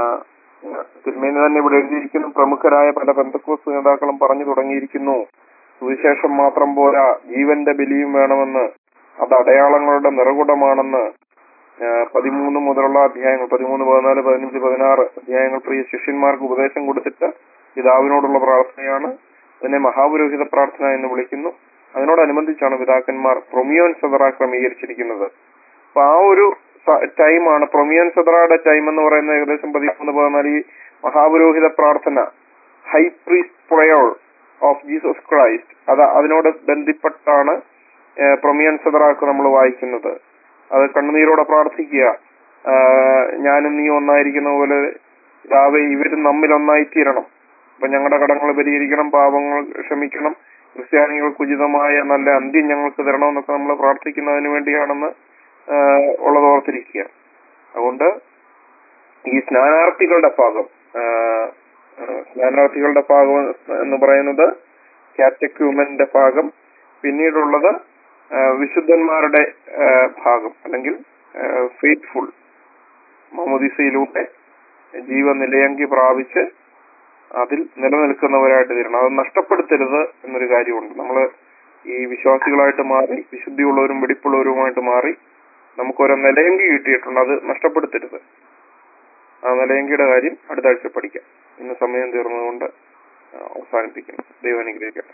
തിരുമേനി തന്നെ ഇവിടെ എഴുതിയിരിക്കുന്നു പ്രമുഖരായ പല ബന്ധക്കോസ് നേതാക്കളും പറഞ്ഞു തുടങ്ങിയിരിക്കുന്നു സുവിശേഷം മാത്രം പോരാ ജീവന്റെ ബലിയും വേണമെന്ന് അത് അടയാളങ്ങളുടെ നിറകുടമാണെന്ന് ആ, പതിമൂന്ന് മുതലുള്ള അധ്യായങ്ങൾ പതിമൂന്ന് പതിനാല് പതിനഞ്ച് പതിനാറ് അധ്യായങ്ങൾ പ്രിയ ശിഷ്യന്മാർക്ക് ഉപദേശം കൊടുത്തിട്ട് പിതാവിനോടുള്ള പ്രാർത്ഥനയാണ് അതിനെ മഹാപുരോഹിത പ്രാർത്ഥന എന്ന് വിളിക്കുന്നു അതിനോടനുബന്ധിച്ചാണ് പിതാക്കന്മാർ പ്രൊമിയോൻ സദറ ക്രമീകരിച്ചിരിക്കുന്നത് അപ്പൊ ആ ഒരു ടൈമാണ് പ്രൊമിയോൻ സദറയുടെ ടൈം എന്ന് പറയുന്നത് ഏകദേശം പതിമൂന്ന് പതിനാല് ഈ മഹാപുരോഹിത പ്രാർത്ഥന high priest prayer of Jesus Christ അത് അതിനോട് ബന്ധിപ്പെട്ടാണ് ഏഹ്, പ്രൊമിയൻ സദറാക്ക് നമ്മൾ വായിക്കുന്നത് അത് കണ്ണുനീരോടെ പ്രാർത്ഥിക്കുക ആഹ്, ഞാനും നീ ഒന്നായിരിക്കുന്ന പോലെ രാവെ ഇവരും നമ്മിൽ ഒന്നായി തീരണം അപ്പൊ ഞങ്ങളുടെ കടങ്ങൾ പരിഹരിക്കണം പാപങ്ങൾ ക്ഷമിക്കണം ക്രിസ്ത്യാനികൾക്ക് ഉചിതമായ നല്ല അന്ത്യം ഞങ്ങൾക്ക് തരണമെന്നൊക്കെ നമ്മൾ പ്രാർത്ഥിക്കുന്നതിന് വേണ്ടിയാണെന്ന് ആഹ്, ഉള്ളത് ഓർത്തിരിക്കുക അതുകൊണ്ട് ഈ സ്നാനാർത്ഥികളുടെ ഭാഗം ആഹ്, ആഹ്, സ്നാനാർത്ഥികളുടെ ഭാഗം എന്ന് പറയുന്നത് കാറ്റക്യൂമന്റെ ഭാഗം പിന്നീടുള്ളത് ആഹ്, വിശുദ്ധന്മാരുടെ ആഹ്, ഭാഗം അല്ലെങ്കിൽ ഫെയ്ത്ത്ഫുൾ മമുദിസയിലൂടെ ജീവനിലയങ്കി പ്രാപിച്ച് അതിൽ നിലനിൽക്കുന്നവരായിട്ട് തീരണം അത് നഷ്ടപ്പെടുത്തരുത് എന്നൊരു കാര്യമുണ്ട് നമ്മൾ ഈ വിശ്വാസികളായിട്ട് മാറി വിശുദ്ധിയുള്ളവരും വെടിപ്പുള്ളവരുമായിട്ട് മാറി നമുക്കൊരു നിലയങ്കി കിട്ടിയിട്ടുണ്ട് അത് നഷ്ടപ്പെടുത്തരുത് ആ നിലയങ്കിയുടെ കാര്യം അടുത്ത ആഴ്ച പഠിക്കാം ഇന്ന് സമയം തീർന്നതുകൊണ്ട് ആ, അവസാനിപ്പിക്കുന്നു ദൈവം അനുഗ്രഹിക്കട്ടെ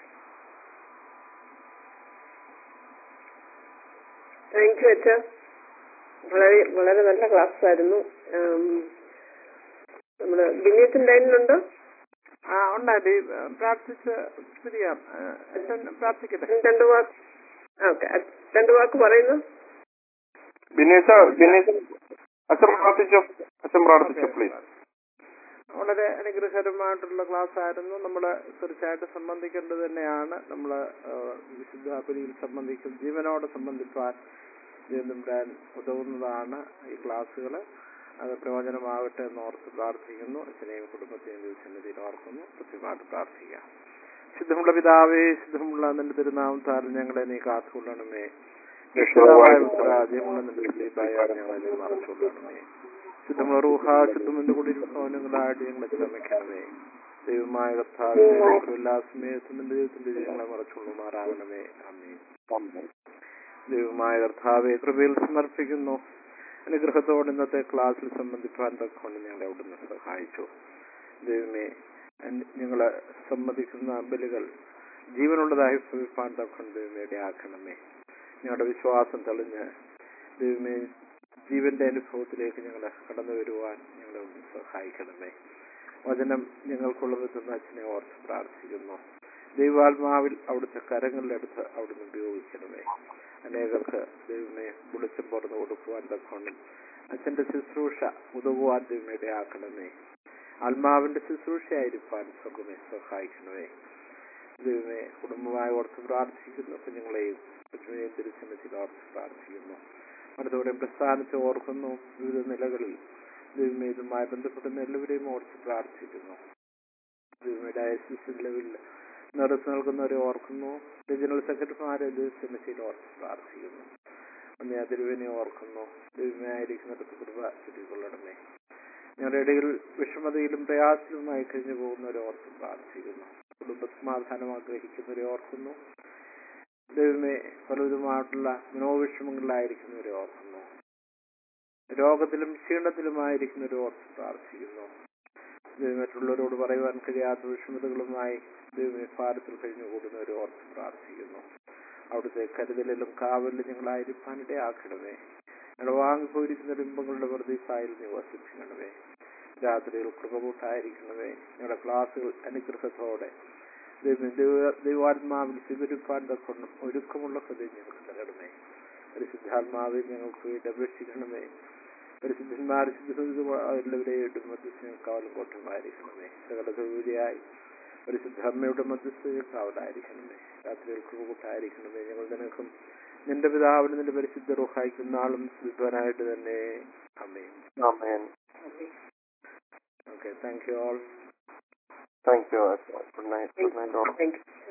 താങ്ക് യു അച്ഛ വളരെ വളരെ നല്ല ക്ലാസ് ആയിരുന്നു ഉം, നമ്മള് ബിനീത്തിന്റെ ലൈനിലുണ്ടോ ആ ഉണ്ടായി പ്രാർത്ഥിച്ച് പിരിയാം ആ, അച്ഛൻ പ്രാർത്ഥിക്കട്ടെ രണ്ടു വാക്ക് ഓക്കെ രണ്ടു വാക്ക് പറയുന്നു ബിനീഷ ബിനീഷ അച്ഛൻ പ്രാർത്ഥിച്ചോ അച്ഛൻ പ്രാർത്ഥിച്ചോ പ്ലീസ് വളരെ അനുഗ്രഹകരമായിട്ടുള്ള ക്ലാസ് ആയിരുന്നു നമ്മൾ തീർച്ചയായിട്ടും സംബന്ധിക്കേണ്ടത് തന്നെയാണ് നമ്മൾ വിശുദ്ധ ബലിയിൽ സംബന്ധിക്കും ജീവനോട് സംബന്ധിപ്പാൻ തമ്പുരാൻ ഉതകുന്നതാണ് ഈ ക്ലാസ്സുകൾ അത് പ്രയോജനമാകട്ടെ എന്ന് ഓർത്ത് പ്രാർത്ഥിക്കുന്നു അച്ഛനെയും കുടുംബത്തെയും ദിവസന്നിധിയിൽ ഓർക്കുന്നു കൃത്യമായിട്ട് പ്രാർത്ഥിക്കാം ശുദ്ധമുള്ള പിതാവേ ശുദ്ധമുള്ള നിന്റെ തിരുനാമത്താൽ ഞങ്ങളെ നീ കാത്തുകൊള്ളണമേ രക്ഷിതാവായ പുത്രാദ്യമുള്ള നിന്റെ ദിലീപായ ഞങ്ങളെ നീ മറച്ചുകൊള്ളണമേ ശുദ്ധമുള്ള റൂഹ ശുദ്ധമെന്ന് കൂടി ഭവനങ്ങളായിട്ട് ഞങ്ങളെ ശ്രമിക്കണമേ ദൈവമായ കർത്താവിനെ എല്ലാ സമയത്തും നിന്റെ ദൈവത്തിന്റെ ഞങ്ങളെ മറച്ചുകൊള്ളുമാറാകണമേ അമ്മേ ദൈവമായ കർത്താവെ കൃപയിൽ സമർപ്പിക്കുന്നു അനുഗ്രഹത്തോടെ ഇന്നത്തെ ക്ലാസ്സിൽ സംബന്ധിപ്പാൻ തക്കൊണ്ട് ഞങ്ങളെ അവിടുന്ന് സഹായിച്ചു ദൈവമേ അൻ- ഞങ്ങളെ സംബന്ധിക്കുന്ന ബലികൾ ജീവനുള്ളതായി ഭവിപ്പാൻ തക്കൊണ്ട് ദൈവമേ ഇടയാക്കണമേ ഞങ്ങളുടെ വിശ്വാസം തെളിഞ്ഞ് ദൈവമേ ജീവന്റെ അനുഭവത്തിലേക്ക് ഞങ്ങളെ കടന്നു വരുവാൻ ഞങ്ങളെ ഒന്ന് സഹായിക്കണമേ വചനം ഞങ്ങൾക്കുള്ളത് തന്ന അച്ഛനെ ഓർത്ത് പ്രാർത്ഥിക്കുന്നു ദൈവാത്മാവിൽ അവിടുത്തെ കരങ്ങളിലെടുത്ത് അവിടുന്ന് ഉപയോഗിക്കണമേ അനേകർക്ക് ദൈവമേ വെളിച്ചം പുറന്നു കൊടുക്കുവാൻ തക്കോണം അച്ഛന്റെ ശുശ്രൂഷ ഉതകുവാൻ ദൈവമേ ഇടയാക്കണമേ ആത്മാവിന്റെ ശുശ്രൂഷയായിരിക്കാൻ സ്വർഗമേ സഹായിക്കണമേ ദൈവമേ കുടുംബമായി ഓർത്ത് പ്രാർത്ഥിക്കുന്നു കുഞ്ഞുങ്ങളെയും കൊച്ചുമനെയും തിരുസന്നിധിയിൽ ഓർത്ത് പ്രാർത്ഥിക്കുന്നു അടുത്തോടെ പ്രസ്ഥാനത്തെ ഓർക്കുന്നു വിവിധ നിലകളിൽ ദൈവമേ ഇതുമായി ബന്ധപ്പെടുന്ന എല്ലാവരെയും ഓർത്ത് പ്രാർത്ഥിക്കുന്നു ദൈവമേ ഡയസിസ് ലെവലിൽ നേതൃത്വം നൽകുന്നവരെ ഓർക്കുന്നു റീജിയണൽ സെക്രട്ടറിമാരെ തിരുസന്നിധിയിൽ ഓർത്ത് പ്രാർത്ഥിക്കുന്നു അന്ന് ആ തിരുവിനെ ഓർക്കുന്നു ദൈവമേ ആയിരിക്കുന്നിടത്ത് കൃപ ചുറ്റിക്കൊള്ളണമേ ഞങ്ങളുടെ ഇടയിൽ വിഷമതയിലും പ്രയാസത്തിലുമായി കഴിഞ്ഞു പോകുന്നവരെ ഓർത്ത് പ്രാർത്ഥിക്കുന്നു കുടുംബ സമാധാനം ആഗ്രഹിക്കുന്നവരെ ഓർക്കുന്നു ദൈവമേ പലവിധമായിട്ടുള്ള മനോവിഷമങ്ങളിലായിരിക്കുന്നവരെ ഓർക്കുന്നു രോഗത്തിലും ക്ഷീണത്തിലുമായിരിക്കുന്നവരെ ഓർത്ത് പ്രാർത്ഥിക്കുന്നു ദൈവം മറ്റുള്ളവരോട് പറയുവാൻ കഴിയാത്ത വിഷമതകളുമായി ദൈവമേ ഭാരത്തിൽ കഴിഞ്ഞുകൂടുന്നവരെ ഓർത്ത് പ്രാർത്ഥിക്കുന്നു അവിടുത്തെ കരുതലിലും കാവലിലും ഞങ്ങളായിരിക്കാനിടയാക്കണമേ ഞങ്ങൾ വാങ്ങിപ്പോയിരിക്കുന്ന ബിംബങ്ങളുടെ പ്രതീസായിൽ നീ വസിപ്പിക്കണമേ രാത്രിയിൽ കൃപകൂട്ടായിരിക്കണമേ ഞങ്ങളുടെ ക്ലാസ്സുകൾ അനുഗ്രഹത്തോടെ ദൈവം ദൈവ- ദൈവാത്മാവിൽ സ്വീകരിപ്പാൻ തക്കൊണ്ട് ഒരുക്കമുള്ള ഹൃദയം ഞങ്ങൾക്ക് തരണമേ പരിശുദ്ധാത്മാവെ ഞങ്ങൾക്ക് വേണ്ടി അപേക്ഷിക്കണമേ പരിശുദ്ധന്മാർ എല്ലാവരെയും മധ്യസ്ഥ കാവലും കോട്ടമായിരിക്കണമേ സകല സൗകര്യമായി പരിശുദ്ധ അമ്മയുടെ മധ്യസ്ഥ കാവലായിരിക്കണമേ രാത്രിയിൽ കൃപകൂട്ടായിരിക്കണമേ ഞങ്ങൾ നിനക്കും നിന്റെ പിതാവിനും നിന്റെ പരിശുദ്ധ റുഹായിക്കും നാളും സിദ്ധനായിട്ട് തന്നെ അമ്മേ ആമേൻ okay thank you all thank you good night good night all thank U